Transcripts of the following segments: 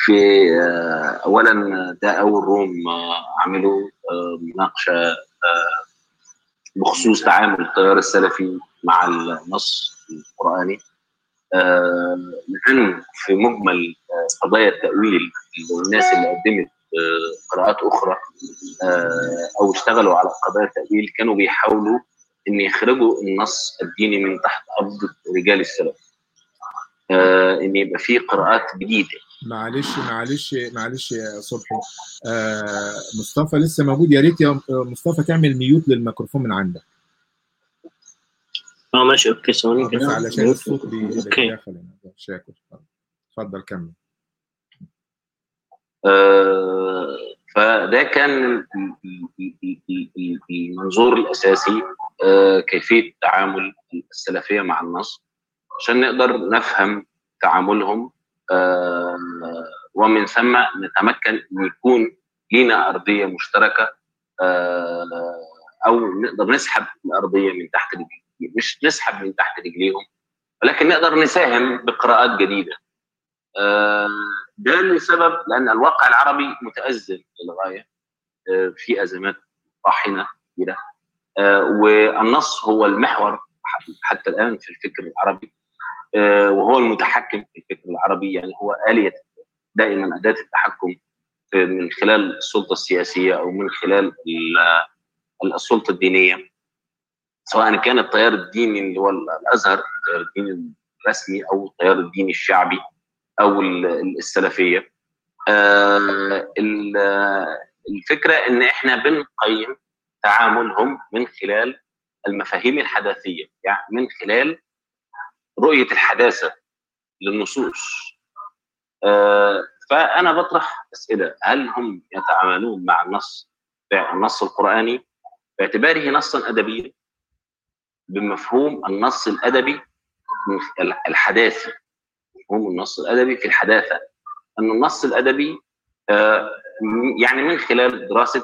في اولا ده اول روم عملوا مناقشه بخصوص تعامل التيار السلفي مع النص القراني لان في مجمل قضايا التاويل والناس اللي قدمت قراءات اخرى او اشتغلوا على قضايا التاويل كانوا بيحاولوا ان يخرجوا النص الديني من تحت قبضه رجال السلف ان يبقى في قراءات جديده معلش معلش معلش يا صبحي آه مصطفى لسه موجود يا ريت يا مصطفى تعمل ميوت للميكروفون من عندك اه ماشي اوكي ثواني بس علشان الصوت بيدخل هنا شاكر اتفضل كمل آه فده كان المنظور الاساسي آه كيفيه تعامل السلفيه مع النص عشان نقدر نفهم تعاملهم آه ومن ثم نتمكن ان يكون لينا ارضيه مشتركه او نقدر نسحب الارضيه من تحت رجليهم مش نسحب من تحت رجليهم ولكن نقدر نساهم بقراءات جديده ده لسبب لان الواقع العربي متازم للغايه في ازمات طاحنه كبيره والنص هو المحور حتى الان في الفكر العربي وهو المتحكم في الفكر العربي يعني هو آلية دائما أداة التحكم من خلال السلطة السياسية أو من خلال السلطة الدينية سواء كان التيار الديني اللي هو الأزهر التيار الديني الرسمي أو التيار الديني الشعبي أو السلفية الفكرة إن إحنا بنقيم تعاملهم من خلال المفاهيم الحداثية يعني من خلال رؤيه الحداثه للنصوص آه فانا بطرح اسئله هل هم يتعاملون مع النص النص القراني باعتباره نصا ادبيا بمفهوم النص الادبي الحداثي مفهوم النص الادبي في الحداثه ان النص الادبي آه يعني من خلال دراسه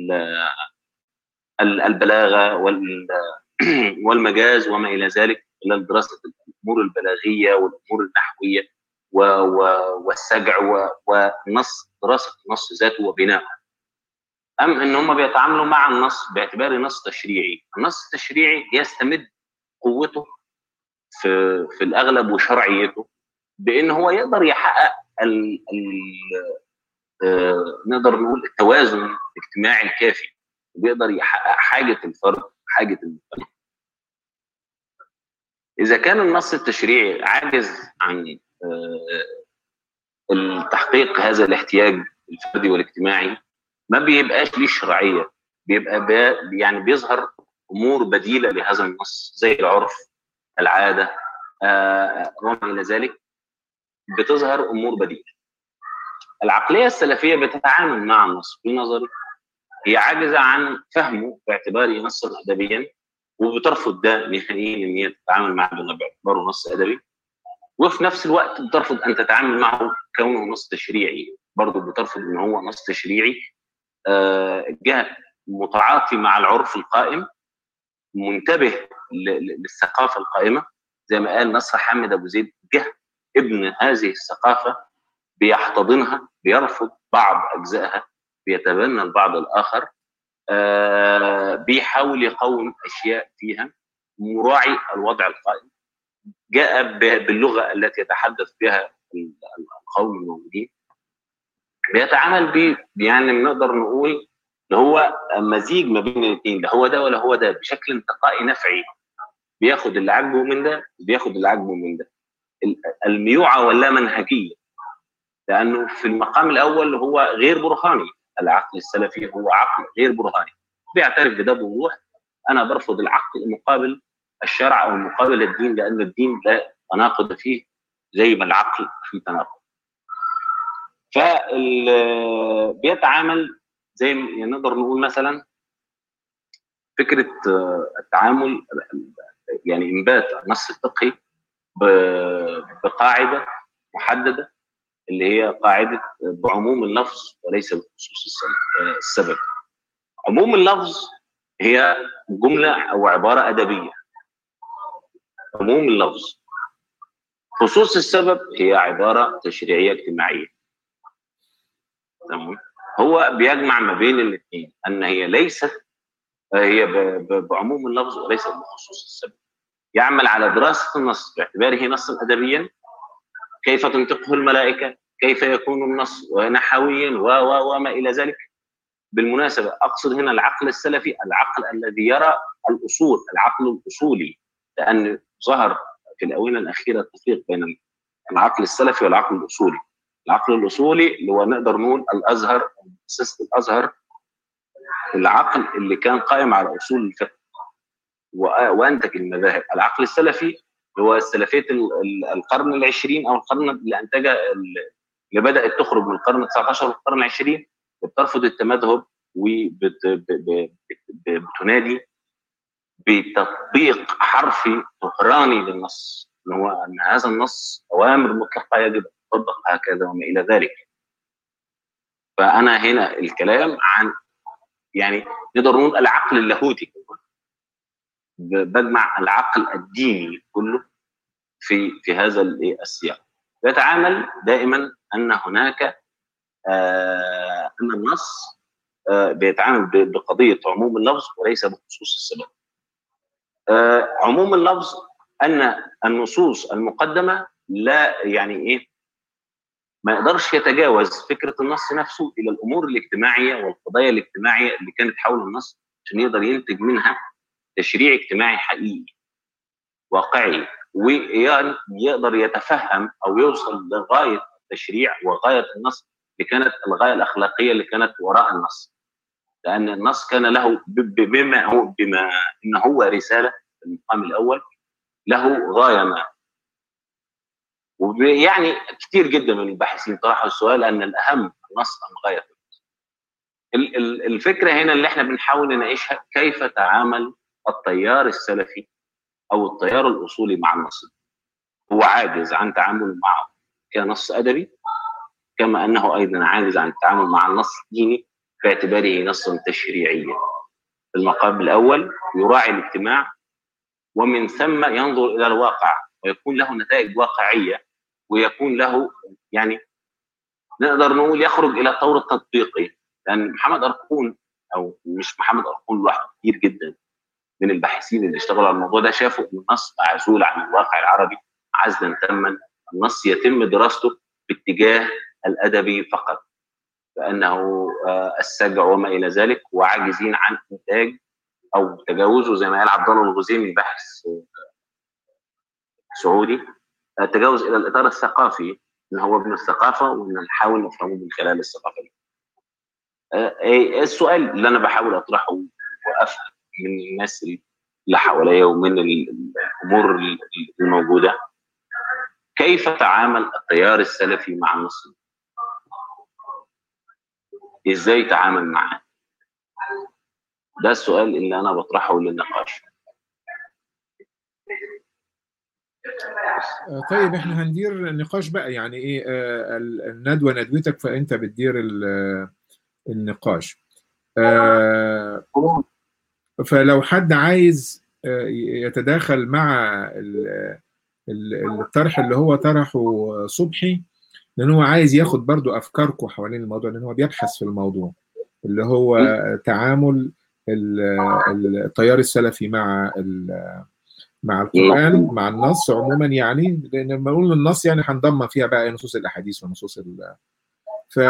البلاغه والمجاز وما الى ذلك خلال دراسه الامور البلاغيه والامور النحويه و و والسجع والنص دراسه النص ذاته وبناءه. ام ان هم بيتعاملوا مع النص باعتباره نص تشريعي، النص التشريعي يستمد قوته في في الاغلب وشرعيته بان هو يقدر يحقق ال ال آه نقدر نقول التوازن الاجتماعي الكافي وبيقدر يحقق حاجه الفرد حاجه المجتمع. اذا كان النص التشريعي عاجز عن التحقيق هذا الاحتياج الفردي والاجتماعي ما بيبقاش ليه شرعيه بيبقى بي يعني بيظهر امور بديله لهذا النص زي العرف العاده وما الى ذلك بتظهر امور بديله العقليه السلفيه بتتعامل مع النص في نظري هي عاجزه عن فهمه باعتباره نصا ادبيا وبترفض ده نهائيا ان هي تتعامل معه باعتباره نص ادبي وفي نفس الوقت بترفض ان تتعامل معه كونه نص تشريعي برضه بترفض ان هو نص تشريعي آه جهه متعاطي مع العرف القائم منتبه للثقافه القائمه زي ما قال نصر حامد ابو زيد جه ابن هذه الثقافه بيحتضنها بيرفض بعض اجزائها بيتبنى البعض الاخر آه بيحاول يقوم اشياء فيها مراعي الوضع القائم جاء باللغه التي يتحدث بها القوم الموجودين بيتعامل ب يعني نقدر نقول اللي هو مزيج ما بين الاثنين لا هو ده ولا هو ده بشكل انتقائي نفعي بياخد اللي عاجبه من ده بياخد اللي عاجبه من ده الميوعه ولا منهجيه لانه في المقام الاول هو غير برهاني العقل السلفي هو عقل غير برهاني بيعترف بده بوضوح انا برفض العقل المقابل الشرع او المقابل الدين لان الدين لا تناقض فيه زي ما العقل فيه تناقض فبيتعامل زي نقدر نقول مثلا فكره التعامل يعني انبات النص الفقهي بقاعده محدده اللي هي قاعده بعموم اللفظ وليس بخصوص السبب. عموم اللفظ هي جمله او عباره ادبيه. عموم اللفظ. خصوص السبب هي عباره تشريعيه اجتماعيه. تمام هو بيجمع ما بين الاثنين ان هي ليست هي بعموم اللفظ وليس بخصوص السبب يعمل على دراسه النص باعتباره نصا ادبيا كيف تنطقه الملائكه كيف يكون النص نحويا و و وما الى ذلك بالمناسبه اقصد هنا العقل السلفي العقل الذي يرى الاصول العقل الاصولي لان ظهر في الاونه الاخيره التفريق بين العقل السلفي والعقل الاصولي العقل الاصولي اللي هو نقدر نقول الازهر مؤسسه الازهر العقل اللي كان قائم على اصول الفقه وانتج المذاهب العقل السلفي هو السلفيه القرن العشرين او القرن اللي انتجها اللي بدات تخرج من القرن 19 والقرن العشرين بترفض التمذهب وبتنادي بتطبيق حرفي طهراني للنص ان هو ان هذا النص اوامر مطلقه يجب ان تطبق هكذا وما الى ذلك فانا هنا الكلام عن يعني نقدر نقول العقل اللاهوتي بجمع العقل الديني كله في في هذا السياق يتعامل دائما ان هناك آه ان النص آه بيتعامل بقضيه عموم اللفظ وليس بخصوص السبب آه عموم اللفظ ان النصوص المقدمه لا يعني ايه ما يقدرش يتجاوز فكره النص نفسه الى الامور الاجتماعيه والقضايا الاجتماعيه اللي كانت حول النص عشان يقدر ينتج منها تشريع اجتماعي حقيقي واقعي ويقدر يتفهم او يوصل لغايه التشريع وغايه النص اللي كانت الغايه الاخلاقيه اللي كانت وراء النص لان النص كان له بما هو بما ان هو رساله في المقام الاول له غايه ما ويعني كثير جدا من الباحثين طرحوا السؤال ان الاهم النص ام غايه الفكره هنا اللي احنا بنحاول نناقشها كيف تعامل التيار السلفي او التيار الاصولي مع النص هو عاجز عن تعامل معه كنص ادبي كما انه ايضا عاجز عن التعامل مع النص الديني باعتباره نصا تشريعيا المقام الاول يراعي الاجتماع ومن ثم ينظر الى الواقع ويكون له نتائج واقعيه ويكون له يعني نقدر نقول يخرج الى الطور التطبيقي لان محمد ارقون او مش محمد ارقون لوحده كتير جدا من الباحثين اللي اشتغلوا على الموضوع ده شافوا ان النص معزول عن الواقع العربي عزلا تاما النص يتم دراسته باتجاه الادبي فقط فانه السجع وما الى ذلك وعاجزين عن انتاج او تجاوزه زي ما قال عبد الله الغزيمي باحث سعودي التجاوز الى الاطار الثقافي ان هو ابن الثقافه وان نحاول نفهمه من خلال الثقافه دي. السؤال اللي انا بحاول اطرحه وافهم من الناس اللي حواليا ومن الامور الموجوده كيف تعامل التيار السلفي مع النص ازاي تعامل معاه ده السؤال اللي انا بطرحه للنقاش طيب احنا هندير نقاش بقى يعني ايه الندوه ندوتك فانت بتدير النقاش فلو حد عايز يتداخل مع الطرح اللي هو طرحه صبحي لان هو عايز ياخد برضو افكاركم حوالين الموضوع لان هو بيبحث في الموضوع اللي هو تعامل التيار السلفي مع مع القران مع النص عموما يعني لان لما نقول النص يعني هنضم فيها بقى نصوص الاحاديث ونصوص ال ف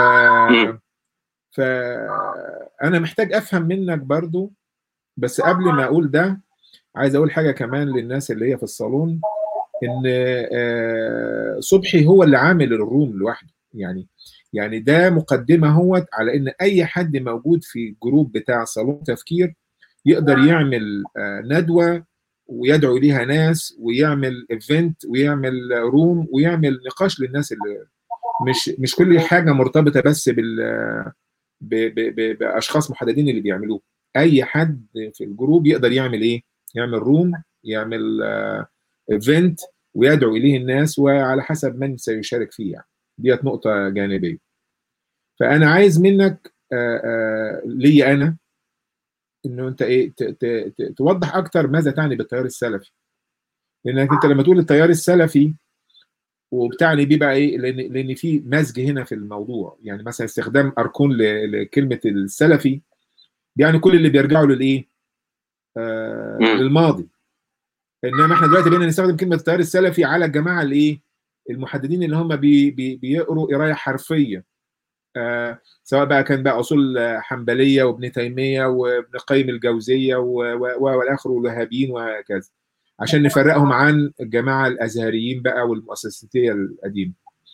فانا محتاج افهم منك برضو بس قبل ما اقول ده عايز اقول حاجه كمان للناس اللي هي في الصالون ان صبحي هو اللي عامل الروم لوحده يعني يعني ده مقدمه هو على ان اي حد موجود في الجروب بتاع صالون تفكير يقدر يعمل ندوه ويدعو ليها ناس ويعمل ايفنت ويعمل روم ويعمل نقاش للناس اللي مش مش كل حاجه مرتبطه بس بال ب ب ب باشخاص محددين اللي بيعملوه اي حد في الجروب يقدر يعمل ايه يعمل روم يعمل ايفنت ويدعو اليه الناس وعلى حسب من سيشارك فيه يعني ديت نقطه جانبيه فانا عايز منك لي انا انه انت ايه ت ت ت توضح اكتر ماذا تعني بالتيار السلفي لانك انت لما تقول التيار السلفي وبتعني بيه بقى ايه لان لان في مزج هنا في الموضوع يعني مثلا استخدام اركون لكلمه السلفي يعني كل اللي بيرجعوا للايه آه للماضي انما احنا دلوقتي بقينا نستخدم كلمه التيار السلفي على الجماعه الايه المحددين اللي هم بي بي بيقروا قرايه حرفيه آه سواء بقى كان بقى اصول حنبليه وابن تيميه وابن قيم الجوزيه والاخر والوهابيين وهكذا عشان نفرقهم عن الجماعه الازهريين بقى والمؤسساتيه القديمه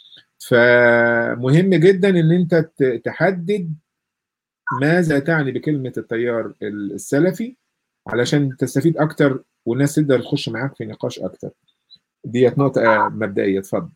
فمهم جدا ان انت تحدد ماذا تعني بكلمه التيار السلفي علشان تستفيد اكتر والناس تقدر تخش معاك في نقاش اكتر ديت نقطه مبدئيه اتفضل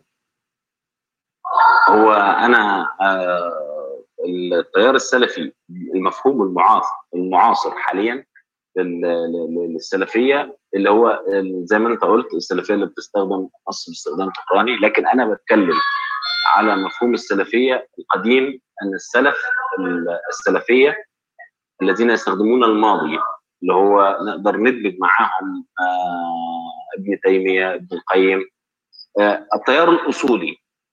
هو انا التيار السلفي المفهوم المعاصر المعاصر حاليا للسلفيه اللي هو زي ما انت قلت السلفيه اللي بتستخدم نص باستخدام تقراني لكن انا بتكلم على مفهوم السلفيه القديم ان السلف السلفيه الذين يستخدمون الماضي اللي هو نقدر ندمج معاهم آه ابن تيميه ابن القيم آه التيار الاصولي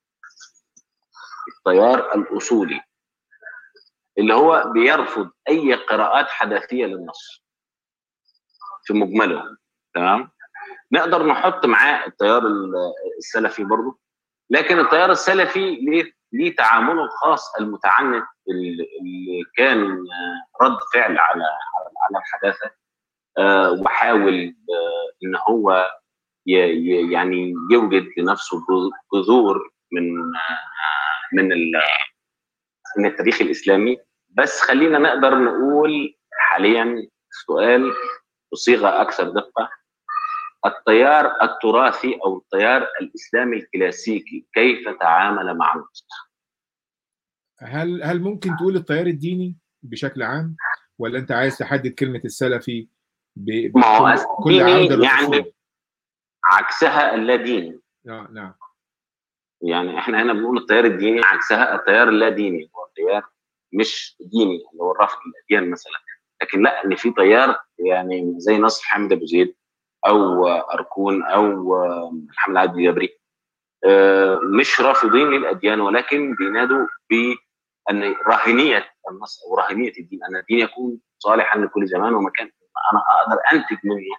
التيار الاصولي اللي هو بيرفض اي قراءات حداثيه للنص في مجمله تمام نقدر نحط معاه التيار السلفي برضه لكن التيار السلفي ليه ليه تعامله الخاص المتعنت اللي كان رد فعل على على الحداثه أه وحاول أه ان هو يعني يوجد لنفسه جذور من من من التاريخ الاسلامي بس خلينا نقدر نقول حاليا سؤال بصيغه اكثر دقه التيار التراثي او التيار الاسلامي الكلاسيكي كيف تعامل مع النص؟ هل هل ممكن تقول التيار الديني بشكل عام ولا انت عايز تحدد كلمه السلفي ب... ما هو كل عوده يعني عكسها اللاديني آه نعم يعني احنا هنا بنقول التيار الديني عكسها التيار اللاديني هو التيار مش ديني اللي هو الرفض الاديان مثلا لكن لا ان في تيار يعني زي نصر حامد ابو زيد او اركون او محمد عبد الجبري مش رافضين للاديان ولكن بينادوا بان راهنيه النص او راهنيه الدين ان الدين يكون صالحا لكل زمان ومكان انا اقدر انتج منه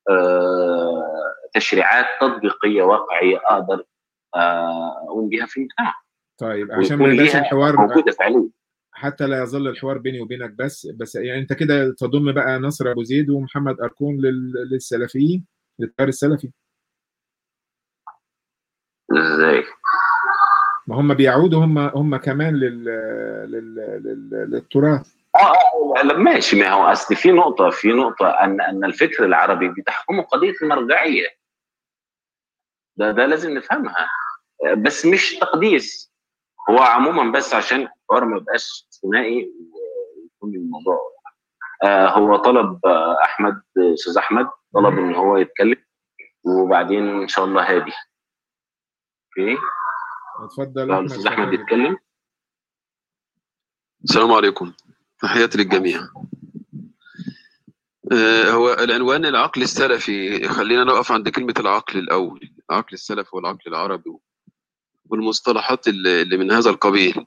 تشريعات تطبيقيه واقعيه اقدر اقوم بها في المجتمع طيب عشان ما يبقاش الحوار موجوده فعليا حتى لا يظل الحوار بيني وبينك بس بس يعني انت كده تضم بقى نصر ابو زيد ومحمد اركون للسلفيين للتيار السلفي ازاي؟ ما هم بيعودوا هم هم كمان لل, لل... لل... للتراث اه ماشي ما هو اصل في نقطه في نقطه ان ان الفكر العربي بتحكمه قضيه المرجعيه ده ده لازم نفهمها بس مش تقديس هو عموما بس عشان الحوار ما يبقاش ثنائي ويكون الموضوع آه هو طلب آه احمد استاذ احمد طلب ان هو يتكلم وبعدين ان شاء الله هادي اوكي اتفضل استاذ احمد يتكلم السلام عليكم تحياتي للجميع آه هو العنوان العقل السلفي خلينا نقف عند كلمة العقل الأول العقل السلفي والعقل العربي والمصطلحات اللي من هذا القبيل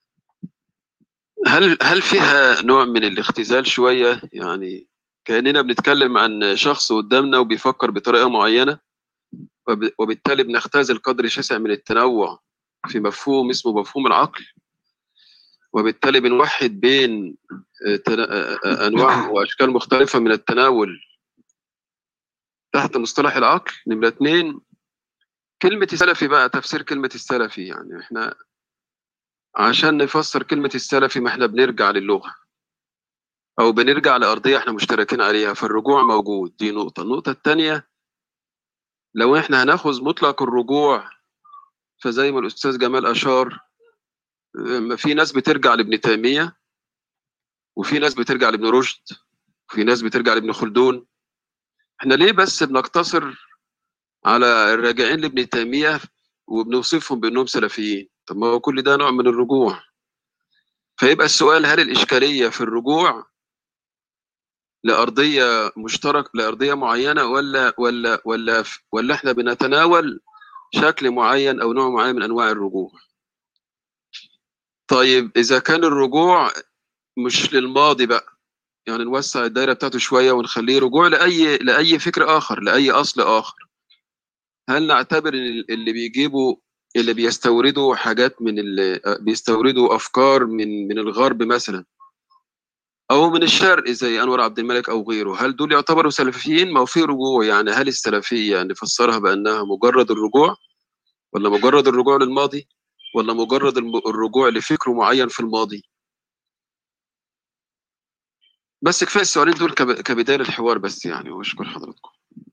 هل هل فيها نوع من الاختزال شويه يعني كاننا بنتكلم عن شخص قدامنا وبيفكر بطريقه معينه وبالتالي بنختزل قدر شاسع من التنوع في مفهوم اسمه مفهوم العقل وبالتالي بنوحد بين انواع واشكال مختلفه من التناول تحت مصطلح العقل نمره اثنين كلمة السلفي بقى تفسير كلمة السلفي يعني احنا عشان نفسر كلمة السلفي ما احنا بنرجع للغة أو بنرجع لأرضية احنا مشتركين عليها فالرجوع موجود دي نقطة النقطة الثانية لو احنا هناخذ مطلق الرجوع فزي ما الأستاذ جمال أشار في ناس بترجع لابن تيمية وفي ناس بترجع لابن رشد وفي ناس بترجع لابن خلدون احنا ليه بس بنقتصر على الراجعين لابن تيمية وبنوصفهم بأنهم سلفيين طب ما هو كل ده نوع من الرجوع فيبقى السؤال هل الإشكالية في الرجوع لأرضية مشترك لأرضية معينة ولا ولا ولا ولا احنا بنتناول شكل معين او نوع معين من انواع الرجوع طيب اذا كان الرجوع مش للماضي بقى يعني نوسع الدايره بتاعته شويه ونخليه رجوع لاي لاي فكر اخر لاي اصل اخر هل نعتبر ان اللي بيجيبوا اللي بيستوردوا حاجات من اللي بيستوردوا افكار من من الغرب مثلا او من الشرق زي انور عبد الملك او غيره هل دول يعتبروا سلفيين ما هو في رجوع يعني هل السلفيه نفسرها بانها مجرد الرجوع ولا مجرد الرجوع للماضي ولا مجرد الرجوع لفكر معين في الماضي بس كفايه السؤالين دول كبدايه للحوار بس يعني واشكر حضراتكم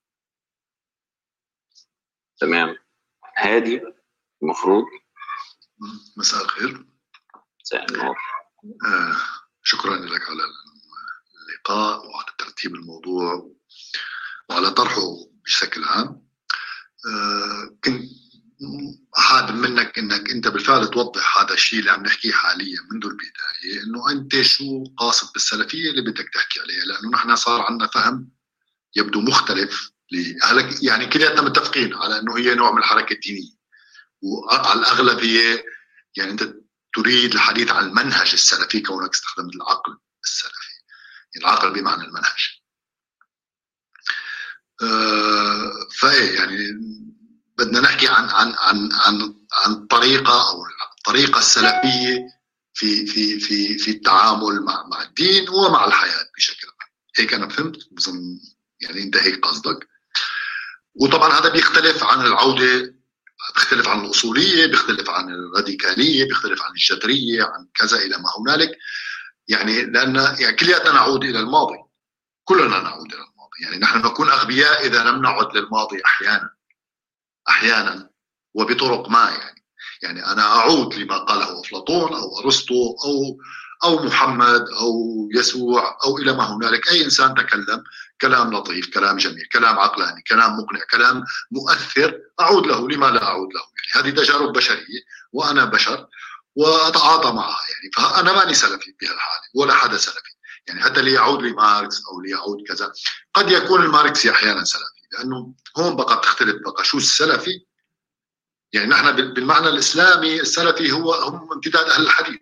تمام هادي المفروض مساء الخير مساء النور آه شكرا لك على اللقاء وعلى ترتيب الموضوع وعلى طرحه بشكل عام آه كنت حابب منك انك انت بالفعل توضح هذا الشيء اللي عم نحكيه حاليا منذ البدايه انه انت شو قاصد بالسلفيه اللي بدك تحكي عليها لانه نحن صار عندنا فهم يبدو مختلف هلا يعني كلياتنا متفقين على انه هي نوع من الحركه الدينيه وعلى الاغلب هي يعني انت تريد الحديث عن المنهج السلفي كونك استخدمت العقل السلفي يعني العقل بمعنى المنهج أه فايه يعني بدنا نحكي عن عن عن عن عن طريقه او الطريقه السلفيه في في في في التعامل مع مع الدين ومع الحياه بشكل عام هيك انا فهمت بظن يعني انت هيك قصدك وطبعا هذا بيختلف عن العوده بيختلف عن الاصوليه بيختلف عن الراديكاليه بيختلف عن الجذريه عن كذا الى ما هنالك يعني لان يعني كلياتنا نعود الى الماضي كلنا نعود الى الماضي يعني نحن نكون اغبياء اذا لم نعد للماضي احيانا احيانا وبطرق ما يعني يعني انا اعود لما قاله افلاطون او ارسطو او او محمد او يسوع او الى ما هنالك اي انسان تكلم كلام لطيف كلام جميل كلام عقلاني كلام مقنع كلام مؤثر اعود له لما لا اعود له يعني هذه تجارب بشريه وانا بشر واتعاطى معها يعني فانا ماني سلفي بهالحاله ولا حدا سلفي يعني حتى ليعود لماركس او ليعود كذا قد يكون الماركسي احيانا سلفي لانه هون بقى بتختلف بقى شو السلفي يعني نحن بالمعنى الاسلامي السلفي هو هم امتداد اهل الحديث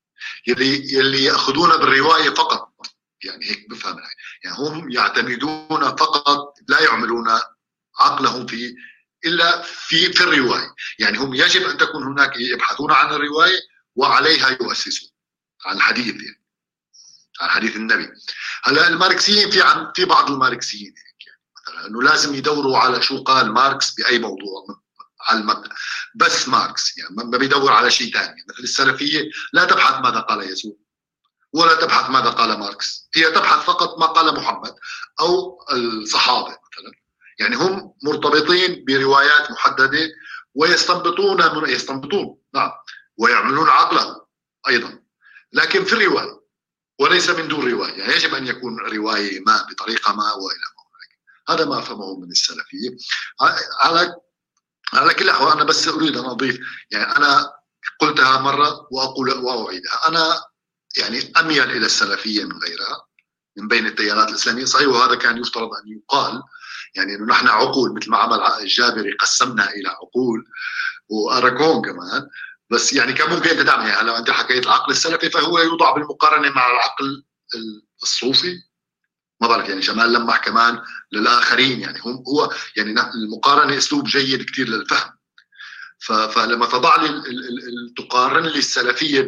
يلي يلي ياخذون بالروايه فقط يعني هيك بفهم يعني هم يعتمدون فقط لا يعملون عقلهم في الا في في الروايه يعني هم يجب ان تكون هناك يبحثون عن الروايه وعليها يؤسسون عن الحديث يعني عن حديث النبي هلا الماركسيين في عن في بعض الماركسيين هيك يعني مثلا انه لازم يدوروا على شو قال ماركس باي موضوع على المبدا بس ماركس يعني ما بيدور على شيء ثاني مثل السلفيه لا تبحث ماذا قال يسوع ولا تبحث ماذا قال ماركس هي تبحث فقط ما قال محمد او الصحابه مثلا يعني هم مرتبطين بروايات محدده ويستنبطون من يستنبطون نعم ويعملون عقله ايضا لكن في الروايه وليس من دون روايه يعني يجب ان يكون روايه ما بطريقه ما والى ما هذا ما فهمه من السلفيه على على كل الاحوال انا بس اريد ان اضيف يعني انا قلتها مره واقول واعيدها انا يعني اميل الى السلفيه من غيرها من بين التيارات الاسلاميه صحيح وهذا كان يفترض ان يقال يعني انه نحن عقول مثل ما عمل الجابري قسمنا الى عقول واراكون كمان بس يعني كان ممكن انت تعمل يعني لو انت حكيت العقل السلفي فهو يوضع بالمقارنه مع العقل الصوفي ما بعرف يعني جمال لمح كمان للاخرين يعني هم هو يعني المقارنه اسلوب جيد كثير للفهم فلما تضع لي تقارن لي السلفيه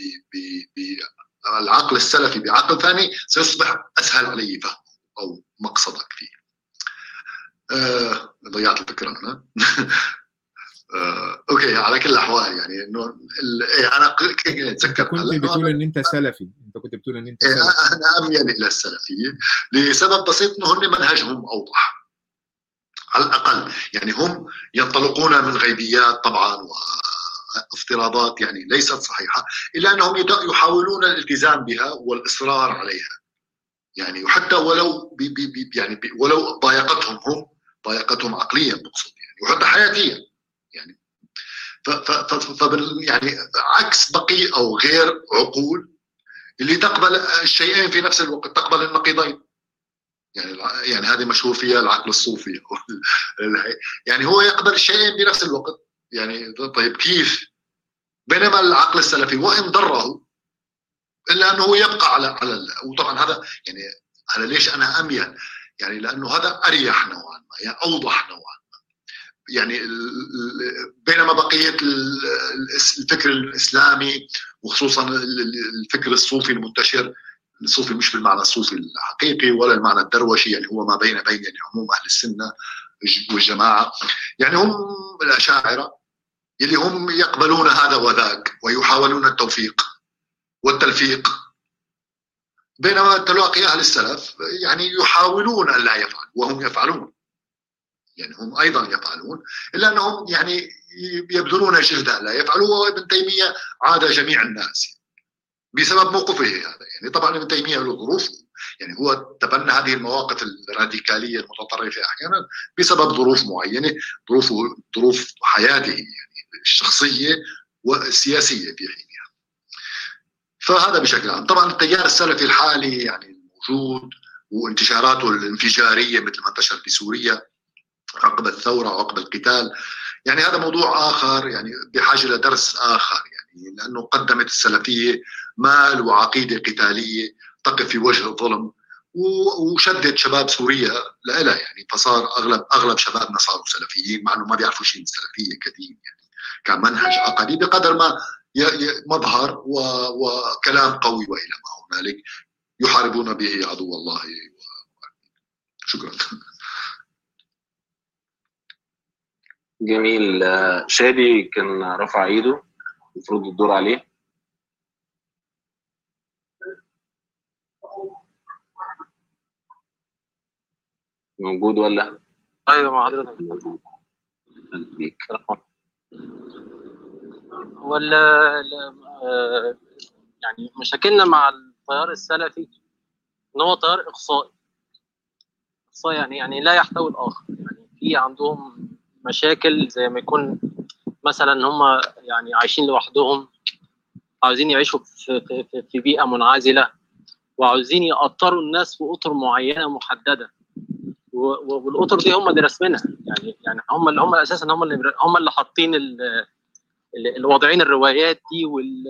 بالعقل السلفي بعقل ثاني سيصبح اسهل علي فهم او مقصدك فيه. آه ضيعت الفكره انا آه، اوكي على كل الاحوال يعني انه إيه انا اتذكر كنت بتقول ان انت سلفي انت كنت بتقول ان انت إيه سلفي انا اميل الى السلفيه لسبب بسيط انه هن منهجهم اوضح على الاقل يعني هم ينطلقون من غيبيات طبعا وافتراضات يعني ليست صحيحه الا انهم يحاولون الالتزام بها والاصرار عليها يعني وحتى ولو بي بي يعني بي ولو ضايقتهم هم ضايقتهم عقليا بقصد يعني وحتى حياتيا يعني ف ف يعني عكس بقي او غير عقول اللي تقبل الشيئين في نفس الوقت تقبل النقيضين يعني يعني هذه مشهور فيها العقل الصوفي يعني هو يقبل الشيئين بنفس الوقت يعني طيب كيف بينما العقل السلفي وان ضره الا انه يبقى على على وطبعا هذا يعني هذا ليش انا اميل يعني لانه هذا اريح نوعا ما يعني اوضح نوعا ما يعني بينما بقيه الفكر الاسلامي وخصوصا الفكر الصوفي المنتشر الصوفي مش بالمعنى الصوفي الحقيقي ولا المعنى الدروشي يعني هو ما بين بين يعني عموم اهل السنه والجماعه يعني هم الاشاعره اللي هم يقبلون هذا وذاك ويحاولون التوفيق والتلفيق بينما تلاقي اهل السلف يعني يحاولون ان لا يفعلوا وهم يفعلون يعني هم ايضا يفعلون الا انهم يعني يبذلون جهدا لا يفعلوا وابن تيميه عاد جميع الناس بسبب موقفه هذا يعني طبعا ابن تيميه له ظروف يعني هو تبنى هذه المواقف الراديكاليه المتطرفه احيانا بسبب ظروف معينه ظروف ظروف حياته يعني الشخصيه والسياسيه في حينها فهذا بشكل عام طبعا التيار السلفي الحالي يعني الموجود وانتشاراته الانفجاريه مثل ما انتشر في سوريا عقب الثوره وعقب القتال يعني هذا موضوع اخر يعني بحاجه لدرس اخر يعني لانه قدمت السلفيه مال وعقيده قتاليه تقف في وجه الظلم وشدت شباب سوريا لها يعني فصار اغلب اغلب شبابنا صاروا سلفيين مع انه ما بيعرفوا شيء من السلفيه كدين يعني كمنهج عقدي بقدر ما مظهر وكلام قوي والى ما هنالك يحاربون به عدو الله شكرا جميل شادي كان رفع ايده المفروض الدور عليه موجود ولا؟ ايوه مع حضرتك بيك ولا يعني مشاكلنا مع التيار السلفي ان هو تيار اقصائي اقصائي يعني يعني لا يحتوي الاخر يعني في عندهم مشاكل زي ما يكون مثلا هم يعني عايشين لوحدهم عاوزين يعيشوا في, في, في بيئه منعزله وعاوزين يأطروا الناس في اطر معينه محدده والاطر دي هم اللي راسمينها يعني يعني هم اللي هم اساسا هم اللي هم اللي حاطين اللي واضعين الروايات دي وال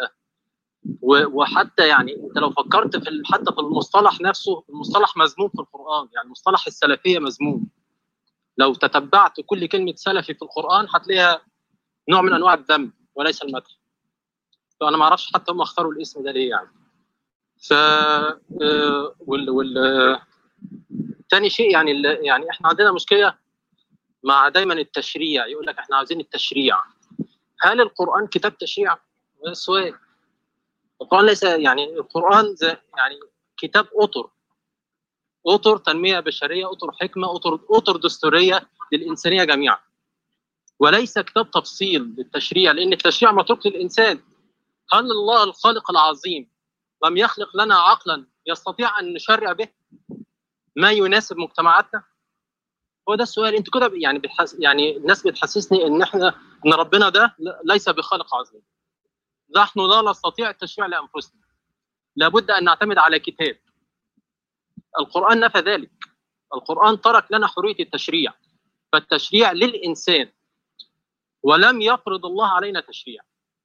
وحتى يعني انت لو فكرت في حتى في المصطلح نفسه المصطلح مذموم في القران يعني مصطلح السلفيه مذموم لو تتبعت كل كلمه سلفي في القران هتلاقيها نوع من انواع الذم وليس المدح فانا ما اعرفش حتى هم اختاروا الاسم ده ليه يعني ف وال وال تاني شيء يعني يعني احنا عندنا مشكله مع دايما التشريع يقول لك احنا عاوزين التشريع هل القرآن كتاب تشريع؟ هذا السؤال. القرآن ليس يعني القرآن زي يعني كتاب أطر أطر تنمية بشرية أطر حكمة أطر أطر دستورية للإنسانية جميعا وليس كتاب تفصيل للتشريع لأن التشريع متروك للإنسان هل الله الخالق العظيم لم يخلق لنا عقلا يستطيع أن نشرع به ما يناسب مجتمعاتنا؟ هو ده السؤال انتوا كده يعني بتحس يعني الناس بتحسسني ان احنا ان ربنا ده ليس بخالق عظيم نحن لا نستطيع التشريع لانفسنا لابد ان نعتمد على كتاب القران نفى ذلك القران ترك لنا حريه التشريع فالتشريع للانسان ولم يفرض الله علينا تشريع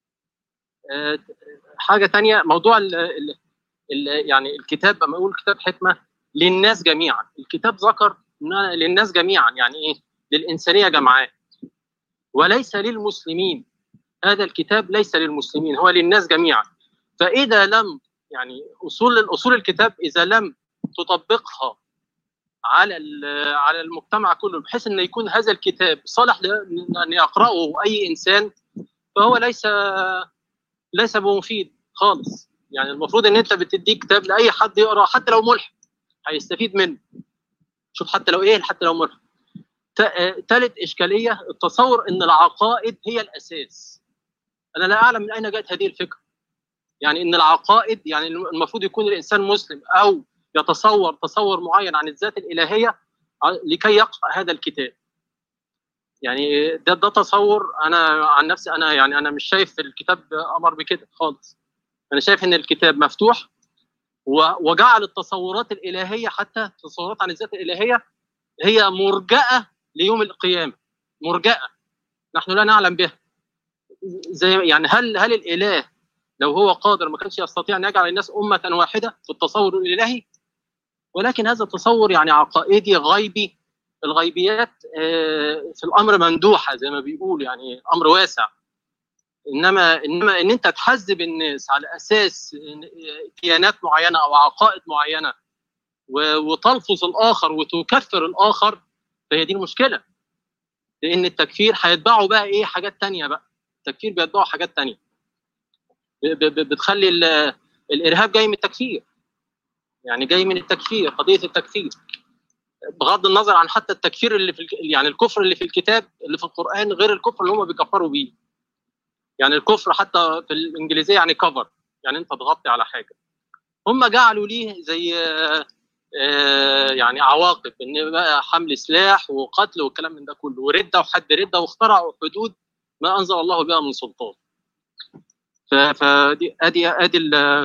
حاجه تانية موضوع ال ال ال يعني الكتاب لما اقول كتاب حكمه للناس جميعا الكتاب ذكر للناس جميعا يعني ايه للانسانيه جمعاء وليس للمسلمين هذا الكتاب ليس للمسلمين هو للناس جميعا فاذا لم يعني اصول اصول الكتاب اذا لم تطبقها على على المجتمع كله بحيث ان يكون هذا الكتاب صالح ان يقراه اي انسان فهو ليس ليس بمفيد خالص يعني المفروض ان انت بتديه كتاب لاي حد يقرا حتى لو ملحد هيستفيد منه شوف حتى لو ايه حتى لو ملحد ثالث اشكاليه التصور ان العقائد هي الاساس انا لا اعلم من اين جاءت هذه الفكره يعني ان العقائد يعني المفروض يكون الانسان مسلم او يتصور تصور معين عن الذات الالهيه لكي يقرا هذا الكتاب يعني ده ده تصور انا عن نفسي انا يعني انا مش شايف الكتاب امر بكده خالص انا شايف ان الكتاب مفتوح و- وجعل التصورات الالهيه حتى التصورات عن الذات الالهيه هي مرجئه ليوم القيامه مرجئه نحن لا نعلم بها زي يعني هل هل الاله لو هو قادر ما كانش يستطيع ان يجعل الناس امه واحده في التصور الالهي ولكن هذا تصور يعني عقائدي غيبي الغيبيات آه، في الامر مندوحه زي ما بيقول يعني امر واسع انما انما ان انت تحذب الناس على اساس إن- ديانات معينه او عقائد معينه و- وتلفظ الاخر وتكفر الاخر فهي دي المشكله لان التكفير هيتبعوا بقى ايه حاجات تانية بقى التكفير بيتبعوا حاجات تانية ب- ب- بتخلي ال- الارهاب جاي من التكفير يعني جاي من التكفير قضيه التكفير بغض النظر عن حتى التكفير اللي في الك- يعني الكفر اللي في الكتاب اللي في القران غير الكفر اللي هم بيكفروا بيه يعني الكفر حتى في الانجليزيه يعني كفر يعني انت تغطي على حاجه هم جعلوا ليه زي آه، آه، يعني عواقب ان بقى حمل سلاح وقتل والكلام من ده كله ورده وحد رده واخترعوا حدود ما انزل الله بها من سلطان ف- فدي ادي ادي ال-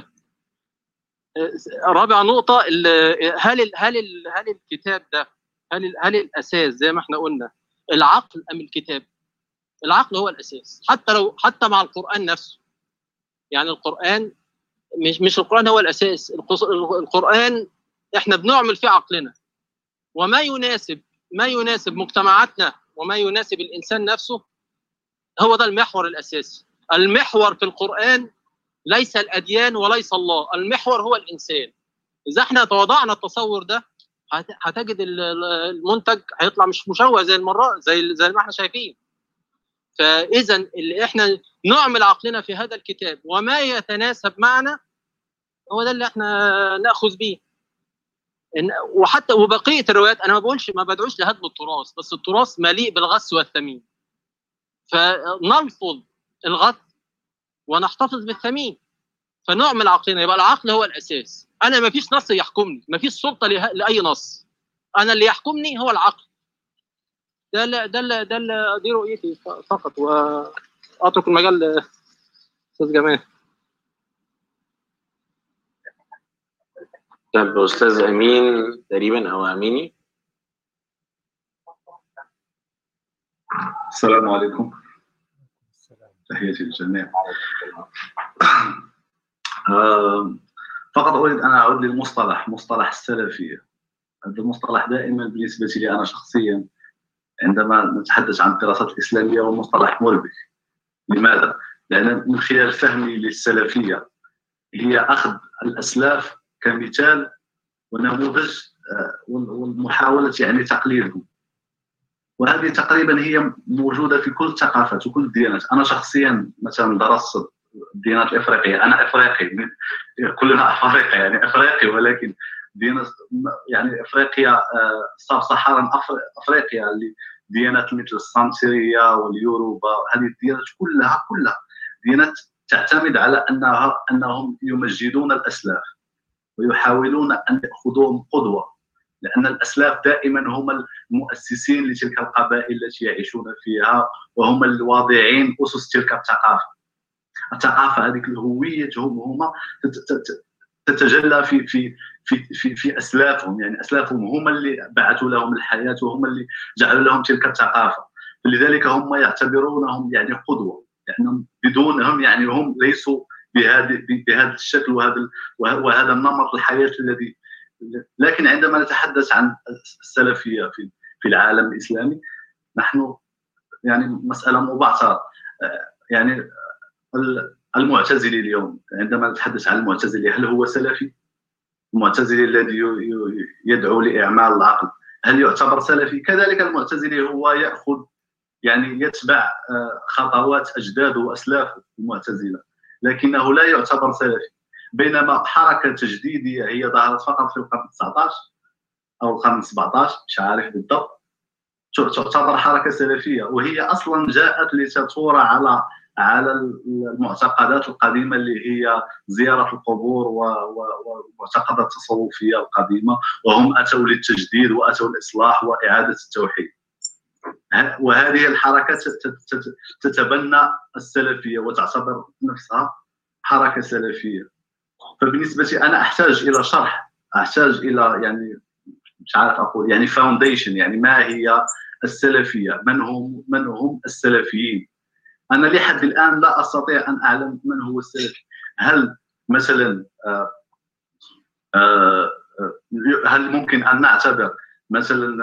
رابع نقطة ال- هل ال هل ال هل الكتاب ده هل ال هل الأساس زي ما احنا قلنا العقل أم الكتاب؟ العقل هو الأساس حتى لو حتى مع القرآن نفسه يعني القرآن مش مش القرآن هو الأساس القص- القرآن احنا بنعمل فيه عقلنا وما يناسب ما يناسب مجتمعاتنا وما يناسب الإنسان نفسه هو ده المحور الأساسي المحور في القرآن ليس الاديان وليس الله المحور هو الانسان اذا احنا تواضعنا التصور ده هت- هتجد ال- ال- المنتج هيطلع مش مشوه زي المره زي زي ما احنا شايفين فاذا اللي احنا نعمل عقلنا في هذا الكتاب وما يتناسب معنا هو ده اللي احنا ناخذ به إن وحتى وبقيه الروايات انا ما بقولش ما بدعوش لهدم التراث بس التراث مليء بالغث والثمين فنلفظ الغث ونحتفظ بالثمين فنعمل عقلنا يبقى العقل هو الاساس انا ما فيش نص يحكمني ما فيش سلطه له- لاي نص انا اللي يحكمني هو العقل ده ال ده ال ده ال دي رؤيتي ف- فقط واترك المجال لاستاذ جمال طب استاذ امين تقريبا او اميني السلام عليكم تحياتي للجميع آه، فقط اريد ان اعود للمصطلح مصطلح السلفيه هذا المصطلح دائما بالنسبه لي انا شخصيا عندما نتحدث عن الدراسات الاسلاميه هو مصطلح مربك لماذا؟ لان من خلال فهمي للسلفيه هي اخذ الاسلاف كمثال ونموذج آه، ومحاوله يعني تقليدهم وهذه تقريبا هي موجوده في كل الثقافات وكل الديانات انا شخصيا مثلا درست الديانات الافريقيه انا افريقي من- كلنا افارقه يعني افريقي ولكن ديانات يعني افريقيا آه، سب صحارا أفر- افريقيا اللي ديانات مثل السانسيريا واليوروبا هذه الديانات كلها كلها ديانات تعتمد على انها انهم يمجدون الاسلاف ويحاولون ان ياخذوهم قدوه لان الاسلاف دائما هم المؤسسين لتلك القبائل التي يعيشون فيها وهم الواضعين اسس تلك الثقافه الثقافه هذيك الهويه هم هما تت- تت- تتجلى في في في في, في اسلافهم يعني اسلافهم هم اللي بعثوا لهم الحياه وهم اللي جعلوا لهم تلك الثقافه فلذلك هم يعتبرونهم يعني قدوه لانهم بدونهم يعني هم ليسوا بهذه بهذا الشكل وهذا ال- وهذا النمط الحياه الذي لكن عندما نتحدث عن السلفيه في في العالم الاسلامي نحن يعني مساله مبعثره آه، يعني ال- المعتزلي اليوم عندما نتحدث عن المعتزلي هل هو سلفي؟ المعتزلي الذي ي- ي- يدعو لاعمال العقل هل يعتبر سلفي؟ كذلك المعتزلي هو ياخذ يعني يتبع آه، خطوات اجداده واسلافه المعتزله لكنه لا يعتبر سلفي بينما حركه تجديديه هي ظهرت فقط في القرن 19 او القرن 17 مش عارف بالضبط تعتبر حركه سلفيه وهي اصلا جاءت لتثور على على المعتقدات القديمه اللي هي زياره القبور و- و- والمعتقدات التصوفيه القديمه وهم اتوا للتجديد واتوا الاصلاح واعاده التوحيد ه- وهذه الحركه تت- تت- تتبنى السلفيه وتعتبر نفسها حركه سلفيه فبالنسبه لي انا احتاج الى شرح احتاج الى يعني مش عارف اقول يعني فاونديشن يعني ما هي السلفيه من هم من هم السلفيين انا لحد الان لا استطيع ان اعلم من هو السلفي هل مثلا آه، آه، آه، هل ممكن ان نعتبر مثلا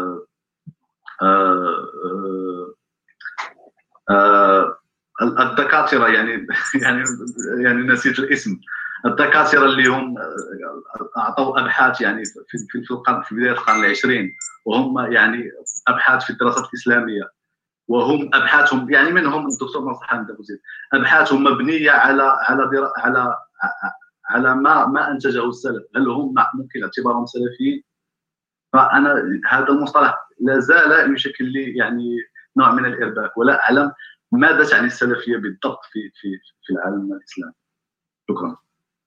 الدكاتره يعني يعني يعني نسيت الاسم الدكاتره اللي هم اعطوا ابحاث يعني في في القرن في بدايه القرن العشرين وهم يعني ابحاث في الدراسات الاسلاميه وهم ابحاثهم يعني منهم الدكتور ناصر حامد ابو زيد ابحاثهم مبنيه على على على على ما ما انتجه السلف هل هم ممكن اعتبارهم سلفيين فانا هذا المصطلح لا زال يشكل لي يعني نوع من الارباك ولا اعلم ماذا تعني السلفيه بالضبط في في في العالم الاسلامي شكرا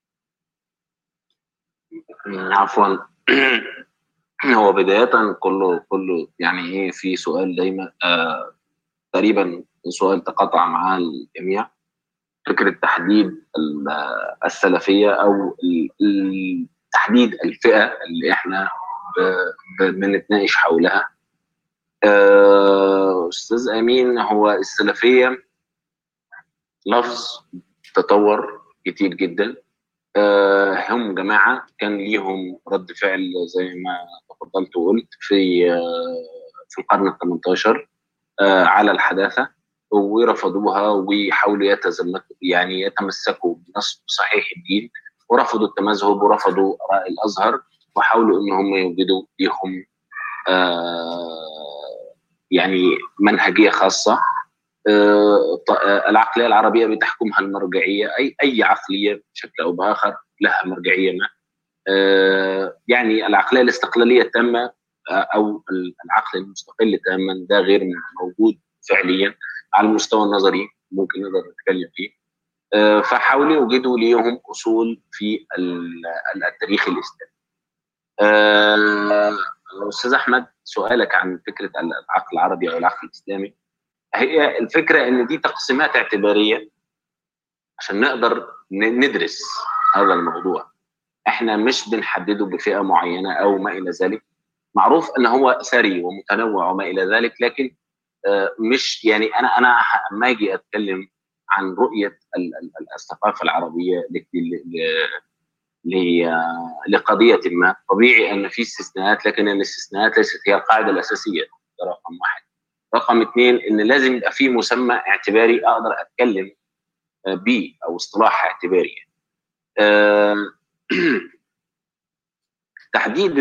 عفوا هو بداية كله كله يعني ايه في سؤال دايما آه تقريبا سؤال تقاطع مع الجميع فكرة تحديد السلفية أو تحديد الفئة اللي احنا بنتناقش حولها أستاذ أمين هو السلفية لفظ تطور كتير جدا هم جماعة كان ليهم رد فعل زي ما تفضلت وقلت في في القرن ال 18 على الحداثة ورفضوها ويحاولوا يتزمتوا يعني يتمسكوا بنص صحيح الدين ورفضوا التمذهب ورفضوا آراء الأزهر وحاولوا إن هم يوجدوا ليهم يعني منهجية خاصة العقلية العربية بتحكمها المرجعية أي أي عقلية بشكل أو بآخر لها مرجعية ما يعني العقلية الاستقلالية التامة أو العقل المستقل تاما ده غير موجود فعليا على المستوى النظري ممكن نقدر نتكلم فيه فحاولوا يوجدوا ليهم اصول في التاريخ الاسلامي. استاذ احمد سؤالك عن فكره العقل العربي او العقل الاسلامي هي الفكره ان دي تقسيمات اعتباريه عشان نقدر ندرس هذا الموضوع احنا مش بنحدده بفئه معينه او ما الى ذلك معروف ان هو ثري ومتنوع وما الى ذلك لكن مش يعني انا انا ما اجي اتكلم عن رؤيه الثقافه العربيه لقضيه ما طبيعي ان في استثناءات لكن الاستثناءات ليست هي القاعده الاساسيه ده رقم واحد رقم اثنين ان لازم يبقى في مسمى اعتباري اقدر اتكلم بيه او اصطلاح اعتباري تحديد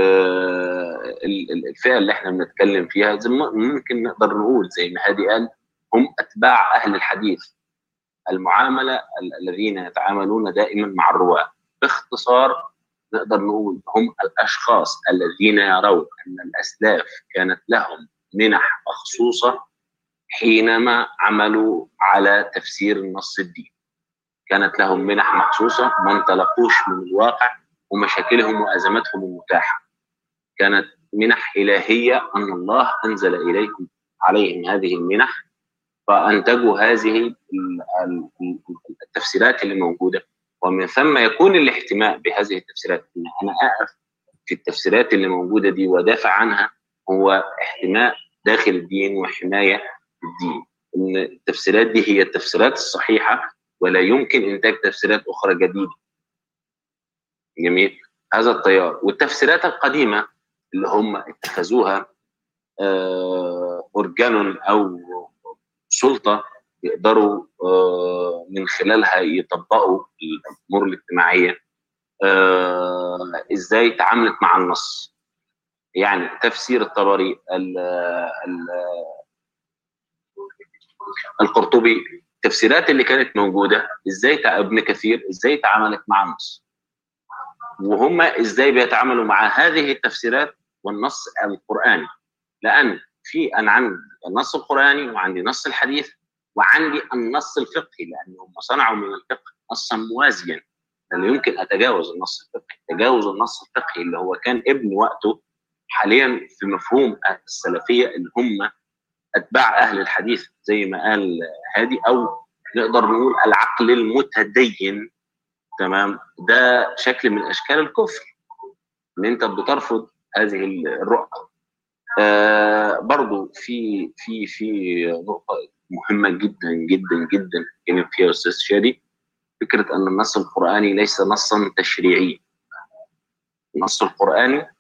الفئه اللي احنا بنتكلم فيها زي ممكن نقدر نقول زي ما هادي قال هم اتباع اهل الحديث المعامله الذين يتعاملون دائما مع الرواه باختصار نقدر نقول هم الاشخاص الذين يرون ان الاسلاف كانت لهم منح مخصوصه حينما عملوا على تفسير النص الديني كانت لهم منح مخصوصه ما انطلقوش من الواقع ومشاكلهم وازماتهم المتاحه كانت منح الهيه ان الله انزل اليهم عليهم هذه المنح فانتجوا هذه التفسيرات اللي موجوده ومن ثم يكون الاحتماء بهذه التفسيرات ان انا اقف في التفسيرات اللي موجوده دي وادافع عنها هو احتماء داخل الدين وحمايه الدين ان التفسيرات دي هي التفسيرات الصحيحه ولا يمكن انتاج تفسيرات اخرى جديده جميل هذا التيار والتفسيرات القديمه اللي هم اتخذوها اورجان او سلطه يقدروا من خلالها يطبقوا الامور الاجتماعيه ازاي تعاملت مع النص يعني تفسير الطبري القرطبي التفسيرات اللي كانت موجوده ازاي ابن كثير ازاي تعاملت مع النص وهم ازاي بيتعاملوا مع هذه التفسيرات والنص القراني لان في انا عندي النص القراني وعندي نص الحديث وعندي النص الفقهي لانهم صنعوا من الفقه نصا موازيا لا يمكن اتجاوز النص الفقهي تجاوز النص الفقهي اللي هو كان ابن وقته حاليا في مفهوم السلفيه اللي هم اتباع اهل الحديث زي ما قال هادي او نقدر نقول العقل المتدين تمام ده شكل من اشكال الكفر ان انت بترفض هذه الرؤى آه برضو في في في نقطه مهمه جدا جدا جدا كان فيها استاذ شادي فكره ان النص القراني ليس نصا تشريعيا النص القراني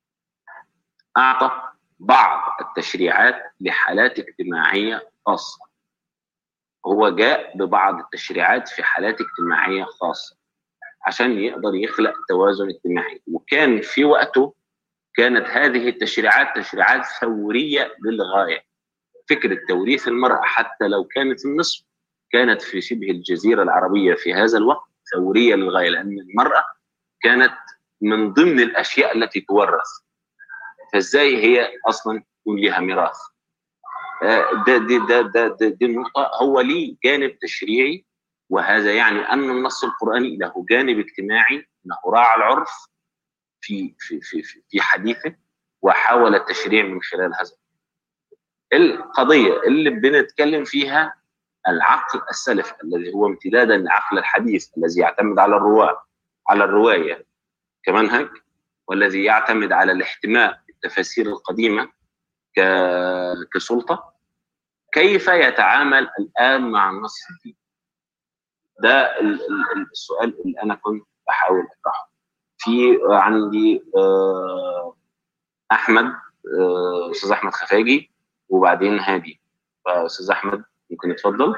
اعطى بعض التشريعات لحالات اجتماعيه خاصه هو جاء ببعض التشريعات في حالات اجتماعيه خاصه عشان يقدر يخلق توازن اجتماعي وكان في وقته كانت هذه التشريعات تشريعات ثوريه للغايه فكره توريث المراه حتى لو كانت النصف كانت في شبه الجزيره العربيه في هذا الوقت ثوريه للغايه لان المراه كانت من ضمن الاشياء التي تورث فازاي هي اصلا يكون لها ميراث ده دي ده ده ده دي النقطه هو ليه جانب تشريعي وهذا يعني ان النص القراني له جانب اجتماعي انه راعى العرف في في في في, في حديثه وحاول التشريع من خلال هذا القضيه اللي بنتكلم فيها العقل السلفي الذي هو امتدادا للعقل الحديث الذي يعتمد على الرواه على الروايه كمنهج والذي يعتمد على الاحتماء بالتفاسير القديمه كسلطه كيف يتعامل الان مع النص الديني ده السؤال اللي انا كنت بحاول اطرحه في عندي احمد استاذ احمد خفاجي وبعدين هادي فاستاذ احمد ممكن يتفضل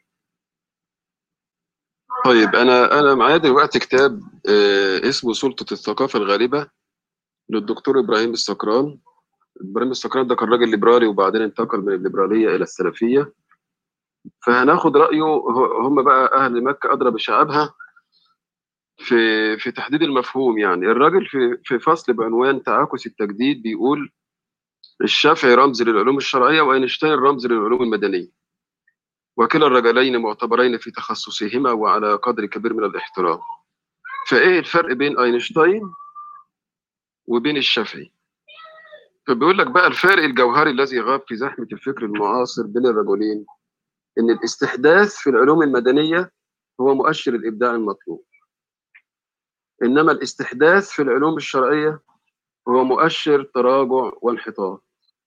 طيب انا انا معايا دلوقتي كتاب اسمه سلطه الثقافه الغالبه للدكتور ابراهيم السكران ابراهيم السكران ده كان راجل ليبرالي وبعدين انتقل من الليبراليه الى السلفيه فهناخد رايه هم بقى اهل مكه ادرى بشعبها في في تحديد المفهوم يعني الراجل في في فصل بعنوان تعاكس التجديد بيقول الشافعي رمز للعلوم الشرعيه واينشتاين رمز للعلوم المدنيه وكلا الرجلين معتبرين في تخصصهما وعلى قدر كبير من الاحترام فايه الفرق بين اينشتاين وبين الشافعي فبيقول لك بقى الفارق الجوهري الذي غاب في زحمه الفكر المعاصر بين الرجلين ان الاستحداث في العلوم المدنيه هو مؤشر الابداع المطلوب انما الاستحداث في العلوم الشرعيه هو مؤشر تراجع وانحطاط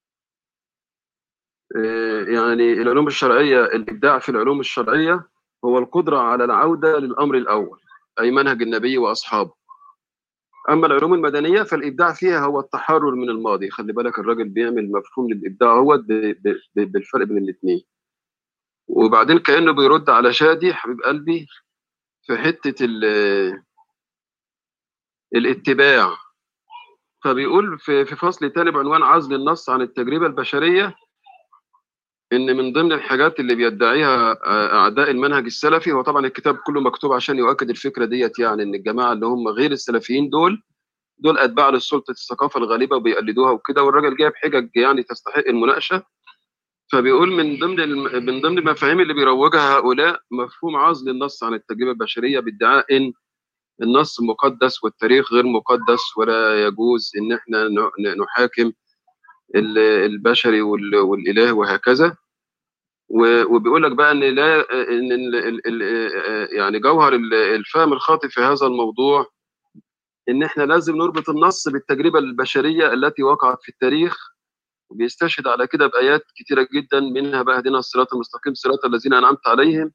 يعني العلوم الشرعيه الابداع في العلوم الشرعيه هو القدره على العوده للامر الاول اي منهج النبي واصحابه اما العلوم المدنيه فالابداع فيها هو التحرر من الماضي خلي بالك الراجل بيعمل مفهوم للابداع هو بالفرق بين الاثنين وبعدين كانه بيرد على شادي حبيب قلبي في حته الاتباع فبيقول في في فصل تاني بعنوان عزل النص عن التجربه البشريه ان من ضمن الحاجات اللي بيدعيها اعداء المنهج السلفي هو طبعا الكتاب كله مكتوب عشان يؤكد الفكره ديت يعني ان الجماعه اللي هم غير السلفيين دول دول اتباع للسلطه الثقافه الغالبه وبيقلدوها وكده والراجل جايب حجج يعني تستحق المناقشه فبيقول من ضمن من ضمن المفاهيم اللي بيروجها هؤلاء مفهوم عزل النص عن التجربه البشريه بادعاء ان النص مقدس والتاريخ غير مقدس ولا يجوز ان احنا نحاكم البشري والاله وهكذا وبيقول لك بقى ان لا ان ال ال يعني جوهر الفهم الخاطئ في هذا الموضوع ان احنا لازم نربط النص بالتجربه البشريه التي وقعت في التاريخ وبيستشهد على كده بايات كتيره جدا منها بقى اهدنا الصراط المستقيم صراط الذين انعمت عليهم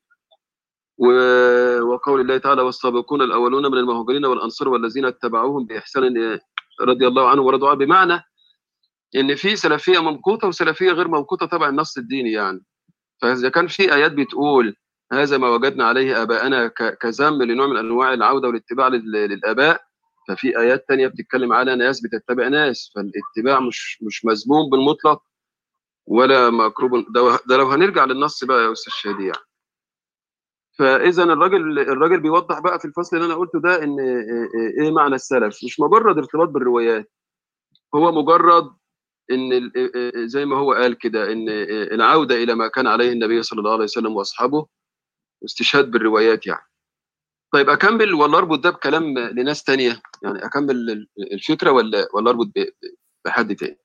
وقول الله تعالى والسابقون الاولون من المهاجرين والانصار والذين اتبعوهم باحسان رضي الله عنهم ورضوا عنه بمعنى ان في سلفيه ممقوته وسلفيه غير ممقوته تبع النص الديني يعني فاذا كان في ايات بتقول هذا ما وجدنا عليه اباءنا كذم لنوع من انواع العوده والاتباع للاباء ففي ايات تانية بتتكلم على ناس بتتبع ناس فالاتباع مش مش مذموم بالمطلق ولا مكروب ده, ده لو هنرجع للنص بقى يا استاذ شادي يعني فاذا الراجل الراجل بيوضح بقى في الفصل اللي انا قلته ده ان ايه معنى السلف مش مجرد ارتباط بالروايات هو مجرد ان زي ما هو قال كده ان العوده الى ما كان عليه النبي صلى الله عليه وسلم واصحابه واستشهاد بالروايات يعني طيب اكمل ولا اربط ده بكلام لناس تانية يعني اكمل الفكره ولا ولا اربط بحد تاني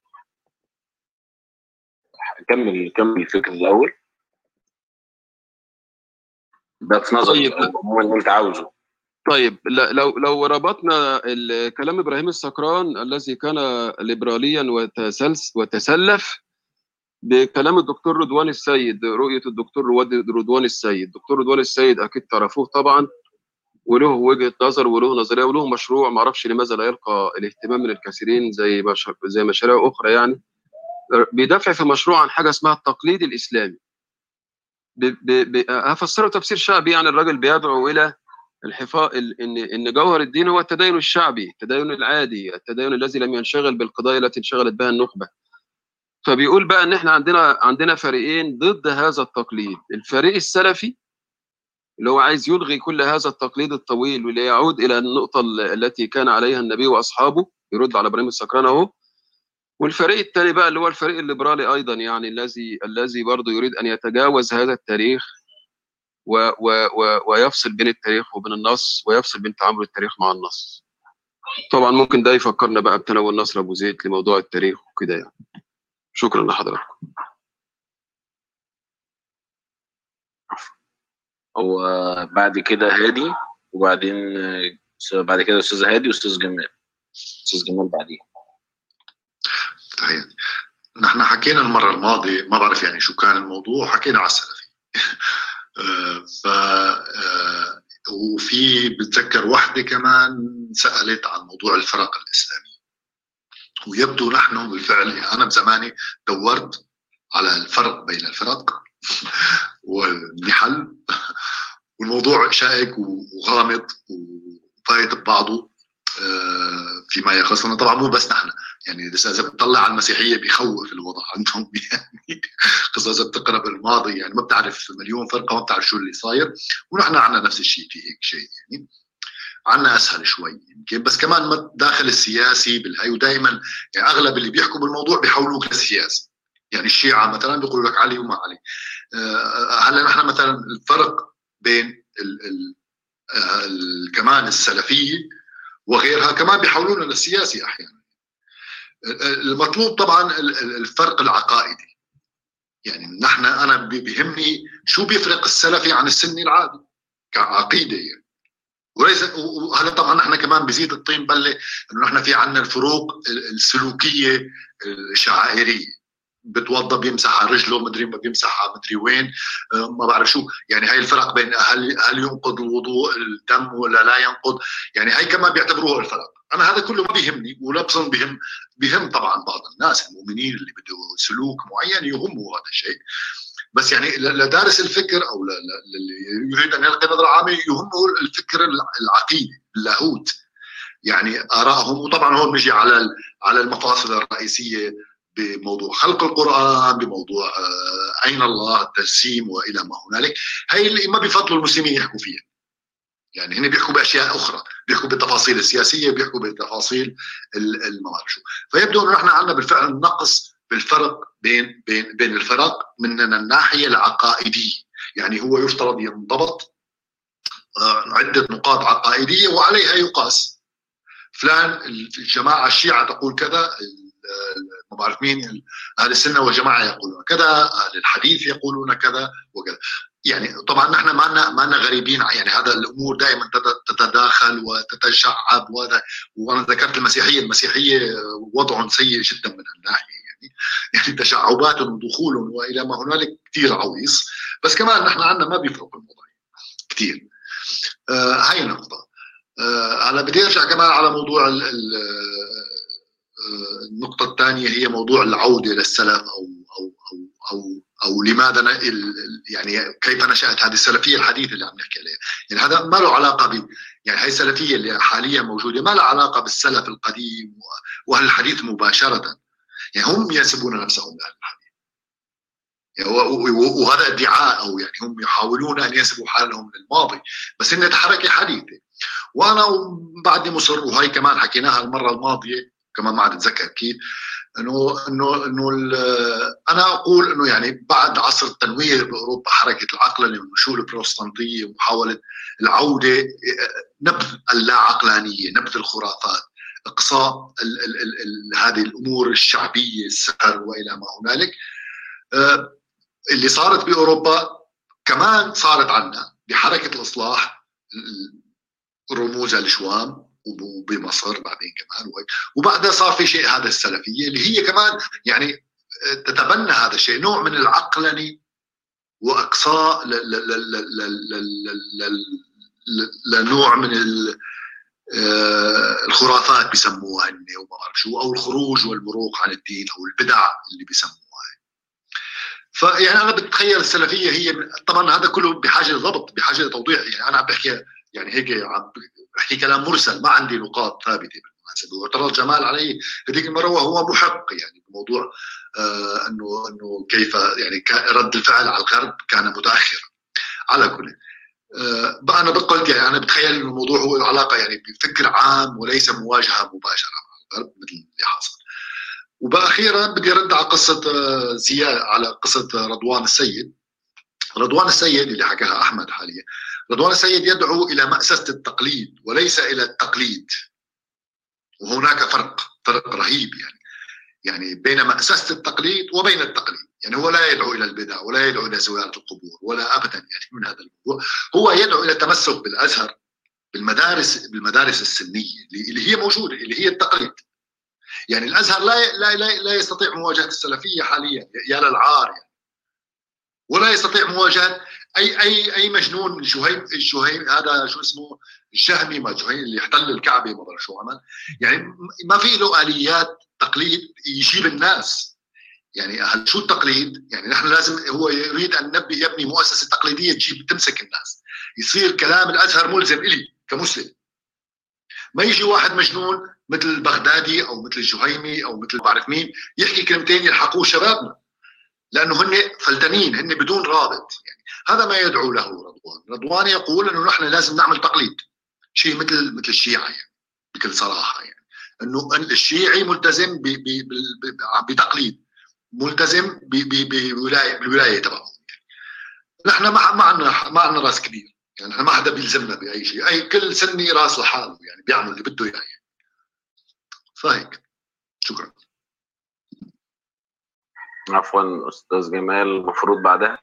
كمل كمل الفكره الاول ده في نظري طيب. هو اللي انت عاوزه طيب ل- لو لو ربطنا ال- كلام ابراهيم السكران الذي كان ليبراليا وتسلس وتسلف بكلام الدكتور رضوان السيد رؤيه الدكتور رواد- رضوان السيد الدكتور رضوان السيد اكيد تعرفوه طبعا وله وجهه نظر وله نظريه وله مشروع ما اعرفش لماذا لا يلقى الاهتمام من الكثيرين زي مش... زي مشاريع اخرى يعني بيدافع في مشروع عن حاجه اسمها التقليد الاسلامي ب... ب... ب... هفسره تفسير شعبي يعني الراجل بيدعو الى الحفاظ ان ان جوهر الدين هو التدين الشعبي التدين العادي التدين الذي لم ينشغل بالقضايا التي انشغلت بها النخبه فبيقول بقى ان احنا عندنا عندنا فريقين ضد هذا التقليد الفريق السلفي اللي هو عايز يلغي كل هذا التقليد الطويل واللي يعود الى النقطه ال- التي كان عليها النبي واصحابه يرد على ابراهيم السكران اهو والفريق الثاني بقى اللي هو الفريق الليبرالي ايضا يعني الذي الذي برضه يريد ان يتجاوز هذا التاريخ و و و ويفصل بين التاريخ وبين النص ويفصل بين تعامل التاريخ مع النص طبعا ممكن ده يفكرنا بقى بتناول نصر ابو زيد لموضوع التاريخ وكده يعني شكرا لحضرتك هو بعد كده هادي وبعدين آه، بعد كده استاذ هادي واستاذ جمال استاذ جمال بعدين تحياتي نحن حكينا المرة الماضية ما بعرف يعني شو كان الموضوع حكينا على السلفي آه، ف آه، وفي بتذكر وحدة كمان سألت عن موضوع الفرق الإسلامية ويبدو نحن بالفعل أنا بزماني دورت على الفرق بين الفرق والنحل والموضوع شائك وغامض وفايت ببعضه آه، فيما يخصنا طبعا مو بس نحن يعني اذا إذا بتطلع على المسيحيه بيخوف الوضع عندهم يعني خصوصا اذا بتقرا بالماضي يعني ما بتعرف مليون فرقه ما بتعرف شو اللي صاير ونحن عندنا نفس الشيء في هيك شيء يعني عنا اسهل شوي يمكن بس كمان ما داخل السياسي بالهي ودائما يعني اغلب اللي بيحكوا بالموضوع بيحولوك للسياسه يعني الشيعه مثلا بيقولوا لك علي وما علي آه، هلا نحن مثلا الفرق بين ال ال آه، ال- كمان السلفيه وغيرها كمان بيحولونا للسياسي احيانا المطلوب طبعا ال- ال- الفرق العقائدي يعني نحن انا بي- بيهمني شو بيفرق السلفي عن السني العادي كعقيده يعني وليس و- وهلا طبعا نحن كمان بزيد الطين بله انه نحن في عندنا الفروق ال- السلوكيه الشعائريه بتوضى بيمسح على رجله مدري ما بيمسح على مدري وين آه، ما بعرف شو يعني هاي الفرق بين هل هل ينقض الوضوء الدم ولا لا ينقض يعني هاي كمان بيعتبروها الفرق انا هذا كله ما بيهمني ولا بظن بهم بهم طبعا بعض الناس المؤمنين اللي بده سلوك معين يهمه هذا الشيء بس يعني ل- لدارس الفكر او ل- ل- للي يريد ان يلقي نظره عامه يهمه الفكر الع- العقيدي اللاهوت يعني ارائهم وطبعا هون بيجي على ال- على المفاصل الرئيسيه بموضوع خلق القران بموضوع آه، اين الله التجسيم والى ما هنالك هي اللي ما بيفضلوا المسلمين يحكوا فيها يعني هن بيحكوا باشياء اخرى بيحكوا بالتفاصيل السياسيه بيحكوا بالتفاصيل ال- ال- ما بعرف شو فيبدو انه نحن عندنا بالفعل نقص بالفرق بين بين بين الفرق من الناحيه العقائديه يعني هو يفترض ينضبط آه، عده نقاط عقائديه وعليها يقاس فلان الجماعه الشيعه تقول كذا ال- ما بعرف مين ال- اهل السنه والجماعه يقولون كذا اهل الحديث يقولون كذا وكذا يعني طبعا نحن ما لنا ما لنا غريبين يعني هذا الامور دائما تت- تتداخل وتتشعب وهذا وانا ذكرت المسيحيه المسيحيه وضع سيء جدا من هالناحيه يعني يعني تشعبات ودخول والى ما هنالك كثير عويص بس كمان نحن عندنا ما بيفرق الموضوع كثير آه هاي نقطه آه هلا بدي ارجع كمان على موضوع ال ال آه، النقطة الثانية هي موضوع العودة للسلف أو أو أو أو, أو لماذا ن- ال- ال- يعني كيف نشأت هذه السلفية الحديثة اللي عم نحكي عليها، يعني هذا ما له علاقة ب يعني هاي السلفية اللي حاليا موجودة ما لها علاقة بالسلف القديم و- وأهل الحديث مباشرة، يعني هم ينسبون نفسهم لأهل الحديث. يعني و- و- وهذا ادعاء او يعني هم يحاولون ان ينسبوا حالهم للماضي بس انها حركه حديثه وانا بعدني مصر وهي كمان حكيناها المره الماضيه كمان ما عاد اتذكر كيف انه انه انه ال- انا اقول انه يعني بعد عصر التنوير باوروبا حركه العقلنه والنشوء البروتستانتيه ومحاوله العوده نبذ اللا عقلانيه نبذ الخرافات اقصاء ال ال ال ال هذه الامور الشعبيه السحر والى ما هنالك آه، اللي صارت باوروبا كمان صارت عنا بحركه الاصلاح ال- رموز الشوام وبمصر بعدين كمان وبعدها صار في شيء هذا السلفيه اللي هي كمان يعني تتبنى هذا الشيء نوع من العقلنه واقصاء لنوع من الخرافات بيسموها هن وما بعرف شو او الخروج والمروق عن الدين او البدع اللي بيسموها فيعني انا بتخيل السلفيه هي طبعا هذا كله بحاجه لضبط بحاجه لتوضيح يعني انا عم بحكي يعني هيك عم بحكي كلام مرسل ما عندي نقاط ثابته بالمناسبه واعترض جمال علي هذيك المره وهو محق يعني بموضوع آه انه انه كيف يعني رد الفعل على الغرب كان متاخرا على كل آه انا قلت يعني انا بتخيل انه الموضوع هو العلاقه يعني بفكر عام وليس مواجهه مباشره مع الغرب مثل اللي حصل وباخيرا بدي ارد على قصه زياد على قصه رضوان السيد رضوان السيد اللي حكاها احمد حاليا رضوان السيد يدعو الى مأسسة التقليد وليس الى التقليد وهناك فرق فرق رهيب يعني يعني بين مأسسة التقليد وبين التقليد يعني هو لا يدعو الى البدع ولا يدعو الى زيارة القبور ولا ابدا يعني من هذا الموضوع هو يدعو الى التمسك بالازهر بالمدارس بالمدارس السنيه اللي هي موجوده اللي هي التقليد يعني الازهر لا لا لا, لا يستطيع مواجهه السلفيه حاليا يا للعار يعني ولا يستطيع مواجهه اي اي اي مجنون شهيم شهيم هذا شو اسمه الشهمي ما شهيم اللي احتل الكعبه ما شو عمل يعني ما في له اليات تقليد يجيب الناس يعني شو التقليد؟ يعني نحن لازم هو يريد ان نبي يبني مؤسسه تقليديه تجيب تمسك الناس يصير كلام الازهر ملزم الي كمسلم ما يجي واحد مجنون مثل البغدادي او مثل الجهيمي او مثل بعرف مين يحكي كلمتين يلحقوه شبابنا لانه هن فلتانين هن بدون رابط يعني هذا ما يدعو له رضوان رضوان يقول انه نحن لازم نعمل تقليد شيء مثل مثل الشيعه يعني بكل صراحه يعني انه الشيعي ملتزم بتقليد ملتزم بولايه بالولايه تبعه نحن ما ما عندنا ما عندنا راس كبير يعني احنا ما حدا بيلزمنا باي شيء اي كل سني راس لحاله يعني بيعمل اللي بده اياه يعني. فهيك شكرا عفوا استاذ جمال المفروض بعدها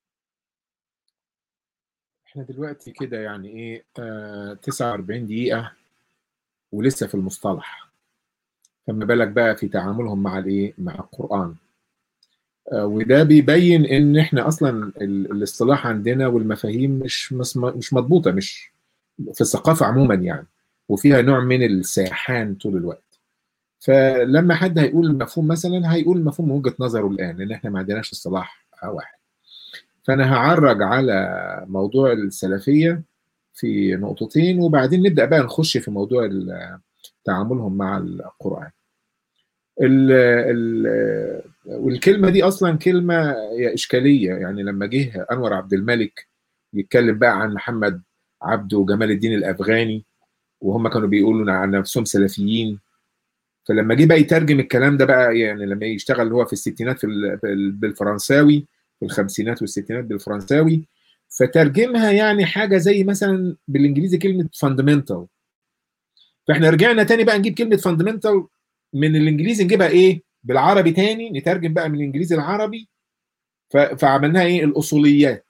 احنا دلوقتي كده يعني ايه آه 49 دقيقة ولسه في المصطلح فما بالك بقى في تعاملهم مع الايه مع القرآن آه وده بيبين ان احنا اصلا الاصطلاح عندنا والمفاهيم مش مش مضبوطة مش في الثقافة عموما يعني وفيها نوع من السيحان طول الوقت فلما حد هيقول المفهوم مثلا هيقول المفهوم من وجهه نظره الان لان احنا ما عندناش اصطلاح واحد فانا هعرج على موضوع السلفيه في نقطتين وبعدين نبدا بقى نخش في موضوع تعاملهم مع القران ال ال والكلمه دي اصلا كلمه اشكاليه يعني لما جه انور عبد الملك يتكلم بقى عن محمد عبده وجمال الدين الافغاني وهم كانوا بيقولوا عن نفسهم سلفيين فلما جه بقى يترجم الكلام ده بقى يعني لما يشتغل هو في الستينات في بالفرنساوي في الخمسينات والستينات بالفرنساوي فترجمها يعني حاجه زي مثلا بالانجليزي كلمه فاندمنتال فاحنا رجعنا تاني بقى نجيب كلمه فاندمنتال من الانجليزي نجيبها ايه بالعربي تاني نترجم بقى من الانجليزي العربي فعملناها ايه الاصوليات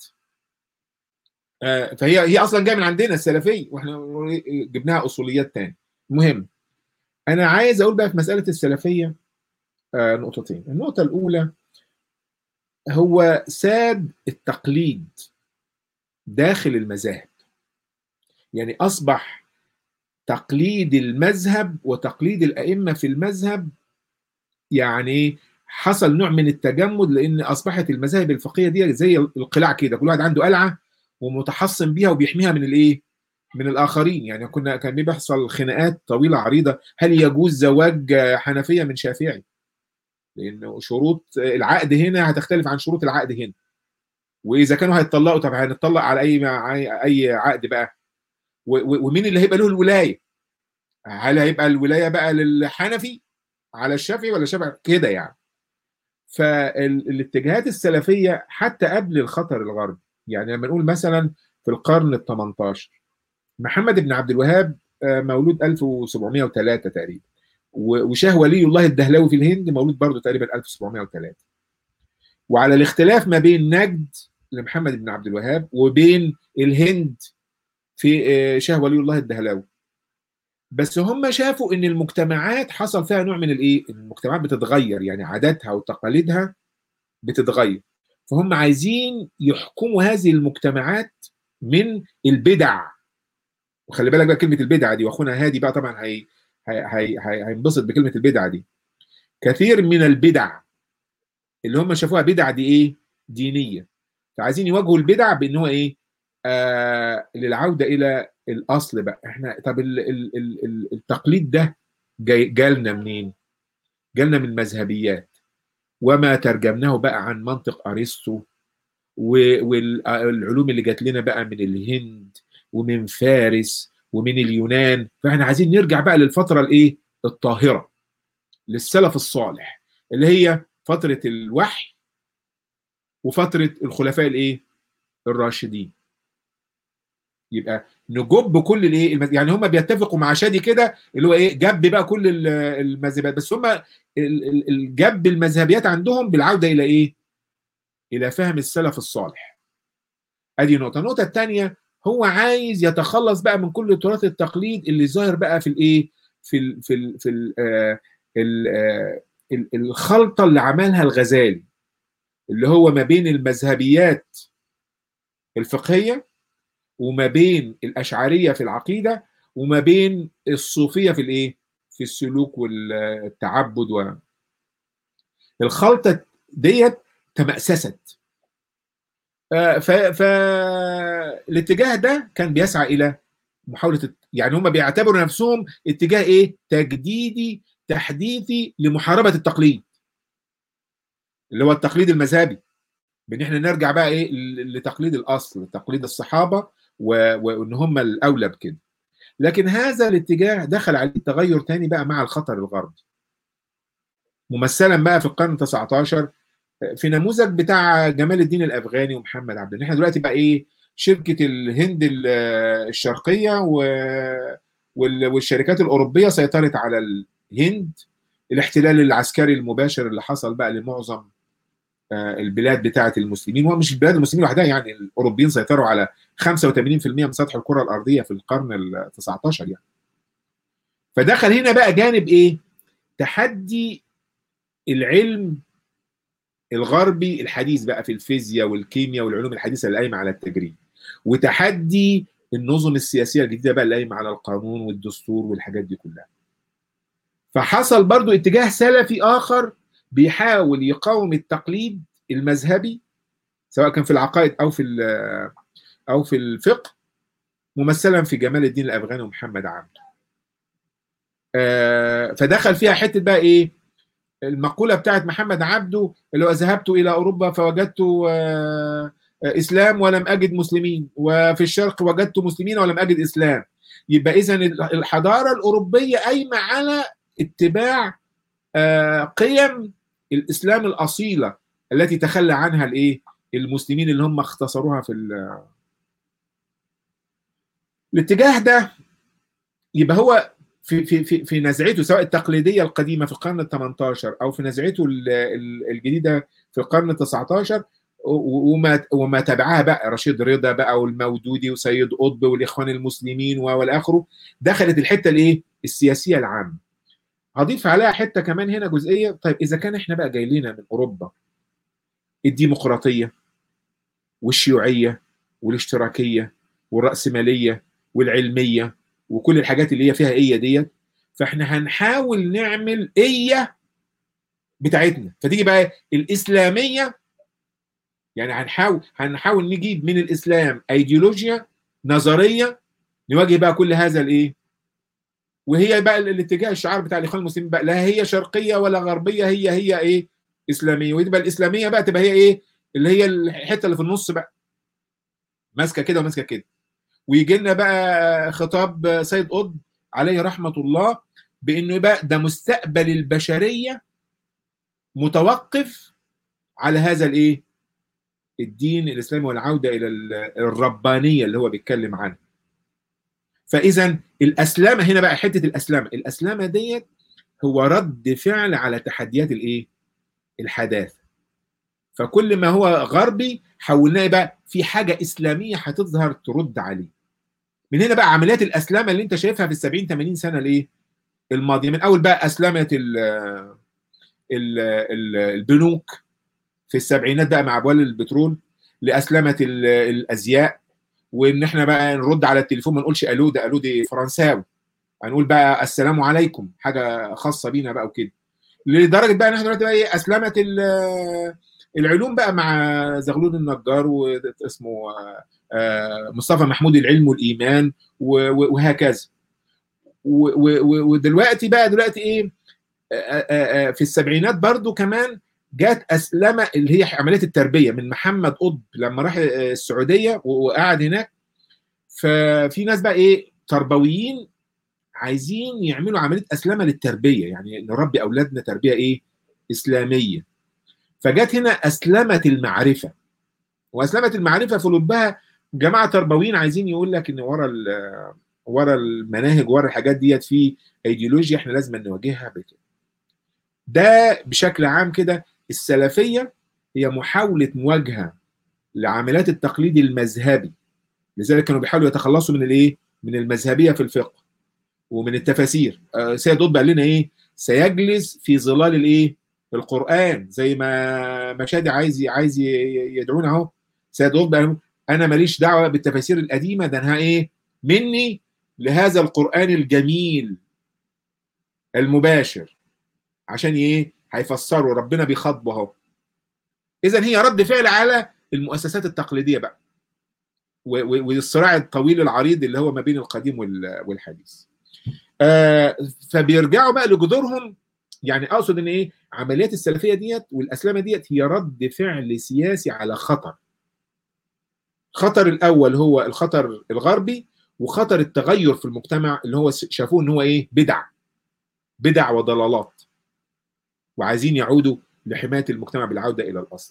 فهي هي اصلا جايه من عندنا السلفيه واحنا جبناها اصوليات تاني المهم انا عايز اقول بقى في مساله السلفيه آه نقطتين النقطه الاولى هو ساد التقليد داخل المذاهب يعني اصبح تقليد المذهب وتقليد الائمه في المذهب يعني حصل نوع من التجمد لان اصبحت المذاهب الفقهيه دي زي القلاع كده كل واحد عنده قلعه ومتحصن بيها وبيحميها من الايه من الاخرين يعني كنا كان بيحصل خناقات طويله عريضه هل يجوز زواج حنفيه من شافعي لان شروط العقد هنا هتختلف عن شروط العقد هنا واذا كانوا هيتطلقوا طب هنتطلق على اي اي عقد بقى ومين اللي هيبقى له الولايه هل هيبقى الولايه بقى للحنفي على الشافعي ولا الشافعي كده يعني فالاتجاهات السلفيه حتى قبل الخطر الغربي يعني لما نقول مثلا في القرن ال 18 محمد بن عبد الوهاب مولود 1703 تقريبا وشاه ولي الله الدهلوي في الهند مولود برضه تقريبا 1703 وعلى الاختلاف ما بين نجد لمحمد بن عبد الوهاب وبين الهند في آه، شاه ولي الله الدهلاوي بس هم شافوا ان المجتمعات حصل فيها نوع من الايه المجتمعات بتتغير يعني عاداتها وتقاليدها بتتغير فهم عايزين يحكموا هذه المجتمعات من البدع وخلي بالك بقى كلمه البدعه دي واخونا هادي بقى طبعا هي هي هي هي هينبسط بكلمه البدعه دي كثير من البدع اللي هم شافوها بدعه دي ايه دينيه فعايزين يواجهوا البدع بان هو ايه آه للعوده الى الاصل بقى احنا طب ال ال ال ال التقليد ده جاي جالنا منين جالنا من المذهبيات وما ترجمناه بقى عن منطق ارسطو والعلوم اللي جات لنا بقى من الهند ومن فارس ومن اليونان فاحنا عايزين نرجع بقى للفتره الايه الطاهره للسلف الصالح اللي هي فتره الوحي وفتره الخلفاء الايه الراشدين يبقى نجب كل الايه المز... يعني هم بيتفقوا مع شادي كده اللي هو ايه جب بقى كل ال- المذهبات بس هم ال- ال- الجب المذهبيات عندهم بالعوده الى ايه؟ الى فهم السلف الصالح. ادي نقطه، النقطه الثانيه هو عايز يتخلص بقى من كل تراث التقليد اللي ظاهر بقى في الايه؟ في ال في ال في ال آه ال آه ال- الخلطه اللي عملها الغزالي اللي هو ما بين المذهبيات الفقهيه وما بين الاشعريه في العقيده وما بين الصوفيه في الايه؟ في السلوك والتعبد و الخلطه ديت تمأسست آه، ف فالاتجاه ده كان بيسعى الى محاوله الت- يعني هم بيعتبروا نفسهم اتجاه ايه؟ تجديدي تحديثي لمحاربه التقليد اللي هو التقليد المذهبي بان احنا نرجع بقى ايه ل- لتقليد الاصل تقليد الصحابه و- وان هم الاولى بكده لكن هذا الاتجاه دخل عليه تغير تاني بقى مع الخطر الغربي ممثلا بقى في القرن 19 في نموذج بتاع جمال الدين الافغاني ومحمد عبد احنا دلوقتي بقى ايه شركه الهند ال- الشرقيه و- وال- والشركات الاوروبيه سيطرت على الهند الاحتلال العسكري المباشر اللي حصل بقى لمعظم آه، البلاد بتاعه المسلمين ومش البلاد المسلمين لوحدها يعني الاوروبيين سيطروا على 85% من سطح الكره الارضيه في القرن ال 19 يعني فدخل هنا بقى جانب ايه تحدي العلم الغربي الحديث بقى في الفيزياء والكيمياء والعلوم الحديثه اللي قايمه على التجريب وتحدي النظم السياسيه الجديده بقى اللي قايمه على القانون والدستور والحاجات دي كلها فحصل برضو اتجاه سلفي اخر بيحاول يقاوم التقليد المذهبي سواء كان في العقائد او في ال- او في الفقه ممثلا في جمال الدين الافغاني ومحمد عبده آه، فدخل فيها حته بقى ايه المقوله بتاعت محمد عبده اللي هو ذهبت الى اوروبا فوجدت آه، آه، اسلام ولم اجد مسلمين وفي الشرق وجدت مسلمين ولم اجد اسلام يبقى اذا الحضاره الاوروبيه قايمه على اتباع آه، قيم الاسلام الاصيله التي تخلى عنها الايه المسلمين اللي هم اختصروها في ال- الاتجاه ده يبقى هو في في في في نزعته سواء التقليديه القديمه في القرن ال 18 او في نزعته ال- ال- الجديده في القرن ال 19 و- وما وما تبعها بقى رشيد رضا بقى والمودودي وسيد قطب والاخوان المسلمين و- والى اخره دخلت الحته الايه السياسيه العامه هضيف عليها حته كمان هنا جزئيه طيب اذا كان احنا بقى جاي لنا من اوروبا الديمقراطيه والشيوعيه والاشتراكيه والراسماليه والعلميه وكل الحاجات اللي هي فيها ايه ديت فاحنا هنحاول نعمل ايه بتاعتنا فتيجي بقى الاسلاميه يعني هنحاول هنحاول نجيب من الاسلام ايديولوجيا نظريه نواجه بقى كل هذا الايه وهي بقى الاتجاه الشعار بتاع الاخوان المسلمين بقى لا هي شرقيه ولا غربيه هي هي ايه اسلاميه وتبقى الاسلاميه بقى تبقى هي ايه اللي هي الحته اللي في النص بقى ماسكه كده وماسكه كده ويجي لنا بقى خطاب سيد قطب عليه رحمه الله بانه بقى ده مستقبل البشريه متوقف على هذا الايه الدين الاسلامي والعوده الى الربانيه اللي هو بيتكلم عنها فاذا الاسلامه هنا بقى حته الاسلامه الاسلامه ديت هو رد فعل على تحديات الايه الحداثه فكل ما هو غربي حولناه بقى في حاجه اسلاميه هتظهر ترد عليه من هنا بقى عمليات الاسلمه اللي انت شايفها في ال 70 80 سنه ليه الماضيه من اول بقى اسلمه ال ال ال البنوك في السبعينات بقى مع ابوال البترول لاسلمه ال- الازياء وان احنا بقى نرد على التليفون ما نقولش الو ده الو دي فرنساوي هنقول بقى السلام عليكم حاجه خاصه بينا بقى وكده لدرجه بقى ان احنا دلوقتي بقى ايه اسلمت ال- العلوم بقى مع زغلول النجار واسمه آه، مصطفى محمود العلم والايمان و- و- وهكذا و- و- و- ودلوقتي بقى دلوقتي ايه آه، آه، آه، في السبعينات برضو كمان جات اسلمه اللي هي عمليه التربيه من محمد قطب لما راح آه، السعوديه و- وقعد هناك ففي ناس بقى ايه تربويين عايزين يعملوا عمليه اسلمه للتربيه يعني نربي اولادنا تربيه ايه اسلاميه فجت هنا اسلمه المعرفه واسلمه المعرفه في لبها جماعه تربويين عايزين يقول لك ان ورا ال- ورا المناهج ورا الحاجات ديت في ايديولوجيا احنا لازم نواجهها بكده ده بشكل عام كده السلفيه هي محاوله مواجهه لعمليات التقليد المذهبي لذلك كانوا بيحاولوا يتخلصوا من الايه من المذهبيه في الفقه ومن التفاسير آه، سيد قطب قال لنا ايه سيجلس في ظلال الايه القران زي ما مشادي عايز عايز ي- ي- يدعونا اهو سيد قطب قال انا ماليش دعوه بالتفاسير القديمه ده انا ايه مني لهذا القران الجميل المباشر عشان ايه هيفسروا ربنا بيخاطبه اهو اذا هي رد فعل على المؤسسات التقليديه بقى و- و- والصراع الطويل العريض اللي هو ما بين القديم وال- والحديث آه فبيرجعوا بقى لجذورهم يعني اقصد ان ايه عمليات السلفيه ديت والاسلامه ديت هي رد فعل سياسي على خطر خطر الاول هو الخطر الغربي وخطر التغير في المجتمع اللي هو شافوه ان هو ايه بدع بدع وضلالات وعايزين يعودوا لحمايه المجتمع بالعوده الى الاصل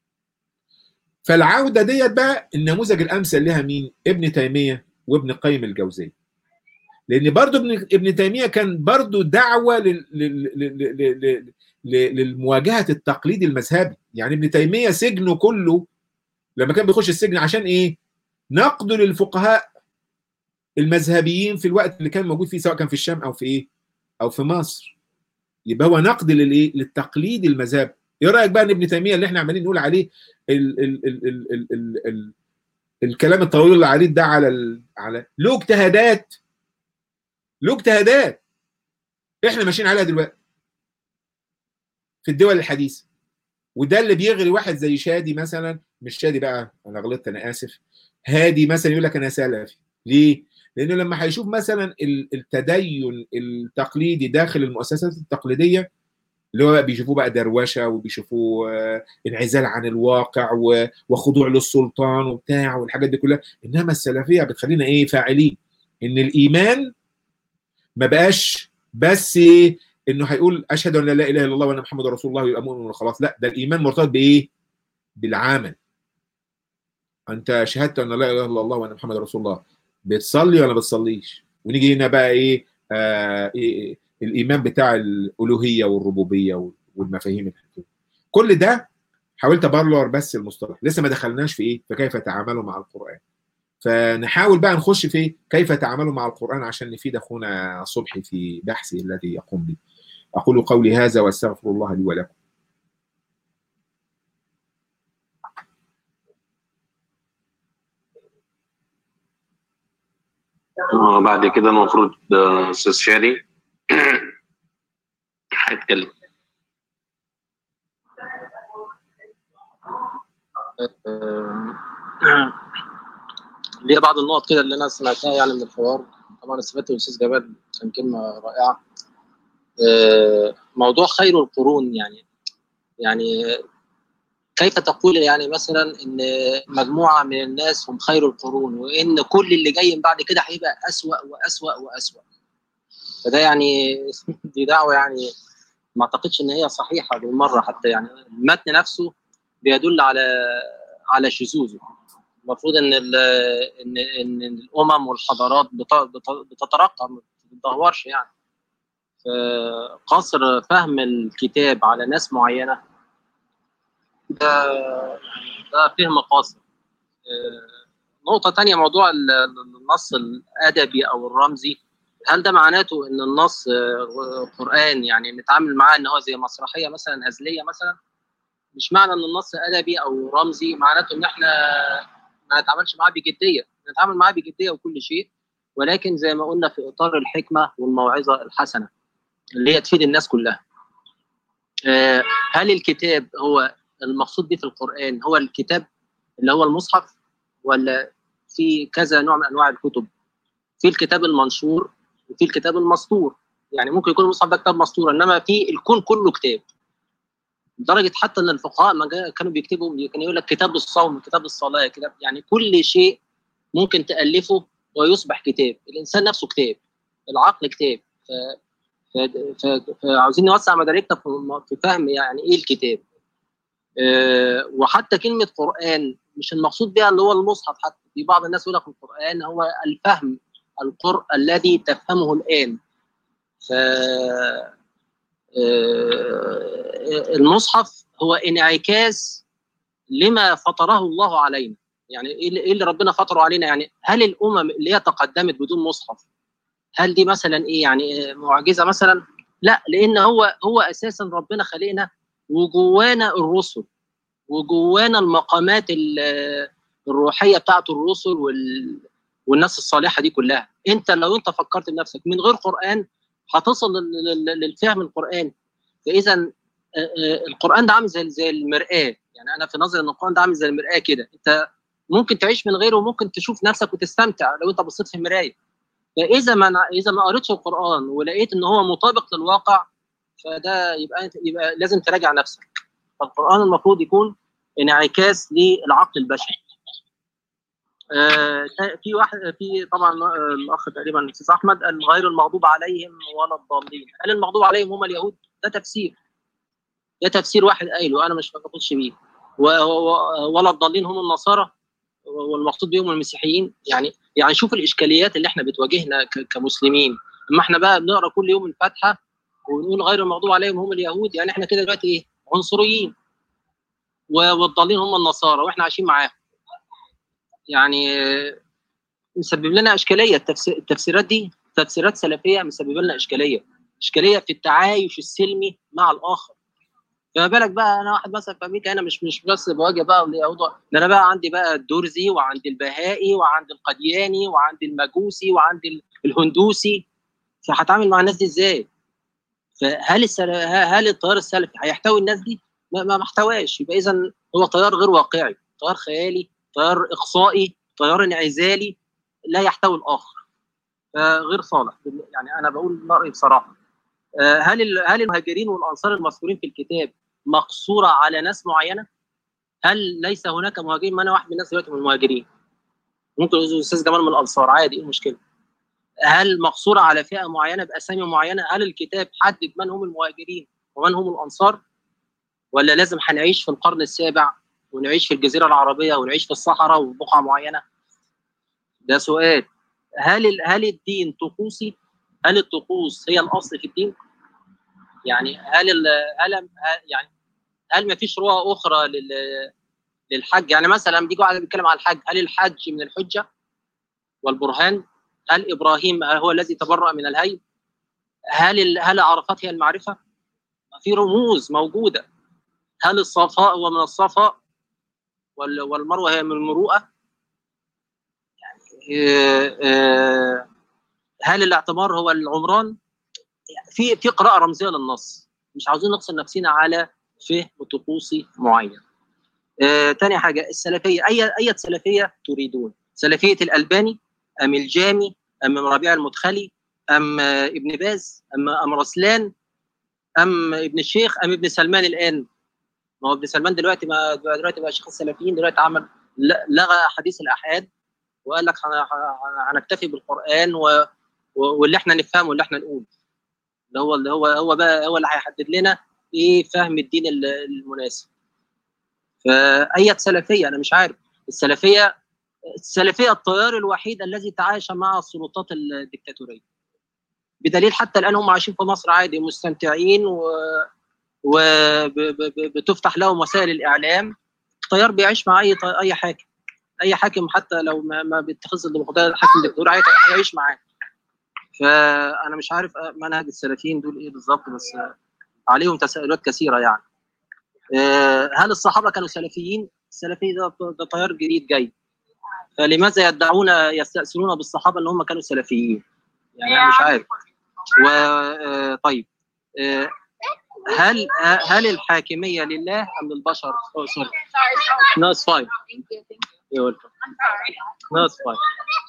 فالعوده ديت بقى النموذج الامثل لها مين ابن تيميه وابن قيم الجوزيه لان برضو ابن ابن تيميه كان برضو دعوه لل... لل... لل... لل... لل... للمواجهه التقليد المذهبي يعني ابن تيميه سجنه كله لما كان بيخش السجن عشان ايه نقده للفقهاء المذهبيين في الوقت اللي كان موجود فيه سواء كان في الشام او في ايه او في مصر يبقى هو نقد للايه للتقليد المذهبي ايه رايك بقى ان ابن تيميه اللي احنا عمالين نقول عليه ال ال ال ال ال ال ال الكلام الطويل اللي عليه ده على ال على له اجتهادات له اجتهادات احنا ماشيين عليها دلوقتي في الدول الحديثه وده اللي بيغري واحد زي شادي مثلا مش شادي بقى انا غلطت انا اسف هادي مثلا يقول لك انا سلفي ليه؟ لانه لما هيشوف مثلا التدين التقليدي داخل المؤسسات التقليديه اللي هو بقى بيشوفوه بقى دروشه وبيشوفوه انعزال عن الواقع وخضوع للسلطان وبتاع والحاجات دي كلها انما السلفيه بتخلينا ايه فاعلين ان الايمان ما بقاش بس انه هيقول اشهد ان لا اله الا الله وان محمد رسول الله يبقى مؤمن خلاص لا ده الايمان مرتبط بايه؟ بالعمل انت شهدت ان لا اله الا الله وان محمد رسول الله بتصلي ولا بتصليش؟ ونيجي هنا بقى ايه, آه إيه الايمان بتاع الالوهيه والربوبيه والمفاهيم الحكيمه كل ده حاولت ابرر بس المصطلح لسه ما دخلناش في ايه فكيف تعاملوا مع القران فنحاول بقى نخش في كيف تعاملوا مع القران عشان نفيد اخونا صبحي في بحثه الذي يقوم به اقول قولي هذا واستغفر الله لي ولكم آه بعد كده المفروض استاذ شادي هيتكلم ليه بعض النقط كده اللي انا سمعتها يعني من الحوار طبعا استفدت من الاستاذ جمال كان كلمه رائعه موضوع خير القرون يعني يعني كيف تقول يعني مثلا ان مجموعه من الناس هم خير القرون وان كل اللي جاي من بعد كده هيبقى اسوأ واسوأ واسوأ فده يعني دي دعوه يعني ما اعتقدش ان هي صحيحه بالمره حتى يعني المتن نفسه بيدل على على شذوذه المفروض ان ان ان الامم والحضارات بتترقى ما بتتدهورش يعني قصر فهم الكتاب على ناس معينه ده ده فهم قاصر نقطة تانية موضوع ال- النص الأدبي أو الرمزي هل ده معناته إن النص آه، قرآن يعني نتعامل معاه إن هو زي مسرحية مثلا هزلية مثلا مش معنى إن النص أدبي أو رمزي معناته إن إحنا ما نتعاملش معاه بجدية نتعامل معاه بجدية وكل شيء ولكن زي ما قلنا في إطار الحكمة والموعظة الحسنة اللي هي تفيد الناس كلها آه، هل الكتاب هو المقصود به في القرآن هو الكتاب اللي هو المصحف ولا في كذا نوع من انواع الكتب في الكتاب المنشور وفي الكتاب المسطور يعني ممكن يكون المصحف ده كتاب مسطور انما في الكون كله كتاب لدرجه حتى ان الفقهاء ما جا- كانوا بيكتبوا كان يقول لك كتاب الصوم كتاب الصلاه كتاب يعني كل شيء ممكن تالفه ويصبح كتاب الانسان نفسه كتاب العقل كتاب ف... ف... ف... فعاوزين نوسع مداركنا في في فهم يعني ايه الكتاب آه، وحتى كلمه قران مش المقصود بها اللي هو المصحف حتى في بعض الناس يقول لك القران هو الفهم القرء الذي تفهمه الان ف آه، المصحف هو انعكاس لما فطره الله علينا يعني ايه اللي- إيه اللي ربنا فطره علينا يعني هل الامم اللي هي تقدمت بدون مصحف هل دي مثلا ايه يعني معجزه مثلا لا لان هو هو اساسا ربنا خلقنا وجوانا الرسل وجوانا المقامات ال- الروحيه بتاعت الرسل وال والناس الصالحه دي كلها انت لو انت فكرت بنفسك من غير قران هتصل لل- لل- للفهم القراني فاذا آه، آه، القران ده عامل زي زي المراه يعني انا في نظري ان القران ده عامل زي المراه كده انت ممكن تعيش من غيره وممكن تشوف نفسك وتستمتع لو انت بصيت في المرايه فاذا ما اذا ما قريتش القران ولقيت ان هو مطابق للواقع فده يبقى يبقى لازم تراجع نفسك فالقران المفروض يكون انعكاس للعقل البشري آه، في واحد في طبعا آه، الاخ تقريبا الاستاذ احمد قال غير المغضوب عليهم ولا الضالين هل المغضوب عليهم هم اليهود ده تفسير ده تفسير واحد قايله انا مش بقولش بيه و- و- ولا الضالين هم النصارى والمقصود بهم المسيحيين يعني يعني شوف الاشكاليات اللي احنا بتواجهنا ك- كمسلمين اما احنا بقى بنقرا كل يوم الفاتحه ونقول غير المغضوب عليهم هم اليهود يعني احنا كده دلوقتي ايه عنصريين و- والضالين هم النصارى واحنا عايشين معاهم يعني آه، مسبب لنا اشكاليه التفس- التفسيرات دي تفسيرات سلفيه مسببه لنا اشكاليه اشكاليه في التعايش السلمي مع الاخر فما بالك بقى انا واحد مثلا في امريكا هنا مش مش بس بواجه بقى اليهود ده انا بقى عندي بقى الدرزي وعندي البهائي وعندي القدياني وعندي المجوسي وعندي ال- الهندوسي فهتعامل مع الناس دي ازاي؟ فهل السل... هل التيار السلفي هيحتوي الناس دي؟ ما ما ما احتواش يبقى اذا هو تيار غير واقعي، تيار خيالي، تيار اقصائي، تيار انعزالي لا يحتوي الاخر. فغير صالح يعني انا بقول رايي بصراحه. آه، هل ال- هل المهاجرين والانصار المذكورين في الكتاب مقصوره على ناس معينه؟ هل ليس هناك مهاجرين؟ ما انا واحد من الناس دلوقتي من المهاجرين. ممكن الاستاذ جمال من الانصار عادي ايه المشكله؟ هل مقصوره على فئه معينه باسامي معينه؟ هل الكتاب حدد من هم المهاجرين ومن هم الانصار؟ ولا لازم هنعيش في القرن السابع ونعيش في الجزيره العربيه ونعيش في الصحراء وفي بقعه معينه؟ ده سؤال. هل ال- هل الدين طقوسي؟ هل الطقوس هي الاصل في الدين؟ يعني هل ال هل هل- يعني هل ما فيش رؤى اخرى لل للحج يعني مثلا بيجي واحد بيتكلم على الحج هل الحج من الحجه والبرهان هل ابراهيم هو الذي تبرأ من الهي هل ال- هل عرفات هي المعرفه في رموز موجوده هل الصفاء هو من الصفاء وال- والمروه هي من المروءه يعني آه، آه، هل الاعتمار هو العمران في في قراءه رمزيه للنص مش عاوزين نقصر نفسنا على فهم طقوسي معين آه، تاني حاجه السلفيه اي اي سلفيه تريدون سلفيه الالباني ام الجامي ام ربيع المدخلي ام آه، ابن باز ام ام رسلان ام ابن الشيخ ام ابن سلمان الان ما هو ابن سلمان دلوقتي ما دلوقتي بقى شيخ السلفيين دلوقتي عمل ل- لغى حديث الاحاد وقال لك هن- هن- هنكتفي بالقران و... و- واللي احنا نفهمه واللي احنا نقوله اللي هو اللي هو هو بقى هو اللي هيحدد لنا ايه فهم الدين ال- المناسب فأية سلفية أنا مش عارف السلفية السلفية التيار الوحيد الذي تعايش مع السلطات الدكتاتورية بدليل حتى الآن هم عايشين في مصر عادي مستمتعين و وبتفتح لهم وسائل الإعلام التيار بيعيش مع أي أي حاجة اي حاكم حتى لو ما, ما بيتخذ الديمقراطيه الحاكم دكتور هي- هيعيش معاه فانا مش عارف منهج السلفيين دول ايه بالظبط بس عليهم تساؤلات كثيره يعني آه، هل الصحابه كانوا سلفيين؟ السلفي ده ده تيار جديد جاي فلماذا يدعون يستأثرون بالصحابه ان هم كانوا سلفيين؟ يعني أنا مش عارف و آه، طيب آه، هل هل الحاكميه لله ام للبشر؟ أوه سوري ناقص 5 You're welcome. ناقص 5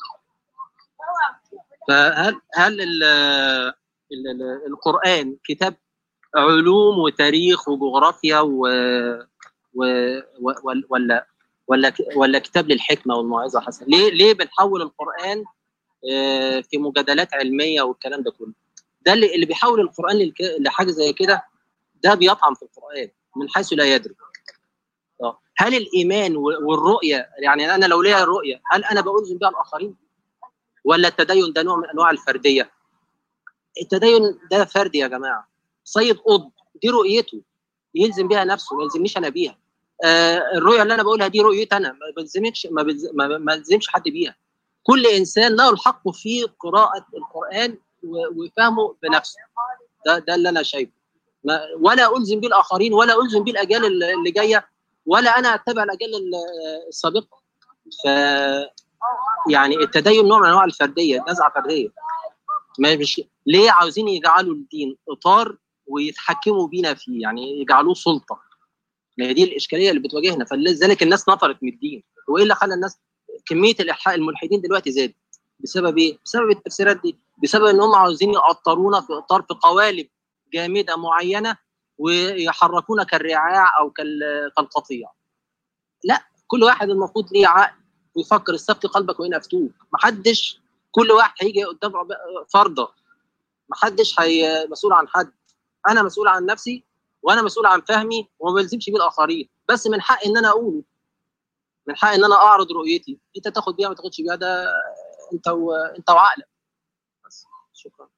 فهل هل ال ال ال القرآن كتاب علوم وتاريخ وجغرافيا و, و, و ولا- ولا ولا ولا كتاب للحكمه والموعظه حسن ليه ليه بنحول القرآن آه، في مجادلات علميه والكلام ده كله ده اللي اللي بيحول القرآن للك- لحاجه زي كده ده بيطعن في القرآن من حيث لا يدري آه. هل الايمان و- والرؤيه يعني انا لو ليا رؤيه هل انا بلزم بها الاخرين ولا التدين ده نوع من انواع الفرديه التدين ده فردي يا جماعه سيد قطب دي رؤيته يلزم بيها نفسه ما يلزمنيش انا بيها آه الرؤيه اللي انا بقولها دي رؤيتي انا ما بلزمكش ما بلز- ما ما بلزمش حد بيها كل انسان له الحق في قراءه القران و- وفهمه بنفسه ده ده اللي انا شايفه ما ولا الزم بيه الاخرين ولا الزم بيه الاجيال اللي اللي جايه ولا انا اتبع الاجيال ال- السابقه ف يعني التدين نوع من انواع الفرديه نزعه فرديه ما مش ليه عاوزين يجعلوا الدين اطار ويتحكموا بينا فيه يعني يجعلوه سلطه ما هي دي الاشكاليه اللي بتواجهنا فلذلك الناس نفرت من الدين وايه اللي خلى الناس كميه الالحاد الملحدين دلوقتي زادت بسبب ايه؟ بسبب التفسيرات دي بسبب ان هم عاوزين يقطرونا في اطار في قوالب جامده معينه ويحركونا كالرعاع او كال- كالقطيع لا كل واحد المفروض ليه عقل ويفكر استفتي قلبك وين افتوك محدش كل واحد هيجي قدام رب- فرضه محدش هي مسؤول عن حد انا مسؤول عن نفسي وانا مسؤول عن فهمي وما بلزمش بيه الاخرين بس من حق ان انا اقوله من حق ان انا اعرض رؤيتي انت تاخد بيها ما تاخدش بيها ده انت و... انت وعقلك بس شكرا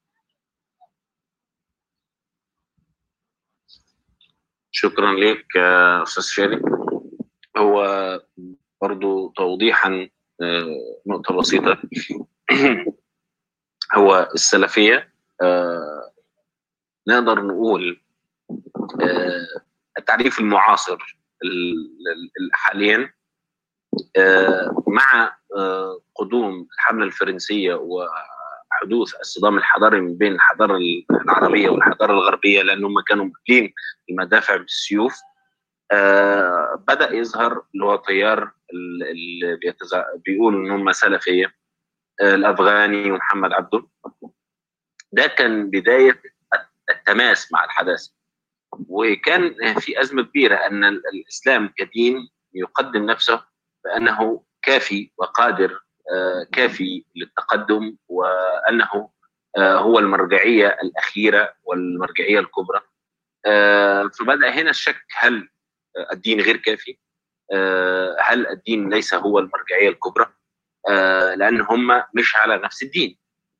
شكرا لك يا استاذ شادي هو برضو توضيحا آه، نقطة بسيطة هو السلفية آه، نقدر نقول آه، التعريف المعاصر ال- ال- حاليا آه، مع آه، قدوم الحملة الفرنسية وحدوث الصدام الحضاري من بين الحضارة العربية والحضارة الغربية لأنهم كانوا مقلين المدافع بالسيوف آه، بدأ يظهر اللي هو تيار ال- اللي بيتزع... بيقول ان هم سلفيه آه، الافغاني ومحمد عبده ده كان بدايه التماس مع الحداثه وكان في ازمه كبيره ان ال- الاسلام كدين يقدم نفسه بانه كافي وقادر آه، كافي للتقدم وانه آه، هو المرجعيه الاخيره والمرجعيه الكبرى آه، فبدا هنا الشك هل الدين غير كافي آه، هل الدين ليس هو المرجعيه الكبرى آه، لان هم مش على نفس الدين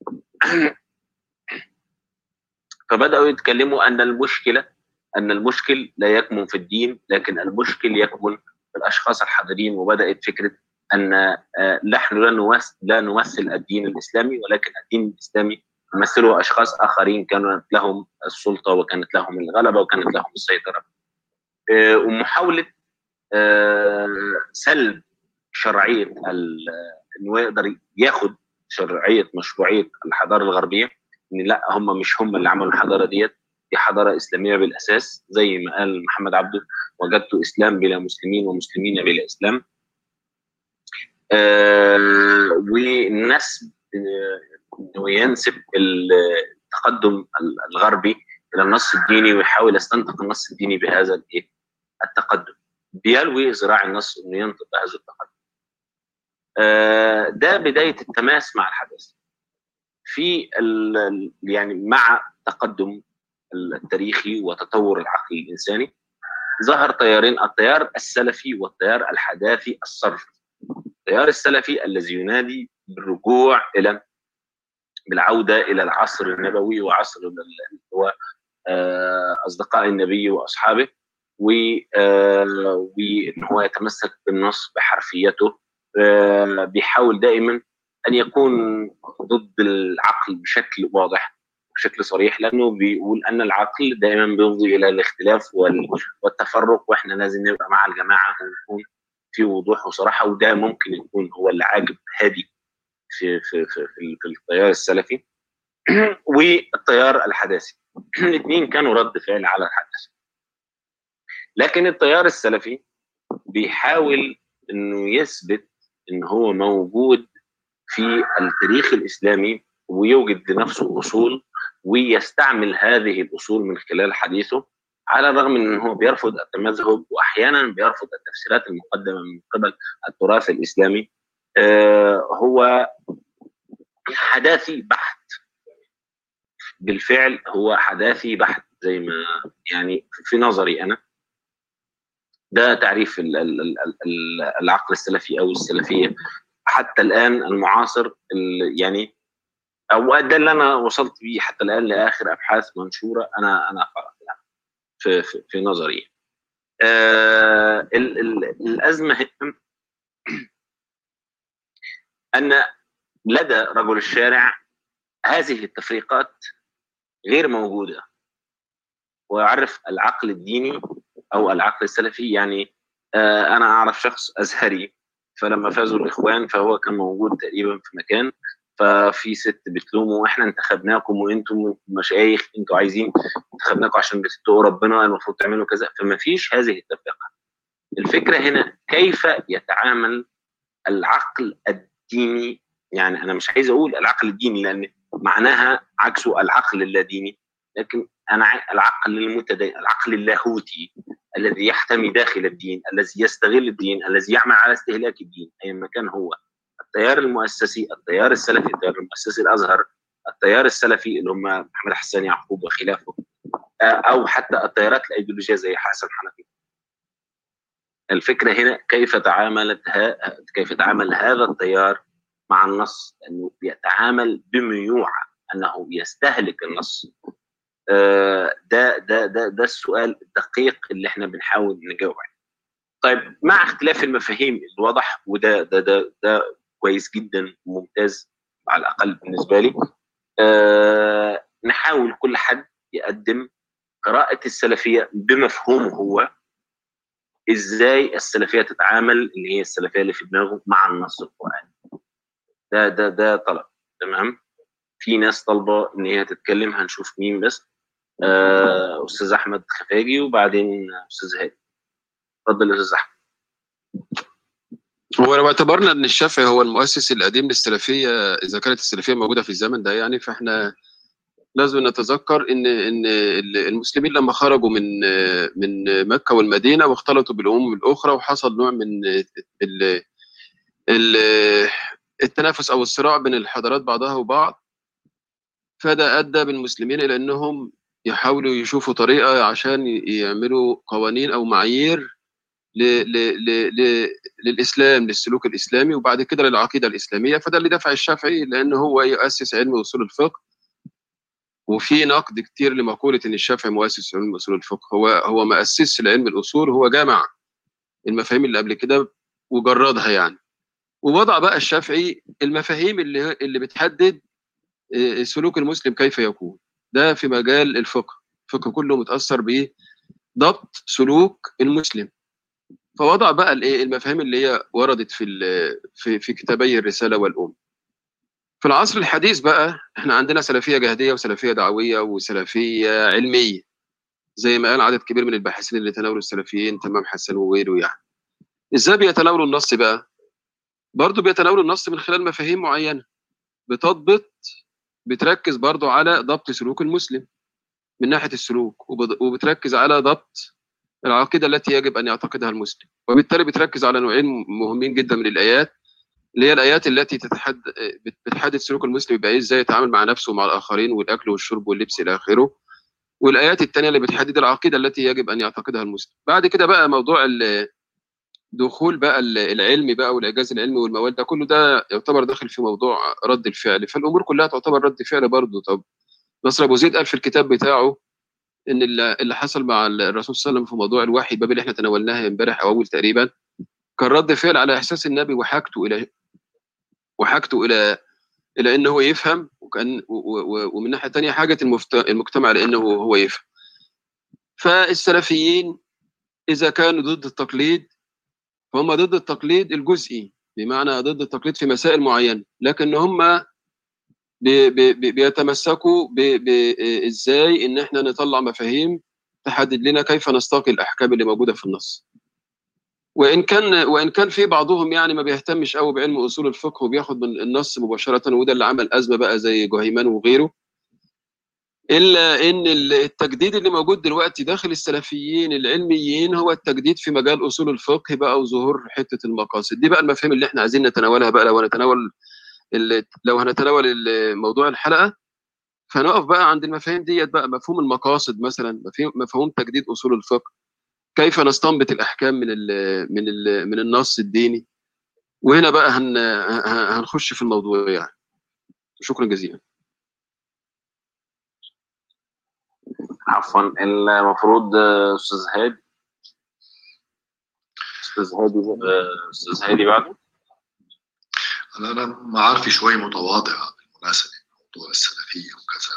فبداوا يتكلموا ان المشكله ان المشكل لا يكمن في الدين لكن المشكل يكمن في الاشخاص الحاضرين وبدات فكره ان آه، نحن لا نمثل لا نمثل الدين الاسلامي ولكن الدين الاسلامي يمثله اشخاص اخرين كانت لهم السلطه وكانت لهم الغلبه وكانت لهم السيطره آه، ومحاوله آه، سلب شرعيه ال- انه يقدر ياخد شرعيه مشروعيه الحضاره الغربيه ان لا هم مش هم اللي عملوا الحضاره ديت دي حضاره اسلاميه بالاساس زي ما قال محمد عبده وجدت اسلام بلا مسلمين ومسلمين بلا اسلام آه والناس آه، انه ينسب التقدم الغربي الى النص الديني ويحاول يستنطق النص الديني بهذا الايه التقدم بيلوي ذراع النص انه ينطق بهذا التقدم آه، ده بدايه التماس مع الحداثه في ال- ال- يعني مع تقدم التاريخي وتطور العقل الانساني ظهر تيارين التيار السلفي والتيار الحداثي الصرف التيار السلفي الذي ينادي بالرجوع الى بالعوده الى العصر النبوي وعصر ال- اللي هو آه، اصدقاء النبي واصحابه و- آه، وان هو يتمسك بالنص بحرفيته آه، بيحاول دائما ان يكون ضد العقل بشكل واضح بشكل صريح لانه بيقول ان العقل دائما بيفضي الى الاختلاف وال- والتفرق واحنا لازم نبقى مع الجماعه ونكون في وضوح وصراحه وده ممكن يكون هو اللي عاجب هادي في في في في, في التيار السلفي والتيار الحداثي الاثنين كانوا رد فعل على الحداثه لكن التيار السلفي بيحاول انه يثبت ان هو موجود في التاريخ الاسلامي ويوجد لنفسه اصول ويستعمل هذه الاصول من خلال حديثه على الرغم من ان هو بيرفض التمذهب واحيانا بيرفض التفسيرات المقدمه من قبل التراث الاسلامي آه، هو حداثي بحت بالفعل هو حداثي بحت زي ما يعني في نظري انا ده تعريف ال- ال- ال- ال- العقل السلفي او السلفيه حتى الان المعاصر ال- يعني او ده اللي انا وصلت بيه حتى الان لاخر ابحاث منشوره انا انا قراتها في, في, في نظري آه ال ال الازمه هنا ان لدى رجل الشارع هذه التفريقات غير موجوده ويعرف العقل الديني او العقل السلفي يعني آه انا اعرف شخص ازهري فلما فازوا الاخوان فهو كان موجود تقريبا في مكان ففي ست بتلومه احنا انتخبناكم وانتم مشايخ انتوا عايزين انتخبناكم عشان بتتقوا ربنا المفروض تعملوا كذا فما فيش هذه التفرقه الفكره هنا كيف يتعامل العقل الديني يعني انا مش عايز اقول العقل الديني لان معناها عكسه العقل اللاديني لكن انا ع- العقل المتدين العقل اللاهوتي الذي يحتمي داخل الدين الذي يستغل الدين الذي يعمل على استهلاك الدين اي مكان هو التيار المؤسسي التيار السلفي التيار المؤسسي الازهر التيار السلفي اللي هم محمد حسان يعقوب وخلافه آه، او حتى التيارات الايديولوجيه زي حسن حنفي الفكره هنا كيف تعاملت ها كيف تعامل هذا التيار مع النص انه بيتعامل بميوعه انه يستهلك النص آه، ده ده ده ده السؤال الدقيق اللي احنا بنحاول نجاوب عليه. طيب مع اختلاف المفاهيم الواضح وده ده ده ده كويس جدا وممتاز على الاقل بالنسبه لي آه، نحاول كل حد يقدم قراءة السلفية بمفهومه هو ازاي السلفية تتعامل اللي هي السلفية اللي في دماغه مع النص القرآني ده ده ده طلب تمام في ناس طالبة ان هي تتكلم هنشوف مين بس آه، استاذ احمد خفاجي وبعدين استاذ هادي اتفضل يا استاذ احمد هو لو اعتبرنا ان الشافعي هو المؤسس القديم للسلفيه اذا كانت السلفيه موجوده في الزمن ده يعني فاحنا لازم نتذكر ان ان المسلمين لما خرجوا من من مكه والمدينه واختلطوا بالامم الاخرى وحصل نوع من ال ال التنافس او الصراع بين الحضارات بعضها وبعض فده ادى بالمسلمين الى انهم يحاولوا يشوفوا طريقه عشان يعملوا قوانين او معايير ل ل ل ل للاسلام للسلوك الاسلامي وبعد كده للعقيده الاسلاميه فده اللي دفع الشافعي لانه هو يؤسس علم اصول الفقه وفي نقد كتير لمقوله ان الشافعي مؤسس علم اصول الفقه هو هو ما اسسش لعلم الاصول هو جمع المفاهيم اللي قبل كده وجردها يعني ووضع بقى الشافعي المفاهيم اللي اللي بتحدد سلوك المسلم كيف يكون ده في مجال الفقه الفقه كله متاثر بضبط سلوك المسلم فوضع بقى الايه المفاهيم اللي هي وردت في في في كتابي الرساله والام في العصر الحديث بقى احنا عندنا سلفيه جهاديه وسلفيه دعويه وسلفيه علميه زي ما قال عدد كبير من الباحثين اللي تناولوا السلفيين تمام حسن وغيره يعني ازاي بيتناولوا النص بقى برضه بيتناولوا النص من خلال مفاهيم معينه بتضبط بتركز برضه على ضبط سلوك المسلم من ناحيه السلوك وبتركز على ضبط العقيده التي يجب ان يعتقدها المسلم وبالتالي بتركز على نوعين مهمين جدا من الايات اللي هي الايات التي تتحد بتحدد سلوك المسلم يبقى ازاي يتعامل مع نفسه ومع الاخرين والاكل والشرب واللبس الى اخره والايات الثانيه اللي بتحدد العقيده التي يجب ان يعتقدها المسلم بعد كده بقى موضوع دخول بقى العلم بقى والاعجاز العلمي والمواد ده كله ده يعتبر داخل في موضوع رد الفعل فالامور كلها تعتبر رد فعل برضه طب نصر ابو زيد قال في الكتاب بتاعه ان اللي حصل مع الرسول صلى الله عليه وسلم في موضوع الوحي الباب اللي احنا تناولناها امبارح او اول تقريبا كان رد فعل على احساس النبي وحاجته الى وحاجته الى الى انه هو يفهم وكان و- و- ومن ناحيه تانية حاجه المفت- المجتمع لانه هو يفهم فالسلفيين اذا كانوا ضد التقليد فهم ضد التقليد الجزئي بمعنى ضد التقليد في مسائل معينه لكن هم بي- بي- بي- بيتمسكوا ب- ب- ازاي ان احنا نطلع مفاهيم تحدد لنا كيف نستقي الاحكام اللي موجوده في النص وان كان وان كان في بعضهم يعني ما بيهتمش قوي بعلم اصول الفقه وبياخد من النص مباشره وده اللي عمل ازمه بقى زي جهيمان وغيره الا ان التجديد اللي موجود دلوقتي داخل السلفيين العلميين هو التجديد في مجال اصول الفقه بقى وظهور حته المقاصد دي بقى المفاهيم اللي احنا عايزين نتناولها بقى لو هنتناول ال- لو هنتناول ال- موضوع الحلقه فنقف بقى عند المفاهيم ديت بقى مفهوم المقاصد مثلا مفهوم مفهوم تجديد اصول الفقه كيف نستنبط الاحكام من ال من ال من النص الديني وهنا بقى هن ه- هنخش في الموضوع يعني شكرا جزيلا عفوا المفروض آه، استاذ هادي استاذ هادي آه، استاذ هادي بعده انا انا معارفي شوي متواضعه بالمناسبه موضوع السلفيه وكذا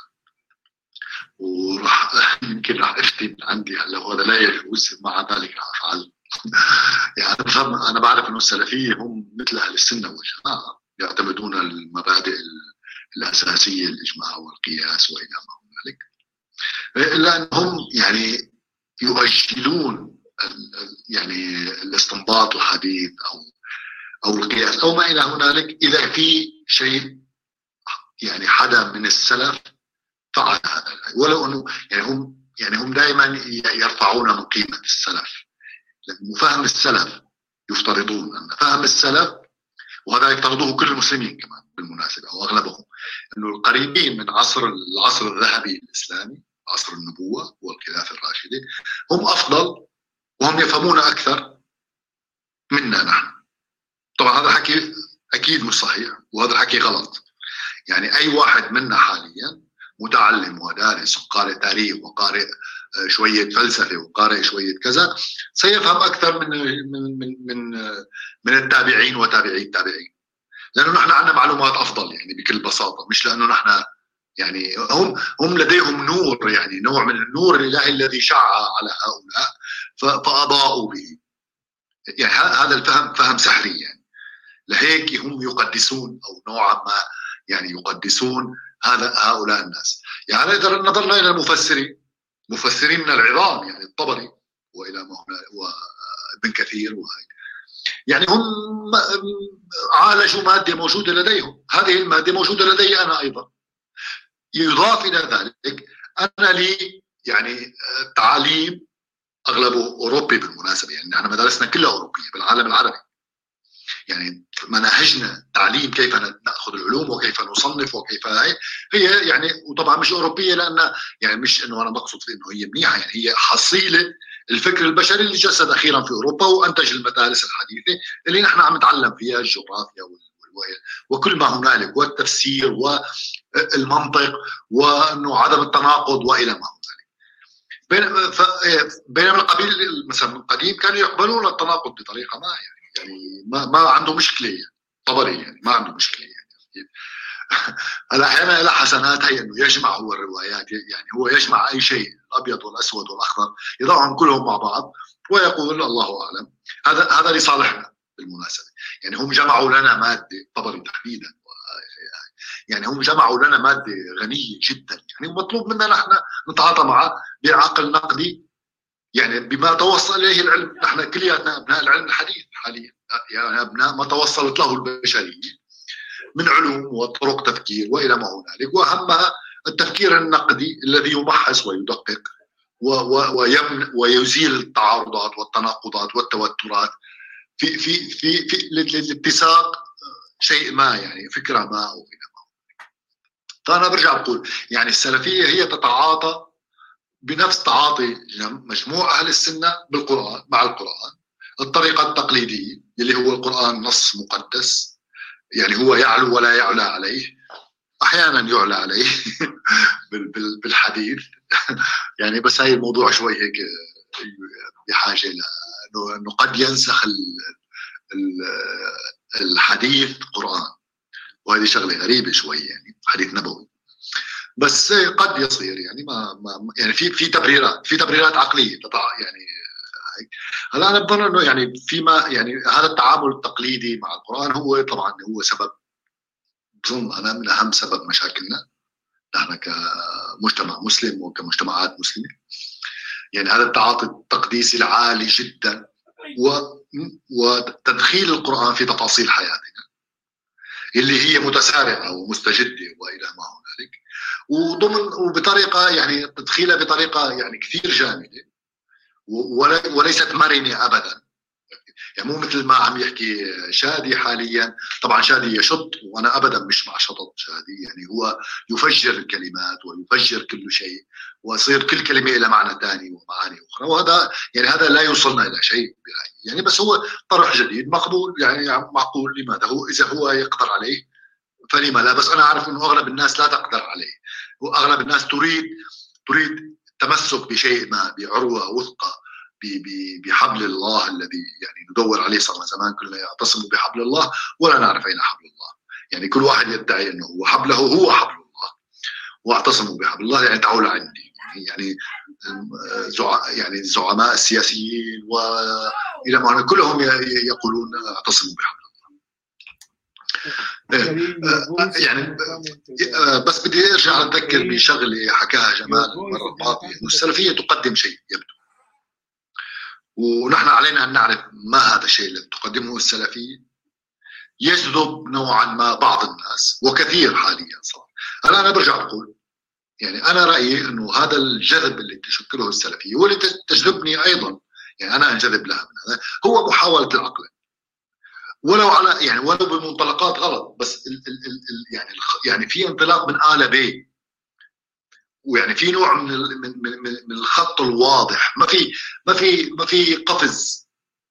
وراح يمكن راح افتي من عندي هلا وهذا لا يجوز مع ذلك راح افعل يعني أنا بفهم انا بعرف انه السلفيه هم مثل اهل السنه والجماعه يعتمدون المبادئ ال- الاساسيه الاجماع والقياس والى ما هنالك الا انهم يعني يؤجلون ال- ال- يعني الاستنباط الحديث او او القياس او ما الى هنالك اذا في شيء يعني حدا من السلف فعل هذا ولو انه يعني هم يعني هم دائما يرفعون من قيمه السلف لأن فهم السلف يفترضون ان فهم السلف وهذا يفترضه كل المسلمين كمان بالمناسبه او اغلبهم انه القريبين من عصر العصر الذهبي الاسلامي عصر النبوه والخلافه الراشده هم افضل وهم يفهمون اكثر منا نحن طبعا هذا الحكي اكيد مش صحيح وهذا الحكي غلط يعني اي واحد منا حاليا متعلم ودارس وقارئ تاريخ وقارئ آه، شويه فلسفه وقارئ شويه كذا سيفهم اكثر من من من من, آه، من التابعين وتابعي التابعين لانه نحن عندنا معلومات افضل يعني بكل بساطه مش لانه نحن يعني هم هم لديهم نور يعني نوع من النور الالهي الذي شع على هؤلاء ف- فاضاءوا به يعني ه- هذا الفهم فهم سحري يعني لهيك هم يقدسون او نوعا ما يعني يقدسون هذا هؤلاء الناس يعني اذا نظرنا الى المفسرين مفسرين العظام يعني الطبري والى ما هنا وابن كثير وهي يعني هم عالجوا ماده موجوده لديهم هذه الماده موجوده لدي انا ايضا يضاف الى ذلك انا لي يعني تعاليم اغلبه اوروبي بالمناسبه يعني نحن مدارسنا كلها اوروبيه بالعالم العربي يعني مناهجنا تعليم كيف ناخذ العلوم وكيف نصنف وكيف هي هي يعني وطبعا مش اوروبيه لان يعني مش انه انا بقصد في انه هي منيحه يعني هي حصيله الفكر البشري اللي جسد اخيرا في اوروبا وانتج المدارس الحديثه اللي نحن عم نتعلم فيها الجغرافيا وكل ما هنالك والتفسير والمنطق وانه عدم التناقض والى ما هنالك بين بينما القبيل مثلا القديم كانوا يقبلون التناقض بطريقه ما يعني يعني ما ما عنده مشكله يعني طبري يعني ما عنده مشكله يعني هلا احيانا لها حسنات هي انه يجمع هو الروايات يعني هو يجمع اي شيء الابيض والاسود والاخضر يضعهم كلهم مع بعض ويقول الله اعلم هذا هذا لصالحنا بالمناسبه يعني هم جمعوا لنا ماده طبري تحديدا يعني هم جمعوا لنا ماده غنيه جدا يعني مطلوب منا نحن نتعاطى معها بعقل نقدي يعني بما توصل اليه العلم نحن كلياتنا ابناء العلم الحديث حاليا يعني ابناء ما توصلت له البشريه من علوم وطرق تفكير والى ما هنالك واهمها التفكير النقدي الذي يمحص ويدقق ويمن ويزيل التعارضات والتناقضات والتوترات في في في في لاتساق شيء ما يعني فكره ما او الى ما فانا برجع بقول يعني السلفيه هي تتعاطى بنفس تعاطي مجموع اهل السنه بالقران مع القران الطريقه التقليديه اللي هو القران نص مقدس يعني هو يعلو ولا يعلى عليه احيانا يعلى عليه بالحديث يعني بس هاي الموضوع شوي هيك بحاجه انه قد ينسخ الحديث قران وهذه شغله غريبه شوي يعني حديث نبوي بس قد يصير يعني ما, ما يعني في في تبريرات في تبريرات عقليه يعني هلا انا بظن انه يعني فيما يعني هذا التعامل التقليدي مع القران هو طبعا هو سبب بظن انا من اهم سبب مشاكلنا نحن كمجتمع مسلم وكمجتمعات مسلمه يعني هذا التعاطي التقديسي العالي جدا و وتدخيل القران في تفاصيل حياتنا اللي هي متسارعه ومستجده والى ما هنالك وضمن وبطريقه يعني تدخيلها بطريقه يعني كثير جامده وليست مرنه ابدا يعني مو مثل ما عم يحكي شادي حاليا طبعا شادي يشط وانا ابدا مش مع شطط شادي يعني هو يفجر الكلمات ويفجر كل شيء ويصير كل كلمه لها معنى ثاني ومعاني اخرى وهذا يعني هذا لا يوصلنا الى شيء برايي يعني بس هو طرح جديد مقبول يعني معقول لماذا هو اذا هو يقدر عليه فلما لا بس انا اعرف انه اغلب الناس لا تقدر عليه واغلب الناس تريد تريد تمسك بشيء ما بعروه وثقه بحبل الله الذي يعني ندور عليه صار زمان كلنا يعتصموا بحبل الله ولا نعرف اين حبل الله يعني كل واحد يدعي انه هو حبله هو حبل الله واعتصموا بحبل الله يعني تعالوا لعندي يعني يعني يعني الزعماء السياسيين والى ما كلهم يقولون اعتصموا بحبل الله يعني بس بدي ارجع اتذكر بشغله حكاها جمال المره الماضيه انه السلفيه تقدم شيء يبدو ونحن علينا ان نعرف ما هذا الشيء الذي تقدمه السلفيه يجذب نوعا ما بعض الناس وكثير حاليا صار هلا انا برجع بقول يعني انا رايي انه هذا الجذب اللي تشكله السلفيه واللي تجذبني ايضا يعني انا انجذب لها من هذا هو محاوله العقل ولو على يعني ولو بمنطلقات غلط بس ال ال ال يعني يعني في انطلاق من آ ب ويعني في نوع من من من, من الخط الواضح ما في ما في ما في قفز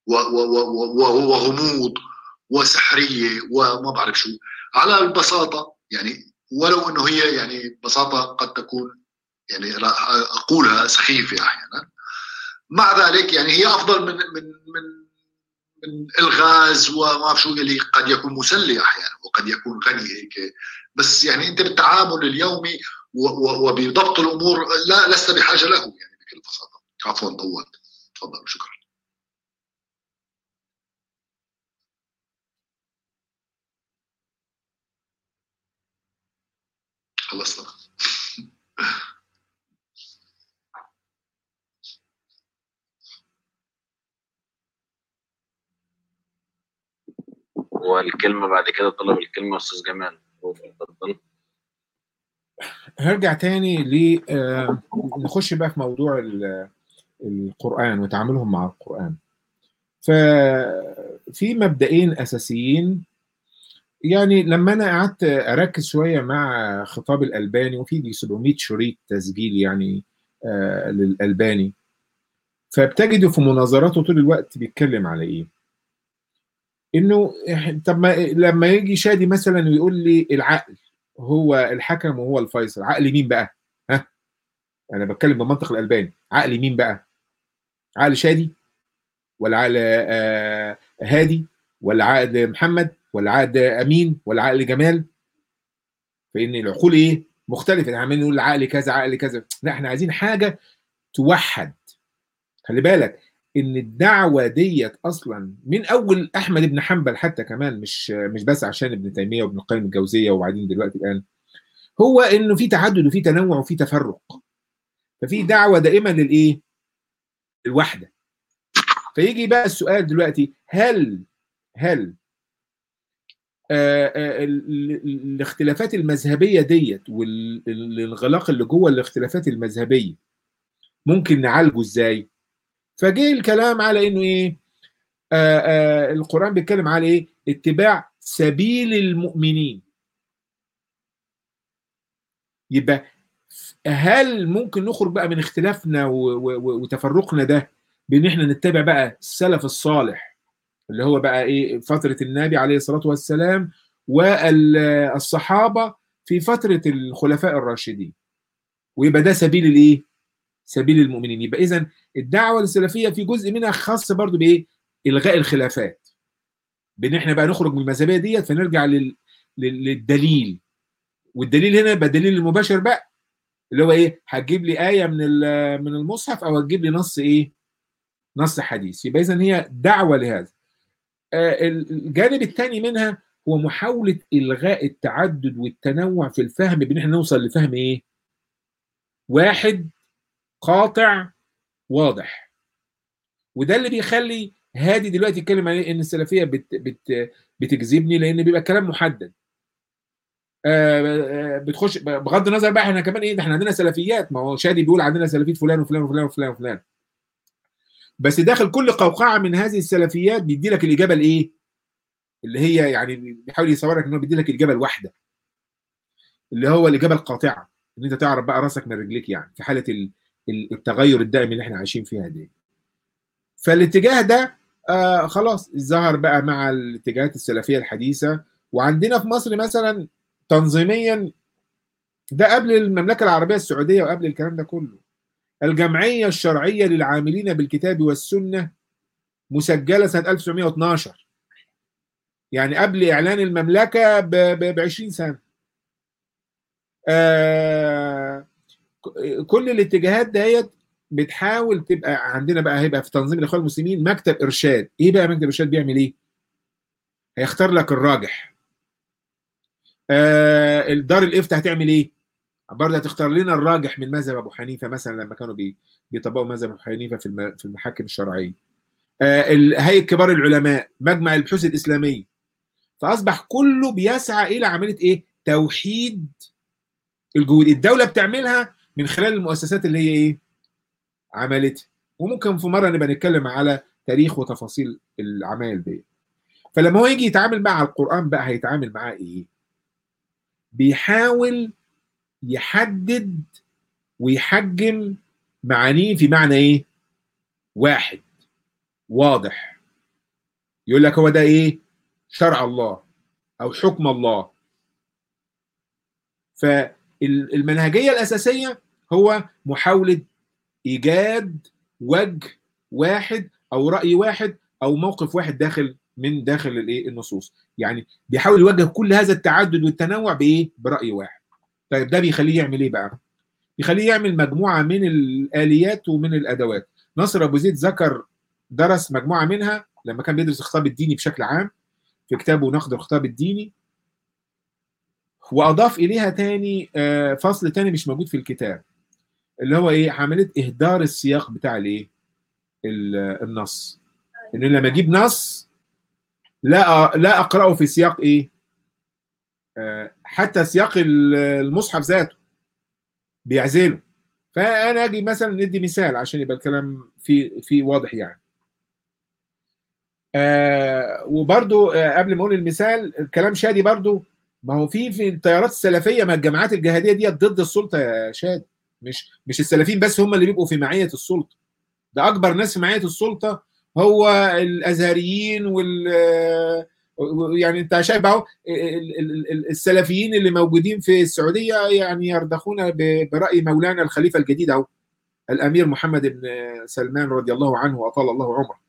وغموض وسحريه وما بعرف شو على البساطه يعني ولو انه هي يعني بساطه قد تكون يعني اقولها سخيفه احيانا مع ذلك يعني هي افضل من من من من الغاز وما بعرف شو اللي قد يكون مسلي احيانا وقد يكون غني هيك بس يعني انت بالتعامل اليومي وبضبط الامور لا لست بحاجه له يعني بكل بساطه عفوا طولت تفضل شكرا خلصنا والكلمه بعد كده طلب الكلمه استاذ جمال اتفضل هرجع تاني ل نخش بقى في موضوع القرآن وتعاملهم مع القرآن ففي مبدئين أساسيين يعني لما أنا قعدت أركز شوية مع خطاب الألباني وفي دي 700 شريط تسجيل يعني آه للألباني فبتجده في مناظراته طول الوقت بيتكلم على إيه؟ إنه طب ما لما يجي شادي مثلا ويقول لي العقل هو الحكم وهو الفيصل عقل مين بقى ها انا بتكلم بمنطق الالباني عقل مين بقى عقل شادي ولا عقل آه هادي ولا عقل محمد ولا عقل امين ولا عقل جمال فان العقول ايه مختلفه احنا عمالين نقول عقل كذا عقل كذا لا احنا عايزين حاجه توحد خلي بالك ان الدعوه ديت اصلا من اول احمد بن حنبل حتى كمان مش مش بس عشان ابن تيميه وابن القيم الجوزيه وبعدين دلوقتي الان هو انه في تعدد وفي تنوع وفي تفرق ففي دعوه دائما للايه؟ للوحده فيجي بقى السؤال دلوقتي هل هل آآ آآ الاختلافات المذهبيه ديت والانغلاق اللي جوه الاختلافات المذهبيه ممكن نعالجه ازاي؟ فجه الكلام على انه ايه آآ آآ القران بيتكلم على ايه اتباع سبيل المؤمنين يبقى هل ممكن نخرج بقى من اختلافنا وتفرقنا ده بان احنا نتبع بقى السلف الصالح اللي هو بقى ايه فتره النبي عليه الصلاه والسلام والصحابه في فتره الخلفاء الراشدين ويبقى ده سبيل الايه سبيل المؤمنين يبقى اذا الدعوه السلفيه في جزء منها خاص برضو بايه الغاء الخلافات بان احنا بقى نخرج من المذهبيه ديت فنرجع لل... لل... للدليل والدليل هنا يبقى الدليل المباشر بقى اللي هو ايه هتجيب لي ايه من ال- من المصحف او هتجيب لي نص ايه نص حديث يبقى اذا هي دعوه لهذا آه، الجانب الثاني منها هو محاوله الغاء التعدد والتنوع في الفهم بان احنا نوصل لفهم ايه واحد قاطع واضح وده اللي بيخلي هادي دلوقتي يتكلم عن ان السلفيه بت بت بتجذبني لان بيبقى كلام محدد آه، آه، بتخش بغض النظر بقى احنا كمان ايه ده احنا عندنا سلفيات ما هو شادي بيقول عندنا سلفيه فلان وفلان وفلان وفلان وفلان بس داخل كل قوقعه من هذه السلفيات بيدي لك الاجابه الايه؟ اللي هي يعني بيحاول يصورك ان هو بيدي لك الاجابه الواحده اللي هو الاجابه القاطعه ان انت تعرف بقى راسك من رجليك يعني في حاله ال- ال- التغير الدائم اللي احنا عايشين فيها دي فالاتجاه ده آه خلاص ظهر بقى مع الاتجاهات السلفيه الحديثه وعندنا في مصر مثلا تنظيميا ده قبل المملكه العربيه السعوديه وقبل الكلام ده كله الجمعيه الشرعيه للعاملين بالكتاب والسنه مسجله سنه 1912 يعني قبل اعلان المملكه ب 20 سنه آه ك- كل الاتجاهات ديت بتحاول تبقى عندنا بقى هيبقى في تنظيم الاخوان المسلمين مكتب ارشاد ايه بقى مكتب ارشاد بيعمل ايه هيختار لك الراجح آه الدار الافتاء هتعمل ايه برضه هتختار لنا الراجح من مذهب ابو حنيفه مثلا لما كانوا بي بيطبقوا مذهب ابو حنيفه في الم- في المحاكم الشرعيه آه ال- هيئه كبار العلماء مجمع البحوث الاسلاميه فاصبح كله بيسعى الى عمليه ايه توحيد الجهود الدوله بتعملها من خلال المؤسسات اللي هي ايه عملتها وممكن في مره نبقى نتكلم على تاريخ وتفاصيل العمايل دي فلما هو يجي يتعامل مع القران بقى هيتعامل معاه ايه بيحاول يحدد ويحجم معانيه في معنى ايه واحد واضح يقول لك هو ده ايه شرع الله او حكم الله فالمنهجيه الاساسيه هو محاوله ايجاد وجه واحد او راي واحد او موقف واحد داخل من داخل الايه النصوص يعني بيحاول يوجه كل هذا التعدد والتنوع بايه براي واحد طيب ده بيخليه يعمل ايه بقى بيخليه يعمل مجموعه من الاليات ومن الادوات نصر ابو زيد ذكر درس مجموعه منها لما كان بيدرس الخطاب الديني بشكل عام في كتابه نقد الخطاب الديني واضاف اليها تاني آه، فصل تاني مش موجود في الكتاب اللي هو ايه عمليه اهدار السياق بتاع الايه ال- النص ان لما اجيب نص لا أ- لا اقراه في سياق ايه آه، حتى سياق ال- المصحف ذاته بيعزله فانا اجي مثلا ندي مثال عشان يبقى الكلام في في واضح يعني آه وبرضو آه قبل ما اقول المثال الكلام شادي برضو ما هو في في التيارات السلفيه ما الجماعات الجهاديه دي ضد السلطه يا شادي مش مش السلفيين بس هم اللي بيبقوا في معيه السلطه ده اكبر ناس في معيه السلطه هو الازهريين وال يعني انت شايف اهو ال- ال- ال- السلفيين اللي موجودين في السعوديه يعني يرضخون ب- براي مولانا الخليفه الجديد اهو الامير محمد بن سلمان رضي الله عنه واطال الله عمره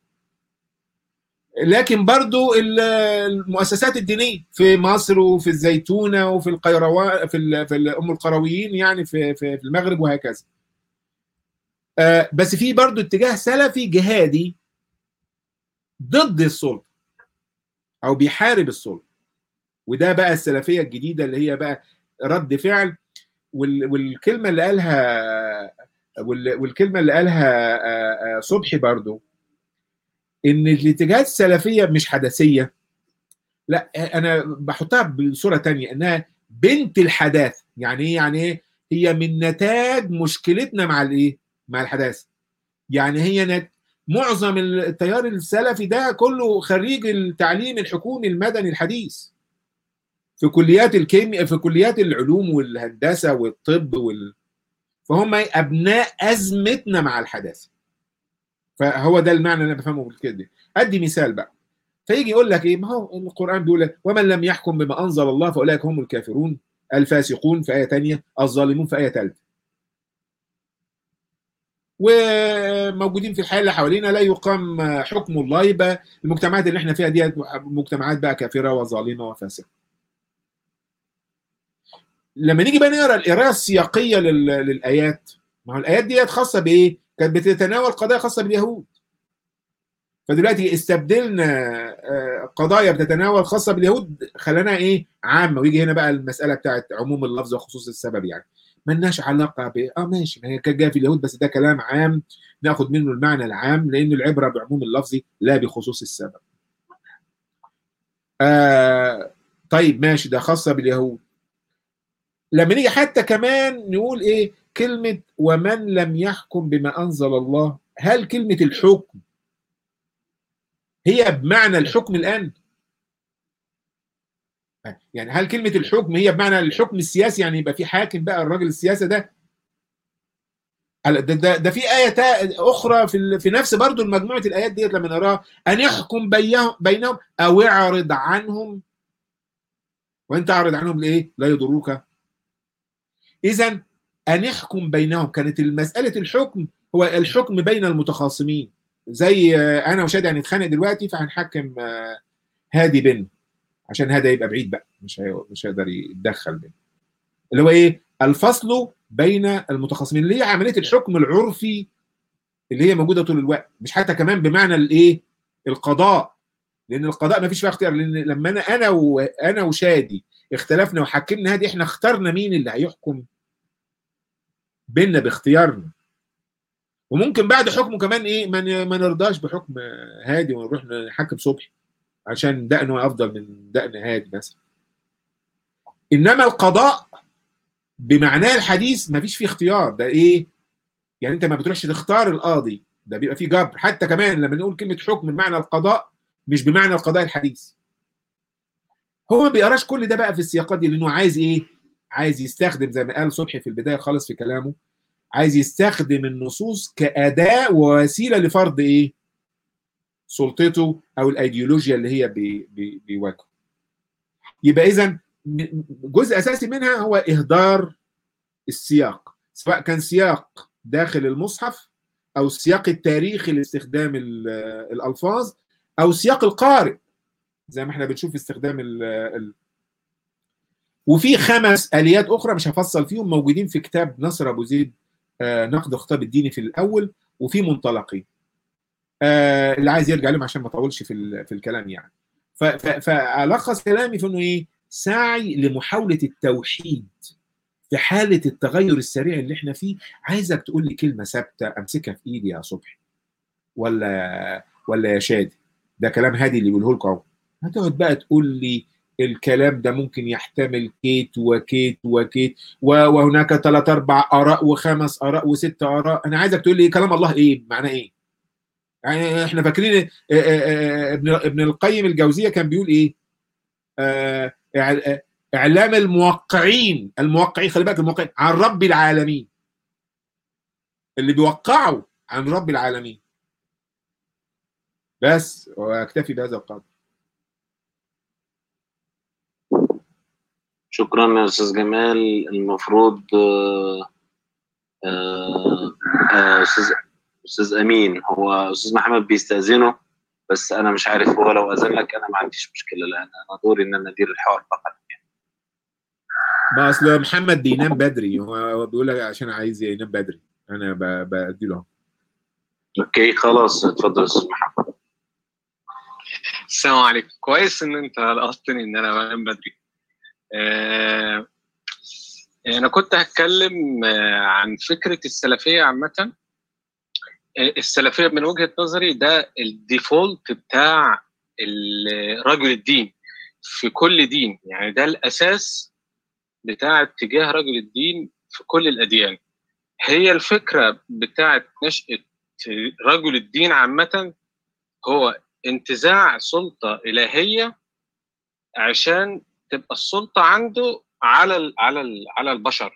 لكن برضو ال- المؤسسات الدينيه في مصر وفي الزيتونه وفي القيروان في ال- في ال- ام القرويين يعني في في في المغرب وهكذا آه، بس في برضو اتجاه سلفي جهادي ضد السلطه او بيحارب السلطه وده بقى السلفيه الجديده اللي هي بقى رد فعل وال- والكلمه اللي قالها وال- والكلمه اللي قالها آه، آه، صبحي برضو ان الاتجاهات السلفيه مش حدثيه لا انا بحطها بصوره تانية انها بنت الحداثه يعني ايه يعني ايه هي من نتاج مشكلتنا مع الايه مع الحداثه يعني هي نت... معظم التيار السلفي ده كله خريج التعليم الحكومي المدني الحديث في كليات الكيمياء في كليات العلوم والهندسه والطب وال... فهم إيه؟ ابناء ازمتنا مع الحداثه فهو ده المعنى اللي انا بفهمه بالكده ادي مثال بقى فيجي يقول لك ايه ما هو القران بيقول لك ومن لم يحكم بما انزل الله فاولئك هم الكافرون الفاسقون في ايه ثانيه الظالمون في ايه ثالثه وموجودين في الحياه اللي حوالينا لا يقام حكم الله يبقى المجتمعات اللي احنا فيها دي مجتمعات بقى كافره وظالمه وفاسقه. لما نيجي بقى نقرا القرايه السياقيه لل- للايات ما هو الايات ديت خاصه بايه؟ كانت بتتناول قضايا خاصه باليهود. فدلوقتي استبدلنا آه، قضايا بتتناول خاصه باليهود خليناها ايه؟ عامه ويجي هنا بقى المساله بتاعت عموم اللفظ وخصوص السبب يعني. ملناش علاقه ب اه ماشي ما هي كانت جايه في اليهود بس ده كلام عام ناخد منه المعنى العام لان العبره بعموم اللفظ لا بخصوص السبب. آه طيب ماشي ده خاصه باليهود. لما نيجي حتى كمان نقول ايه كلمه ومن لم يحكم بما انزل الله هل كلمه الحكم هي بمعنى الحكم الان؟ يعني هل كلمه الحكم هي بمعنى الحكم السياسي يعني يبقى في حاكم بقى الراجل السياسي ده هلا ده, ده, ده في آية تا- أخرى في ال- في نفس برضو المجموعة الآيات ديت لما نراها أن يحكم بينهم بينهم أو اعرض عنهم وأنت أعرض عنهم لإيه؟ لا يضروك إذا أن يحكم بينهم كانت المسألة الحكم هو الحكم بين المتخاصمين زي آه، أنا وشادي هنتخانق دلوقتي فهنحكم آه، هادي بيننا عشان هذا يبقى بعيد بقى مش هي- مش هيقدر يتدخل بيننا اللي هو إيه؟ الفصل بين المتخاصمين اللي هي عمليه الحكم العرفي اللي هي موجوده طول الوقت مش حتى كمان بمعنى الايه القضاء لان القضاء ما فيش فيها اختيار لان لما انا انا وانا وشادي اختلفنا وحكمنا هذه احنا اخترنا مين اللي هيحكم بيننا باختيارنا وممكن بعد حكمه كمان ايه ما ن- ما نرضاش بحكم هادي ونروح نحكم صبحي عشان دقنه افضل من دقن هادي مثلا انما القضاء بمعناه الحديث ما فيش فيه اختيار ده ايه يعني انت ما بتروحش تختار القاضي ده بيبقى فيه جبر حتى كمان لما نقول كلمه حكم بمعنى القضاء مش بمعنى القضاء الحديث هو ما بيقراش كل ده بقى في السياقات دي لانه عايز ايه عايز يستخدم زي ما قال صبحي في البدايه خالص في كلامه عايز يستخدم النصوص كاداه ووسيله لفرض ايه سلطته او الايديولوجيا اللي هي بي بي بيواجهه يبقى اذا جزء اساسي منها هو اهدار السياق سواء كان سياق داخل المصحف او السياق التاريخي لاستخدام ال- الالفاظ او سياق القارئ زي ما احنا بنشوف استخدام ال ال وفي خمس اليات اخرى مش هفصل فيهم موجودين في كتاب نصر ابو زيد آه، نقد الخطاب الديني في الاول وفي منطلقي آه، اللي عايز يرجع لهم عشان ما اطولش في ال- في الكلام يعني ف- ف- فالخص كلامي في انه ايه سعي لمحاوله التوحيد في حاله التغير السريع اللي احنا فيه عايزك تقول لي كلمه ثابته امسكها في ايدي يا صبحي ولا ولا يا شادي ده كلام هادي اللي بيقوله لكم اهو هتقعد بقى تقول لي الكلام ده ممكن يحتمل كيت وكيت وكيت و- وهناك ثلاث اربع اراء وخمس اراء وست اراء انا عايزك تقول لي كلام الله ايه معناه ايه يعني احنا فاكرين آه، آه، آه، ابن ابن القيم الجوزيه كان بيقول ايه آه، إع- آه، اعلام الموقعين الموقعين خلي بالك الموقعين عن رب العالمين اللي بيوقعوا عن رب العالمين بس واكتفي بهذا القدر شكرا يا استاذ جمال المفروض آه، آه، آه، استاذ استاذ امين هو استاذ محمد بيستاذنه بس انا مش عارف هو لو اذن لك انا ما عنديش مشكله لان انا دوري ان انا ادير الحوار فقط ما اصل محمد بينام بدري هو هو بيقول لك عشان عايز ينام بدري انا ب- بدي له اوكي خلاص اتفضل يا استاذ محمد السلام عليكم كويس ان انت لقطتني ان انا بنام بدري آه، انا كنت هتكلم آه، عن فكره السلفيه عامه آه، السلفيه من وجهه نظري ده الديفولت بتاع ال- رجل الدين في كل دين يعني ده الاساس بتاع اتجاه رجل الدين في كل الاديان هي الفكره بتاعت نشاه رجل الدين عامه هو انتزاع سلطه الهيه عشان تبقى السلطه عنده على ال على ال على البشر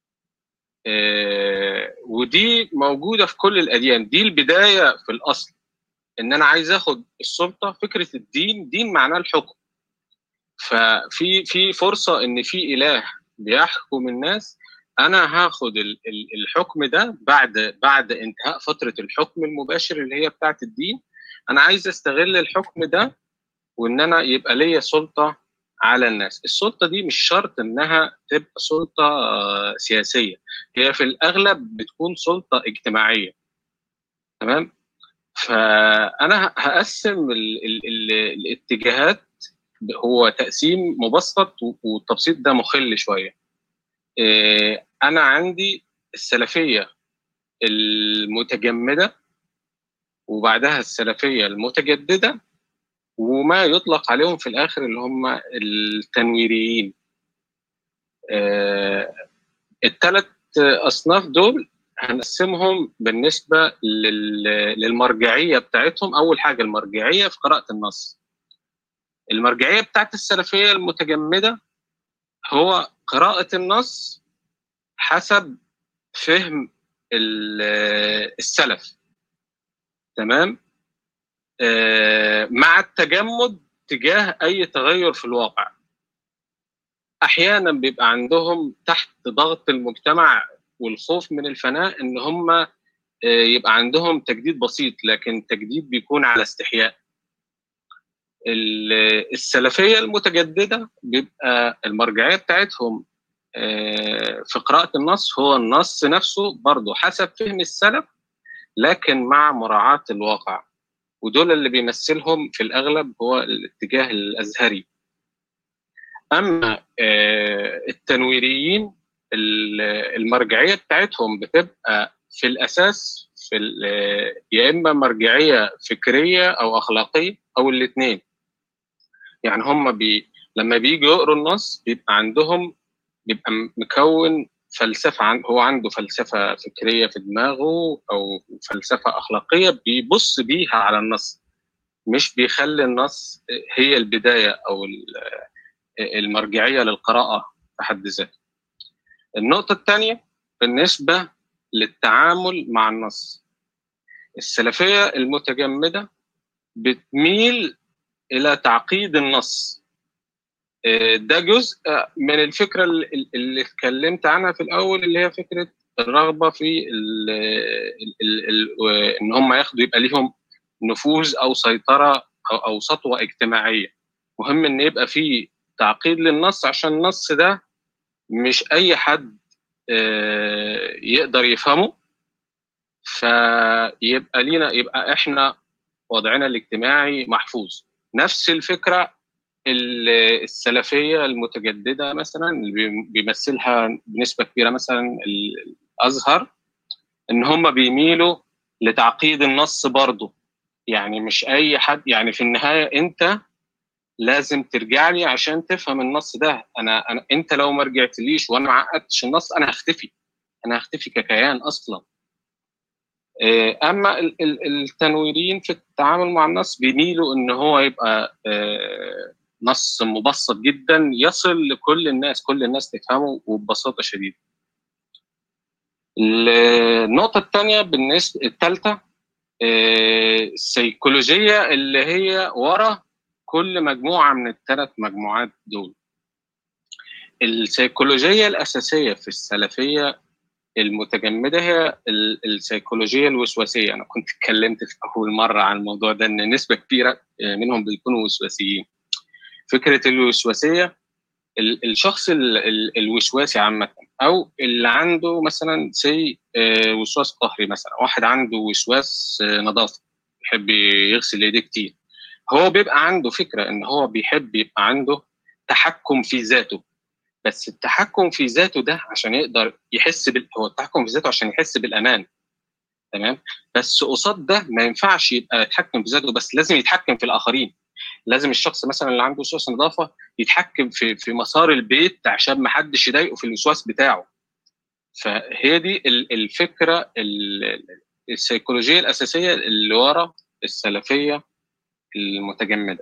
آه، ودي موجوده في كل الاديان دي البدايه في الاصل ان انا عايز اخد السلطه فكره الدين دين معناه الحكم ففي في فرصه ان في اله بيحكم الناس انا هاخد ال- ال- الحكم ده بعد بعد انتهاء فتره الحكم المباشر اللي هي بتاعه الدين انا عايز استغل الحكم ده وان انا يبقى ليا سلطه على الناس السلطه دي مش شرط انها تبقى سلطه آه، سياسيه هي في الاغلب بتكون سلطه اجتماعيه تمام فانا ه- هقسم ال ال ال الاتجاهات هو تقسيم مبسط و- والتبسيط ده مخل شويه إيه، انا عندي السلفيه المتجمده وبعدها السلفيه المتجدده وما يطلق عليهم في الاخر اللي هم التنويريين الثلاث اصناف دول هنقسمهم بالنسبه لل- للمرجعيه بتاعتهم اول حاجه المرجعيه في قراءه النص المرجعيه بتاعت السلفيه المتجمده هو قراءه النص حسب فهم ال- السلف تمام آه، مع التجمد تجاه اي تغير في الواقع احيانا بيبقى عندهم تحت ضغط المجتمع والخوف من الفناء ان هم آه، يبقى عندهم تجديد بسيط لكن تجديد بيكون على استحياء ال- السلفيه المتجدده بيبقى المرجعيه بتاعتهم آه، في قراءه النص هو النص نفسه برضه حسب فهم السلف لكن مع مراعاه الواقع ودول اللي بيمثلهم في الاغلب هو الاتجاه الازهري اما آه، التنويريين ال- المرجعيه بتاعتهم بتبقى في الاساس في ال- يا اما مرجعيه فكريه او اخلاقيه او الاثنين يعني هم بي لما بييجوا يقروا النص بيبقى عندهم بيبقى م- مكون فلسفه عن هو عنده فلسفه فكريه في دماغه او فلسفه اخلاقيه بيبص بيها على النص مش بيخلي النص هي البدايه او ال- المرجعيه للقراءه في حد ذاته. النقطه الثانيه بالنسبه للتعامل مع النص. السلفيه المتجمده بتميل الى تعقيد النص. آه، ده جزء من الفكره اللي اللي اتكلمت عنها في الاول اللي هي فكره الرغبه في ال ال ال ان هم ياخدوا يبقى ليهم نفوذ او سيطره او او سطوه اجتماعيه. مهم ان يبقى في تعقيد للنص عشان النص ده مش اي حد آه، يقدر يفهمه فيبقى لينا يبقى احنا وضعنا الاجتماعي محفوظ نفس الفكره ال- السلفيه المتجدده مثلا اللي بي- بيمثلها بنسبه كبيره مثلا ال- الازهر ان هم بيميلوا لتعقيد النص برضه يعني مش اي حد يعني في النهايه انت لازم ترجع لي عشان تفهم النص ده انا, أنا انت لو ما رجعتليش وانا ما عقدتش النص انا هختفي انا هختفي ككيان اصلا آه، اما ال- ال- التنويريين في التعامل مع النص بيميلوا ان هو يبقى آه، نص مبسط جدا يصل لكل الناس كل الناس تفهمه وببساطه شديده النقطة الثانية بالنسبة الثالثة السيكولوجية اللي هي ورا كل مجموعة من الثلاث مجموعات دول السيكولوجية الأساسية في السلفية المتجمدة هي ال- السيكولوجية الوسواسية أنا كنت اتكلمت في أول مرة عن الموضوع ده إن نسبة كبيرة منهم بيكونوا وسواسيين فكرة الوسواسية ال- الشخص ال- ال- الوسواسي عامة أو اللي عنده مثلا سي وسواس قهري مثلا واحد عنده وسواس آه، نظافة يحب يغسل ايديه كتير هو بيبقى عنده فكرة إن هو بيحب يبقى عنده تحكم في ذاته بس التحكم في ذاته ده عشان يقدر يحس بال... هو التحكم في ذاته عشان يحس بالامان تمام بس قصاد ده ما ينفعش يبقى يتحكم في ذاته بس لازم يتحكم في الاخرين لازم الشخص مثلا اللي عنده وسواس نظافه يتحكم في في مسار البيت عشان ما حدش يضايقه في الوسواس بتاعه فهي دي ال- الفكره ال- السيكولوجيه الاساسيه اللي ورا السلفيه المتجمده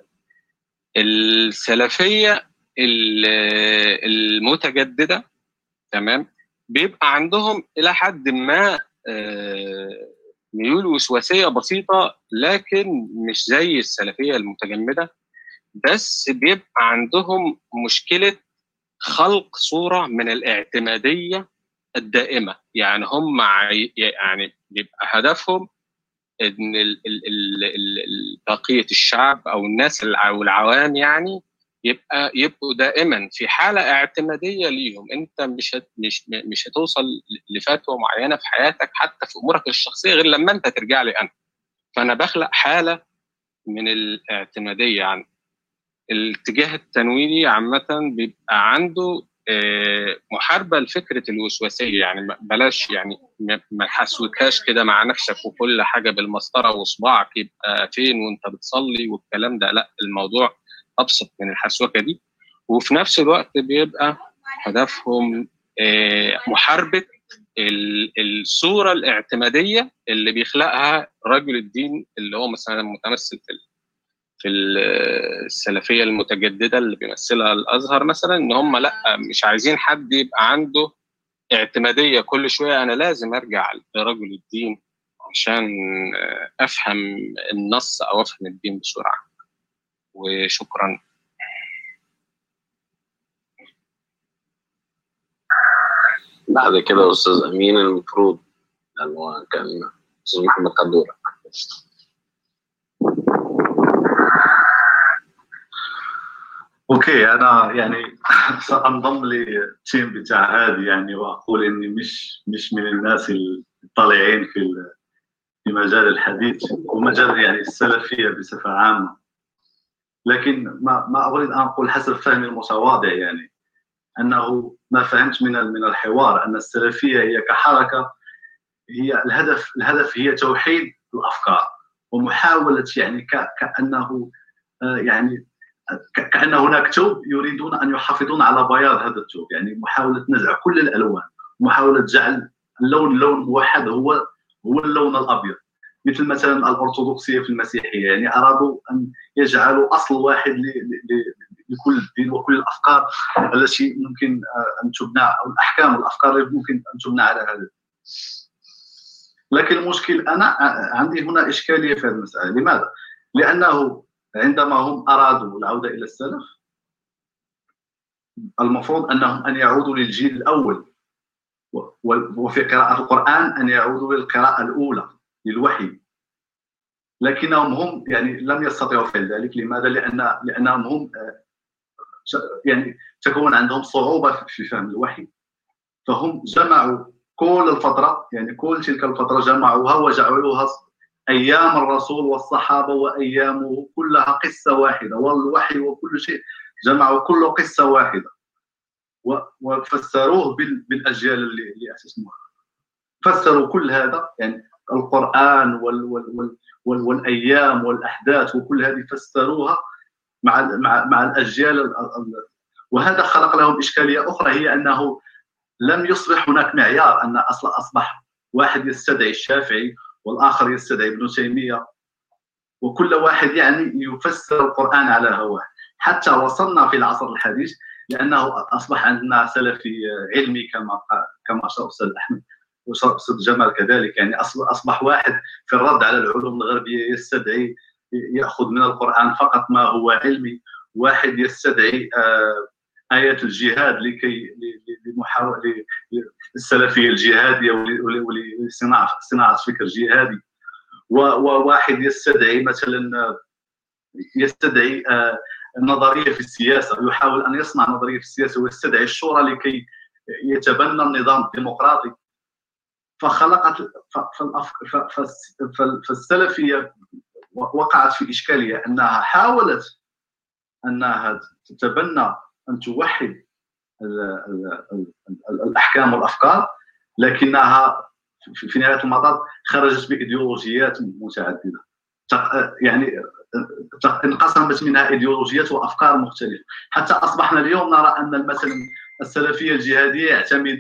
السلفيه ال- المتجدده تمام بيبقى عندهم الى حد ما آه، ميول وسواسيه بسيطه لكن مش زي السلفيه المتجمده بس بيبقى عندهم مشكله خلق صوره من الاعتماديه الدائمه يعني هم عي- يعني بيبقى هدفهم ان ال- ال- ال- ال- ال- بقيه الشعب او الناس الع- او العوام يعني يبقى يبقوا دائما في حاله اعتماديه ليهم انت مش هت مش مش هتوصل لفتوى معينه في حياتك حتى في امورك الشخصيه غير لما انت ترجع لي انا فانا بخلق حاله من الاعتماديه عن الاتجاه التنويري عامه بيبقى عنده آه، محاربه لفكره الوسواسيه يعني ما- بلاش يعني ما ما تحسوكاش كده مع نفسك وكل حاجه بالمسطره وصباعك يبقى فين وانت بتصلي والكلام ده لا الموضوع ابسط من الحسوكه دي وفي نفس الوقت بيبقى هدفهم آه، محاربه ال- الصوره الاعتماديه اللي بيخلقها رجل الدين اللي هو مثلا متمثل في ال- في ال- السلفيه المتجدده اللي بيمثلها الازهر مثلا ان هم لا مش عايزين حد يبقى عنده اعتماديه كل شويه انا لازم ارجع لرجل الدين عشان آه، افهم النص او افهم الدين بسرعه وشكرا بعد كده استاذ امين المفروض لانه كان استاذ محمد قدوره اوكي انا يعني سانضم للتيم بتاع هادي يعني واقول اني مش مش من الناس الطالعين في ال- في مجال الحديث ومجال يعني السلفيه بصفه عامه لكن ما ما اريد ان اقول حسب فهمي المتواضع يعني انه ما فهمت من ال- من الحوار ان السلفيه هي كحركه هي الهدف الهدف هي توحيد الافكار ومحاوله يعني ك- كانه آه، يعني ك- كان هناك ثوب يريدون ان يحافظون على بياض هذا الثوب يعني محاوله نزع كل الالوان محاوله جعل اللون اللون موحد هو هو اللون الابيض مثل مثلا الارثوذكسيه في المسيحيه يعني ارادوا ان يجعلوا اصل واحد ل- ل- ل- لكل الدين وكل الافكار التي ممكن آه، ان تبنى او الاحكام والافكار التي ممكن ان تبنى على هذا لكن المشكل انا ع- عندي هنا اشكاليه في هذه المساله لماذا؟ لانه عندما هم ارادوا العوده الى السلف المفروض انهم ان يعودوا للجيل الاول و- و- وفي قراءه القران ان يعودوا للقراءه الاولى للوحي لكنهم هم يعني لم يستطيعوا فعل ذلك لماذا؟ لان لانهم هم آه، ش- يعني تكون عندهم صعوبه في- في فهم الوحي فهم جمعوا كل الفتره يعني كل تلك الفتره جمعوها وجعلوها ايام الرسول والصحابه وايامه كلها قصه واحده والوحي وكل شيء جمعوا كل قصه واحده و- وفسروه بال- بالاجيال اللي اللي اسسوها فسروا كل هذا يعني القران وال وال وال وال والايام والاحداث وكل هذه فسروها مع ال- مع مع الاجيال ال- ال- وهذا خلق لهم اشكاليه اخرى هي انه لم يصبح هناك معيار ان اصلا اصبح واحد يستدعي الشافعي والاخر يستدعي ابن تيميه وكل واحد يعني يفسر القران على هواه حتى وصلنا في العصر الحديث لانه اصبح عندنا سلفي علمي كما قال كما اشار استاذ احمد واستاذ جمال كذلك يعني أص- اصبح واحد في الرد على العلوم الغربيه يستدعي ياخذ من القران فقط ما هو علمي واحد يستدعي آه، آية الجهاد لكي ل- ل- لمحاولة ل- السلفية الجهادية ول- ول- ولصناعة صناعة فكر جهادي و- وواحد يستدعي مثلا آه، يستدعي آه، نظرية في السياسة يحاول أن يصنع نظرية في السياسة ويستدعي الشورى لكي يتبنى النظام الديمقراطي فخلقت ف- فالأف- ف- فالس- فال- فالسلفية وقعت في إشكالية أنها حاولت أنها تتبنى أن توحد ال- ال- ال- ال- الأحكام والأفكار لكنها في في نهاية المطاف خرجت بإيديولوجيات متعددة تق- يعني تق- انقسمت منها ايديولوجيات وافكار مختلفه حتى اصبحنا اليوم نرى ان مثلا السلفيه الجهاديه يعتمد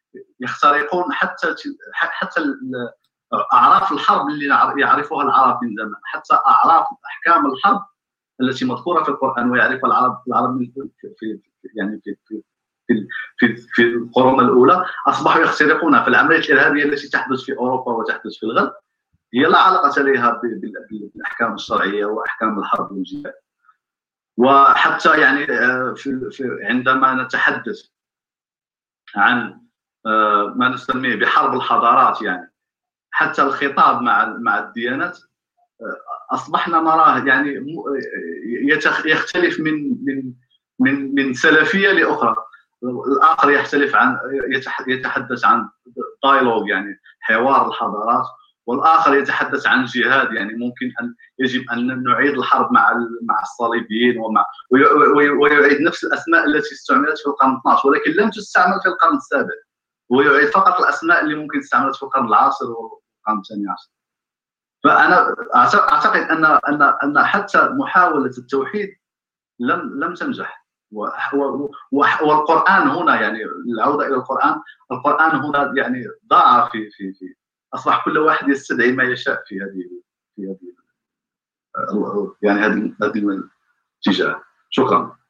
يخترقون حتى حتى ال- اعراف الحرب اللي نعر- يعرفها العرب من زمان حتى اعراف احكام الحرب التي مذكوره في القران ويعرفها العرب العرب من- في في يعني في في في في, في القرون الاولى اصبحوا يخترقونها فالعمليه الارهابيه التي تحدث في اوروبا وتحدث في الغرب هي لا علاقه لها ب- بال- بالاحكام الشرعيه واحكام الحرب والجهاد وحتى يعني آه، في في عندما نتحدث عن آه، ما نسميه بحرب الحضارات يعني حتى الخطاب مع مع الديانات آه، اصبحنا نراه يعني يختلف من من من من سلفيه لاخرى الاخر يختلف عن يتحدث عن دايلوج يعني حوار الحضارات والاخر يتحدث عن جهاد يعني ممكن ان يجب ان نعيد الحرب مع مع الصليبيين ومع ويعيد نفس الاسماء التي استعملت في القرن 12 ولكن لم تستعمل في القرن السابع ويعيد فقط الاسماء اللي ممكن استعملت في القرن العاشر والقرن الثاني عشر فانا اعتقد ان ان ان حتى محاوله التوحيد لم لم تنجح والقران هنا يعني العوده الى القران القران هنا يعني ضاع في في في اصبح كل واحد يستدعي ما يشاء في هذه في هذه يعني هذه هذه الاتجاه شكرا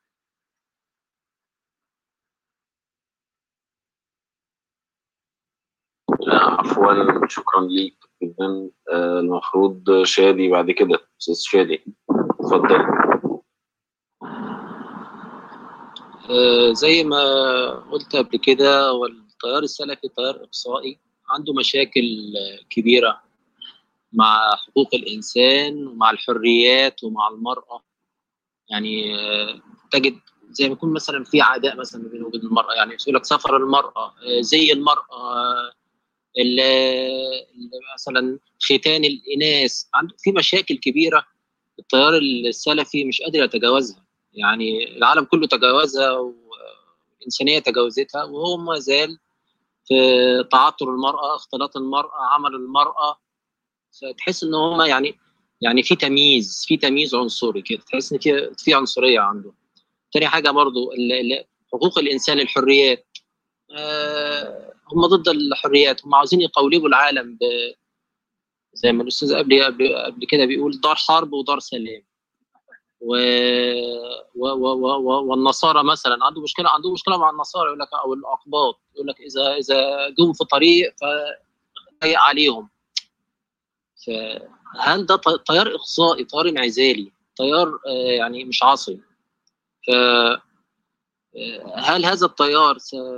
عفوا شكرا ليك جدا آه، المفروض شادي بعد كده استاذ شادي اتفضل آه، زي ما قلت قبل كده والتيار السلفي تيار اقصائي عنده مشاكل كبيره مع حقوق الانسان ومع الحريات ومع المراه يعني آه، تجد زي ما يكون مثلا في عداء مثلا بينه وبين المراه يعني يقول لك سفر المراه زي المراه مثلا ختان الاناث عنده في مشاكل كبيره التيار السلفي مش قادر يتجاوزها يعني العالم كله تجاوزها والانسانيه تجاوزتها وهو ما زال في تعطر المراه اختلاط المراه عمل المراه فتحس ان هم يعني يعني في تمييز في تمييز عنصري كده تحس ان في في عنصريه عنده تاني حاجه برضو حقوق الانسان الحريات آه هم ضد الحريات هم عاوزين يقولبوا العالم ب زي ما الاستاذ قبل قبل كده بيقول دار حرب ودار سلام و... و... و... و... والنصارى مثلا عنده مشكله عنده مشكله مع النصارى يقول لك او الاقباط يقول لك اذا اذا جم في طريق فضيق عليهم فهل ده تيار اقصائي تيار انعزالي تيار يعني مش عصري ف هل هذا التيار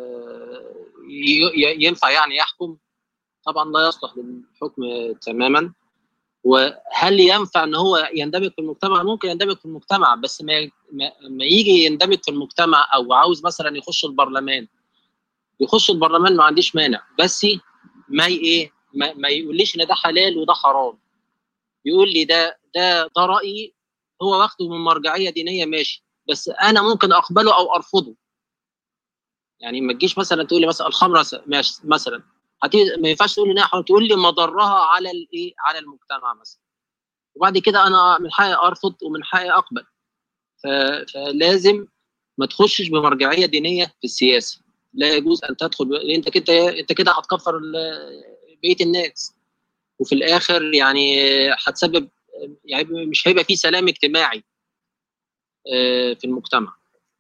ينفع يعني يحكم طبعا لا يصلح للحكم تماما وهل ينفع ان هو يندمج في المجتمع ممكن يندمج في المجتمع بس ما ما يجي يندمج في المجتمع او عاوز مثلا يخش البرلمان يخش البرلمان ما عنديش مانع بس ما ايه ما, ما يقوليش ان ده حلال وده حرام يقول لي ده ده ده رايي هو واخده من مرجعيه دينيه ماشي بس انا ممكن اقبله او ارفضه يعني ما تجيش مثلا تقول لي مثلا الخمره ماشي مثلا ما ينفعش تقول لي انها حرام تقول لي مضرها على الايه على المجتمع مثلا وبعد كده انا من حقي ارفض ومن حقي اقبل فلازم ما تخشش بمرجعيه دينيه في السياسه لا يجوز ان تدخل انت كده انت كده هتكفر بقيه الناس وفي الاخر يعني هتسبب يعني مش هيبقى في سلام اجتماعي في المجتمع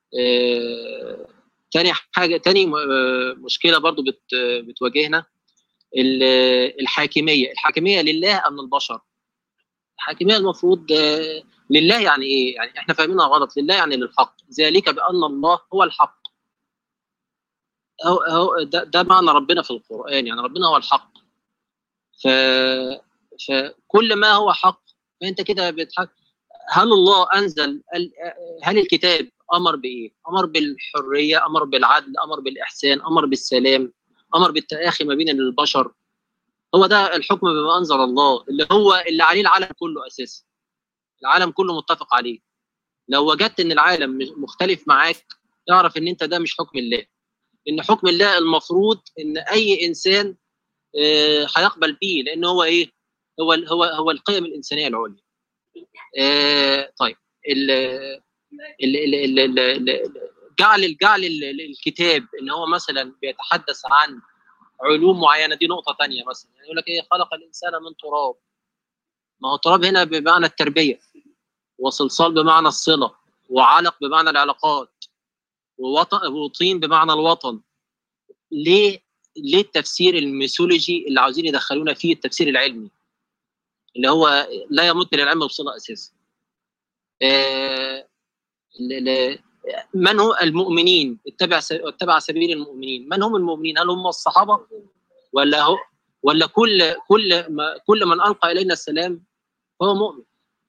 تاني حاجه تاني مشكله برضو بت بتواجهنا الحاكميه الحاكميه لله ام للبشر الحاكميه المفروض لله يعني ايه يعني احنا فاهمينها غلط لله يعني للحق ذلك بان الله هو الحق هو هو ده, ده معنى ربنا في القران يعني ربنا هو الحق ف فكل ما هو حق فانت كده بتحق هل الله انزل هل الكتاب امر بايه؟ امر بالحريه، امر بالعدل، امر بالاحسان، امر بالسلام، امر بالتآخي ما بين البشر. هو ده الحكم بما انزل الله اللي هو اللي عليه العالم كله اساسا. العالم كله متفق عليه. لو وجدت ان العالم مختلف معاك اعرف ان انت ده مش حكم الله. ان حكم الله المفروض ان اي انسان هيقبل بيه لان هو ايه؟ هو هو هو القيم الانسانيه العليا. آه طيب ال ال ال ال ال جعل جعل الكتاب ان هو مثلا بيتحدث عن علوم معينه دي نقطه ثانيه مثلا يعني يقول لك ايه خلق الانسان من تراب ما هو تراب هنا بمعنى التربيه وصلصال بمعنى الصله وعلق بمعنى العلاقات ووطن وطين بمعنى الوطن ليه ليه التفسير الميثولوجي اللي عاوزين يدخلونا فيه التفسير العلمي اللي هو لا يمت للعلم بصله اساسا آه من هو المؤمنين اتبع س- اتبع سبيل المؤمنين من هم المؤمنين هل هم الصحابه ولا هو ولا كل كل ما كل من القى الينا السلام فهو مؤمن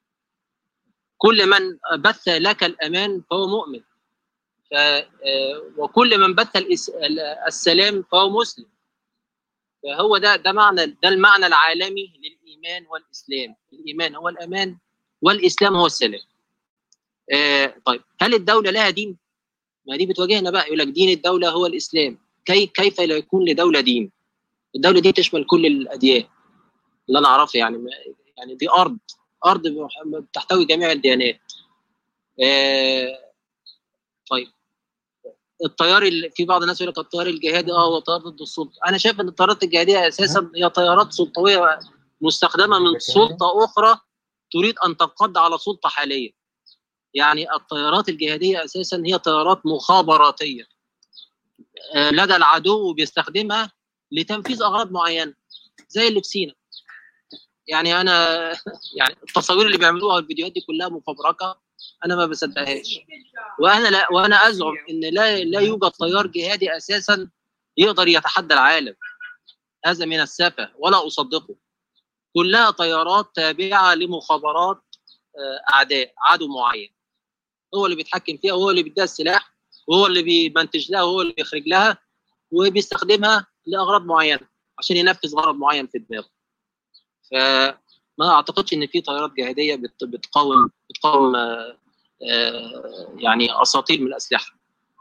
كل من بث لك الامان فهو مؤمن ف آه، وكل من بث الإس- ال- السلام فهو مسلم فهو ده ده معنى ده المعنى العالمي للايمان والاسلام الايمان هو الامان والاسلام هو السلام آه، طيب هل الدوله لها دين ما دي بتواجهنا بقى يقول لك دين الدوله هو الاسلام كي كيف لا يكون لدوله دين الدوله دي تشمل كل الاديان اللي انا اعرفه يعني ما- يعني دي ارض ارض مح- تحتوي جميع الديانات آه، طيب التيار اللي في بعض الناس يقول لك التيار الجهادي اه هو تيار ضد السلطه انا شايف ان التيارات الجهاديه اساسا هي تيارات سلطويه مستخدمه من سلطه اخرى تريد ان تنقض على سلطه حاليه يعني التيارات الجهاديه اساسا هي تيارات مخابراتيه آه، لدى العدو بيستخدمها لتنفيذ اغراض معينه زي اللي في سينا يعني انا يعني التصاوير اللي بيعملوها الفيديوهات دي كلها مفبركه انا ما بصدقهاش وانا لا وانا ازعم ان لا لا يوجد تيار جهادي اساسا يقدر يتحدى العالم هذا من السفه ولا اصدقه كلها تيارات تابعه لمخابرات آه، اعداء عدو معين هو اللي بيتحكم فيها وهو اللي بيديها السلاح وهو اللي بيمنتج لها وهو اللي بيخرج لها وبيستخدمها لاغراض معينه عشان ينفذ غرض معين في دماغه فما اعتقدش ان في تيارات جهاديه بت- بتقاوم بتقاوم آه، آه، يعني اساطيل من الاسلحه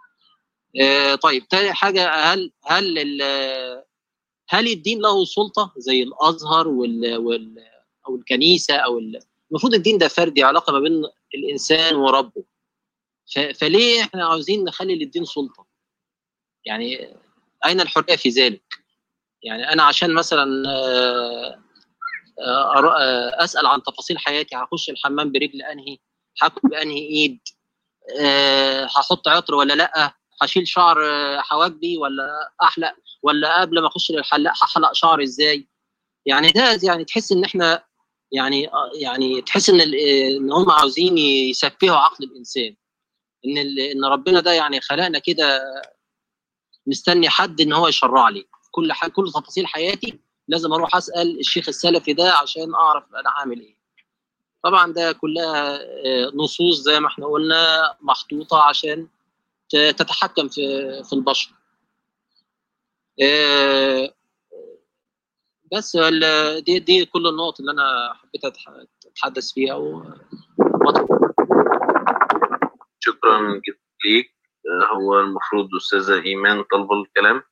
آه، طيب تاني حاجه هل هل ال- هل الدين له سلطه زي الازهر وال, وال او الكنيسه او ال- المفروض الدين ده فردي علاقه ما بين الانسان وربه ف- فليه احنا عاوزين نخلي للدين سلطه يعني اين الحريه في ذلك يعني انا عشان مثلا آه، آه، أر- آه، اسال عن تفاصيل حياتي هخش الحمام برجل انهي هاكل بانهي ايد آه، هحط عطر ولا لا هشيل شعر آه، حواجبي ولا احلق ولا قبل ما اخش للحلاق هحلق شعري ازاي يعني ده يعني تحس ان احنا يعني آه، يعني تحس ان ال- آه، ان هم عاوزين يسفهوا عقل الانسان ان ال- ان ربنا ده يعني خلقنا كده مستني حد ان هو يشرع لي كل ح... كل تفاصيل حياتي لازم اروح اسال الشيخ السلفي ده عشان اعرف انا عامل ايه طبعا ده كلها آه، نصوص زي ما احنا قلنا محطوطه عشان ت- تتحكم في في البشر آه، بس ال- دي دي كل النقط اللي انا حبيت أتح- اتحدث فيها و- وأطلب. شكرا جدا ليك آه، هو المفروض استاذه ايمان طالبه الكلام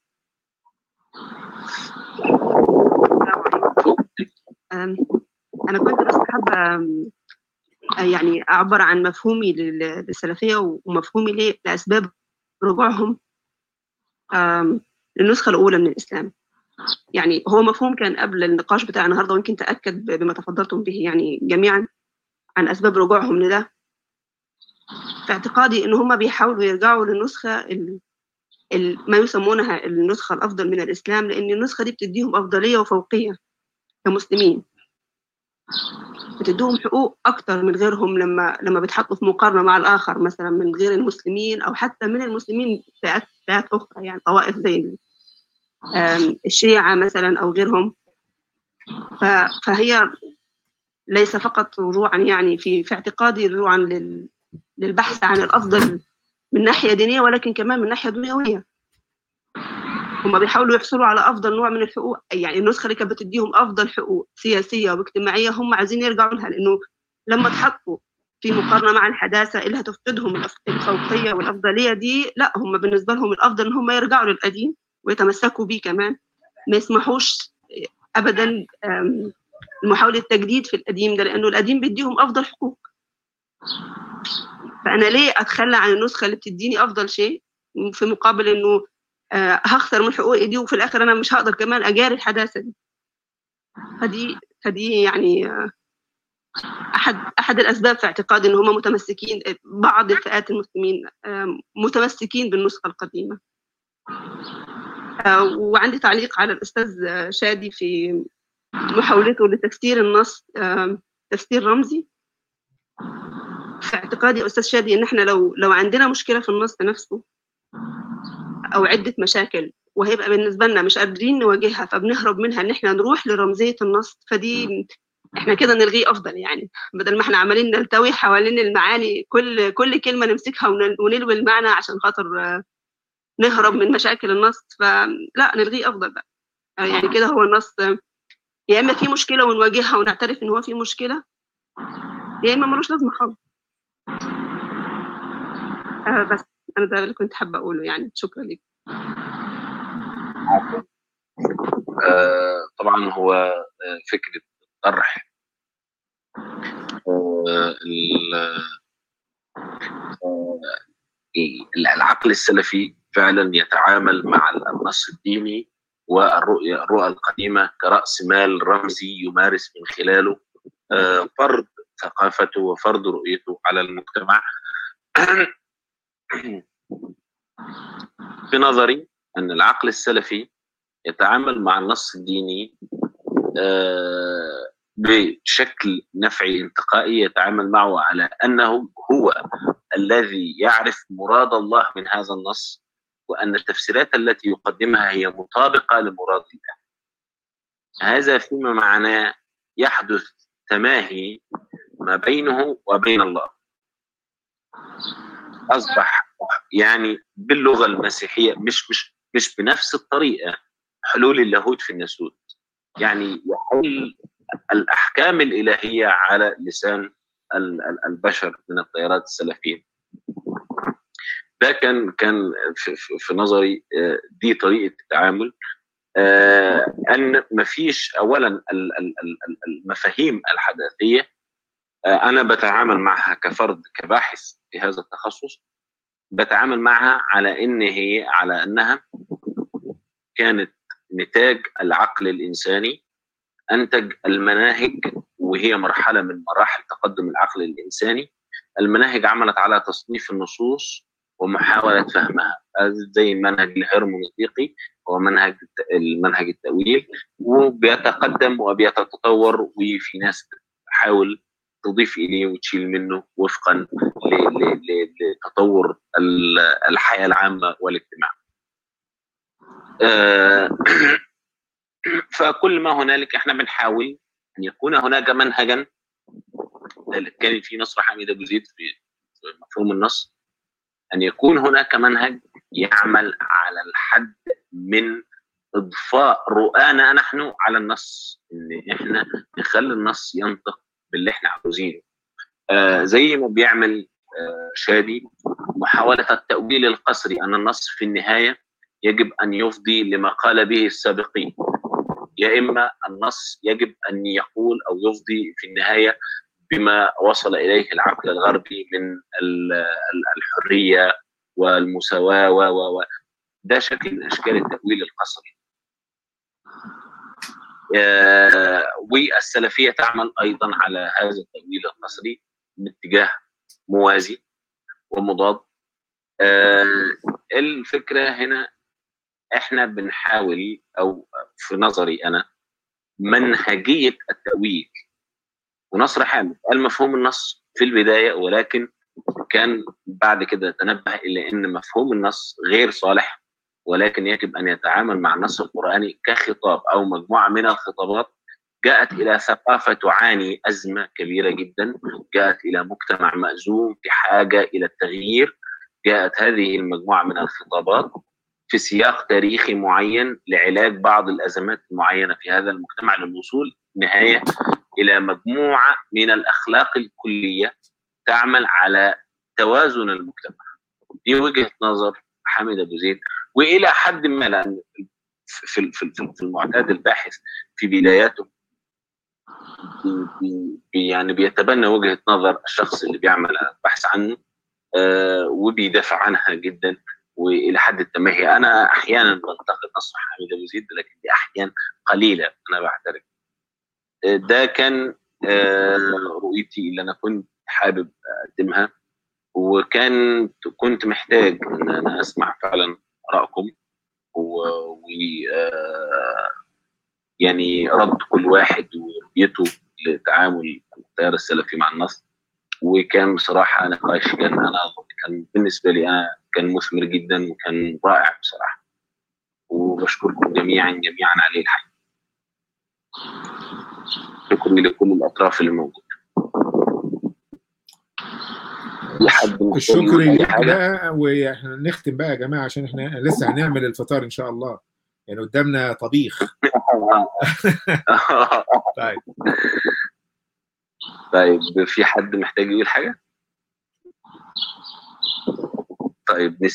السلام عليكم أم، أنا كنت بس حابة أم، يعني أعبر عن مفهومي لل- للسلفية ومفهومي ليه لأسباب رجوعهم أم، للنسخة الأولى من الإسلام يعني هو مفهوم كان قبل النقاش بتاع النهاردة ويمكن تأكد ب- بما تفضلتم به يعني جميعا عن أسباب رجوعهم لده في اعتقادي إن هم بيحاولوا يرجعوا للنسخة ال- ال- ما يسمونها النسخة الأفضل من الإسلام لأن النسخة دي بتديهم أفضلية وفوقية كمسلمين بتديهم حقوق أكتر من غيرهم لما لما بيتحطوا في مقارنة مع الآخر مثلا من غير المسلمين أو حتى من المسلمين فئات فئات أخرى يعني طوائف زي ال- آم، الشيعة مثلا أو غيرهم ف- فهي ليس فقط رجوعا يعني في في اعتقادي رجوعا لل- للبحث عن الأفضل من ناحية دينية ولكن كمان من ناحية دنيوية هم بيحاولوا يحصلوا على افضل نوع من الحقوق يعني النسخه اللي كانت بتديهم افضل حقوق سياسيه واجتماعيه هم عايزين يرجعوا لها لانه لما تحطوا في مقارنه مع الحداثه اللي هتفقدهم الأف- الفوقيه والافضليه دي لا هم بالنسبه لهم الافضل ان هم يرجعوا للقديم ويتمسكوا بيه كمان ما يسمحوش ابدا آم، محاوله تجديد في القديم ده لانه القديم بيديهم افضل حقوق فانا ليه اتخلى عن النسخه اللي بتديني افضل شيء في مقابل انه آه، هخسر من حقوقي دي وفي الاخر انا مش هقدر كمان اجاري الحداثه دي فدي فدي يعني آه، احد احد الاسباب في اعتقادي ان هم متمسكين بعض الفئات المسلمين آه، متمسكين بالنسخه القديمه آه، وعندي تعليق على الاستاذ آه، شادي في محاولته لتفسير النص آه، تفسير رمزي في اعتقادي يا استاذ شادي ان احنا لو لو عندنا مشكله في النص نفسه او عده مشاكل وهيبقى بالنسبه لنا مش قادرين نواجهها فبنهرب منها ان احنا نروح لرمزيه النص فدي احنا كده نلغيه افضل يعني بدل ما احنا عمالين نلتوي حوالين المعاني كل كل كلمه نمسكها ون- ونلوي المعنى عشان خاطر آه، نهرب من مشاكل النص فلا نلغيه افضل بقى آه، يعني كده هو النص آه، يا اما في مشكله ونواجهها ونعترف ان هو في مشكله يا اما ملوش لازمه خالص آه بس انا ده اللي كنت حابه اقوله يعني شكرا لك آه، طبعا هو آه، فكره طرح آه، ال- آه، العقل السلفي فعلا يتعامل مع النص الديني والرؤية الرؤى القديمة كرأس مال رمزي يمارس من خلاله آه، فرض ثقافته وفرض رؤيته على المجتمع في نظري أن العقل السلفي يتعامل مع النص الديني آه، بشكل نفعي انتقائي يتعامل معه على أنه هو الذي يعرف مراد الله من هذا النص وأن التفسيرات التي يقدمها هي مطابقة لمراد الله هذا فيما معناه يحدث تماهي ما بينه وبين الله أصبح يعني باللغة المسيحية مش مش مش بنفس الطريقة حلول اللاهوت في الناسوت يعني يحل الأحكام الإلهية على لسان ال- ال- البشر من التيارات السلفيين ده كان كان في, في- في نظري آه، دي طريقه التعامل آه، ان مفيش اولا ال- ال- ال- ال- المفاهيم الحداثيه آه، انا بتعامل معها كفرد كباحث في هذا التخصص بتعامل معها على ان هي على انها كانت نتاج العقل الانساني انتج المناهج وهي مرحله من مراحل تقدم العقل الانساني المناهج عملت على تصنيف النصوص ومحاوله فهمها زي المنهج الهرمونيطيقي هو منهج المنهج التأويل وبيتقدم وبيتطور وفي ناس بتحاول تضيف إليه وتشيل منه وفقا ل- ل- ل- لتطور ال- الحياة العامة والاجتماع آه، فكل ما هنالك احنا بنحاول ان يكون هناك منهجا كان في نصر حميد ابو زيد في في مفهوم النص ان يكون هناك منهج يعمل على الحد من اضفاء رؤانا نحن على النص ان احنا نخلي النص ينطق باللي احنا عاوزينه آه زي ما بيعمل آه شادي محاوله التاويل القسري ان النص في النهايه يجب ان يفضي لما قال به السابقين يا اما النص يجب ان يقول او يفضي في النهايه بما وصل اليه العقل الغربي من ال- ال- الحريه والمساواه و و و ده شكل من اشكال التاويل القسري. آه، والسلفيه تعمل ايضا على هذا التاويل القسري باتجاه موازي ومضاد. آه، الفكره هنا احنا بنحاول او في نظري انا منهجيه التاويل ونصر حامد قال مفهوم النص في البدايه ولكن كان بعد كده تنبه الى ان مفهوم النص غير صالح ولكن يجب ان يتعامل مع النص القراني كخطاب او مجموعه من الخطابات جاءت الى ثقافه تعاني ازمه كبيره جدا، جاءت الى مجتمع مأزوم في حاجه الى التغيير، جاءت هذه المجموعه من الخطابات في سياق تاريخي معين لعلاج بعض الازمات المعينه في هذا المجتمع للوصول نهايه الى مجموعه من الاخلاق الكليه تعمل على توازن المجتمع. دي وجهه نظر حامد ابو زيد والى حد ما لان في في في في المعتاد الباحث في بداياته بي- بي- بي- يعني بيتبنى وجهه نظر الشخص اللي بيعمل البحث عنه آه، وبيدافع عنها جدا والى حد التماهي انا احيانا بنتقد نصر حميد ابو زيد لكن دي احيان قليله انا بعترف آه، ده كان آه، رؤيتي اللي انا كنت حابب اقدمها وكان كنت محتاج ان انا اسمع فعلا ارائكم و و- آه، يعني رد كل واحد ورؤيته لتعامل التيار السلفي مع النص وكان بصراحه نقاش كان انا كان بالنسبه لي انا كان مثمر جدا وكان رائع بصراحه وبشكركم جميعا جميعا عليه الحقيقه شكرا لكل الاطراف اللي موجوده في حد محتاج الشكر يقول أي ليك حاجة؟ بقى واحنا نختم بقى يا جماعه عشان احنا لسه هنعمل الفطار ان شاء الله يعني قدامنا طبيخ طيب طيب في حد محتاج يقول حاجه؟ طيب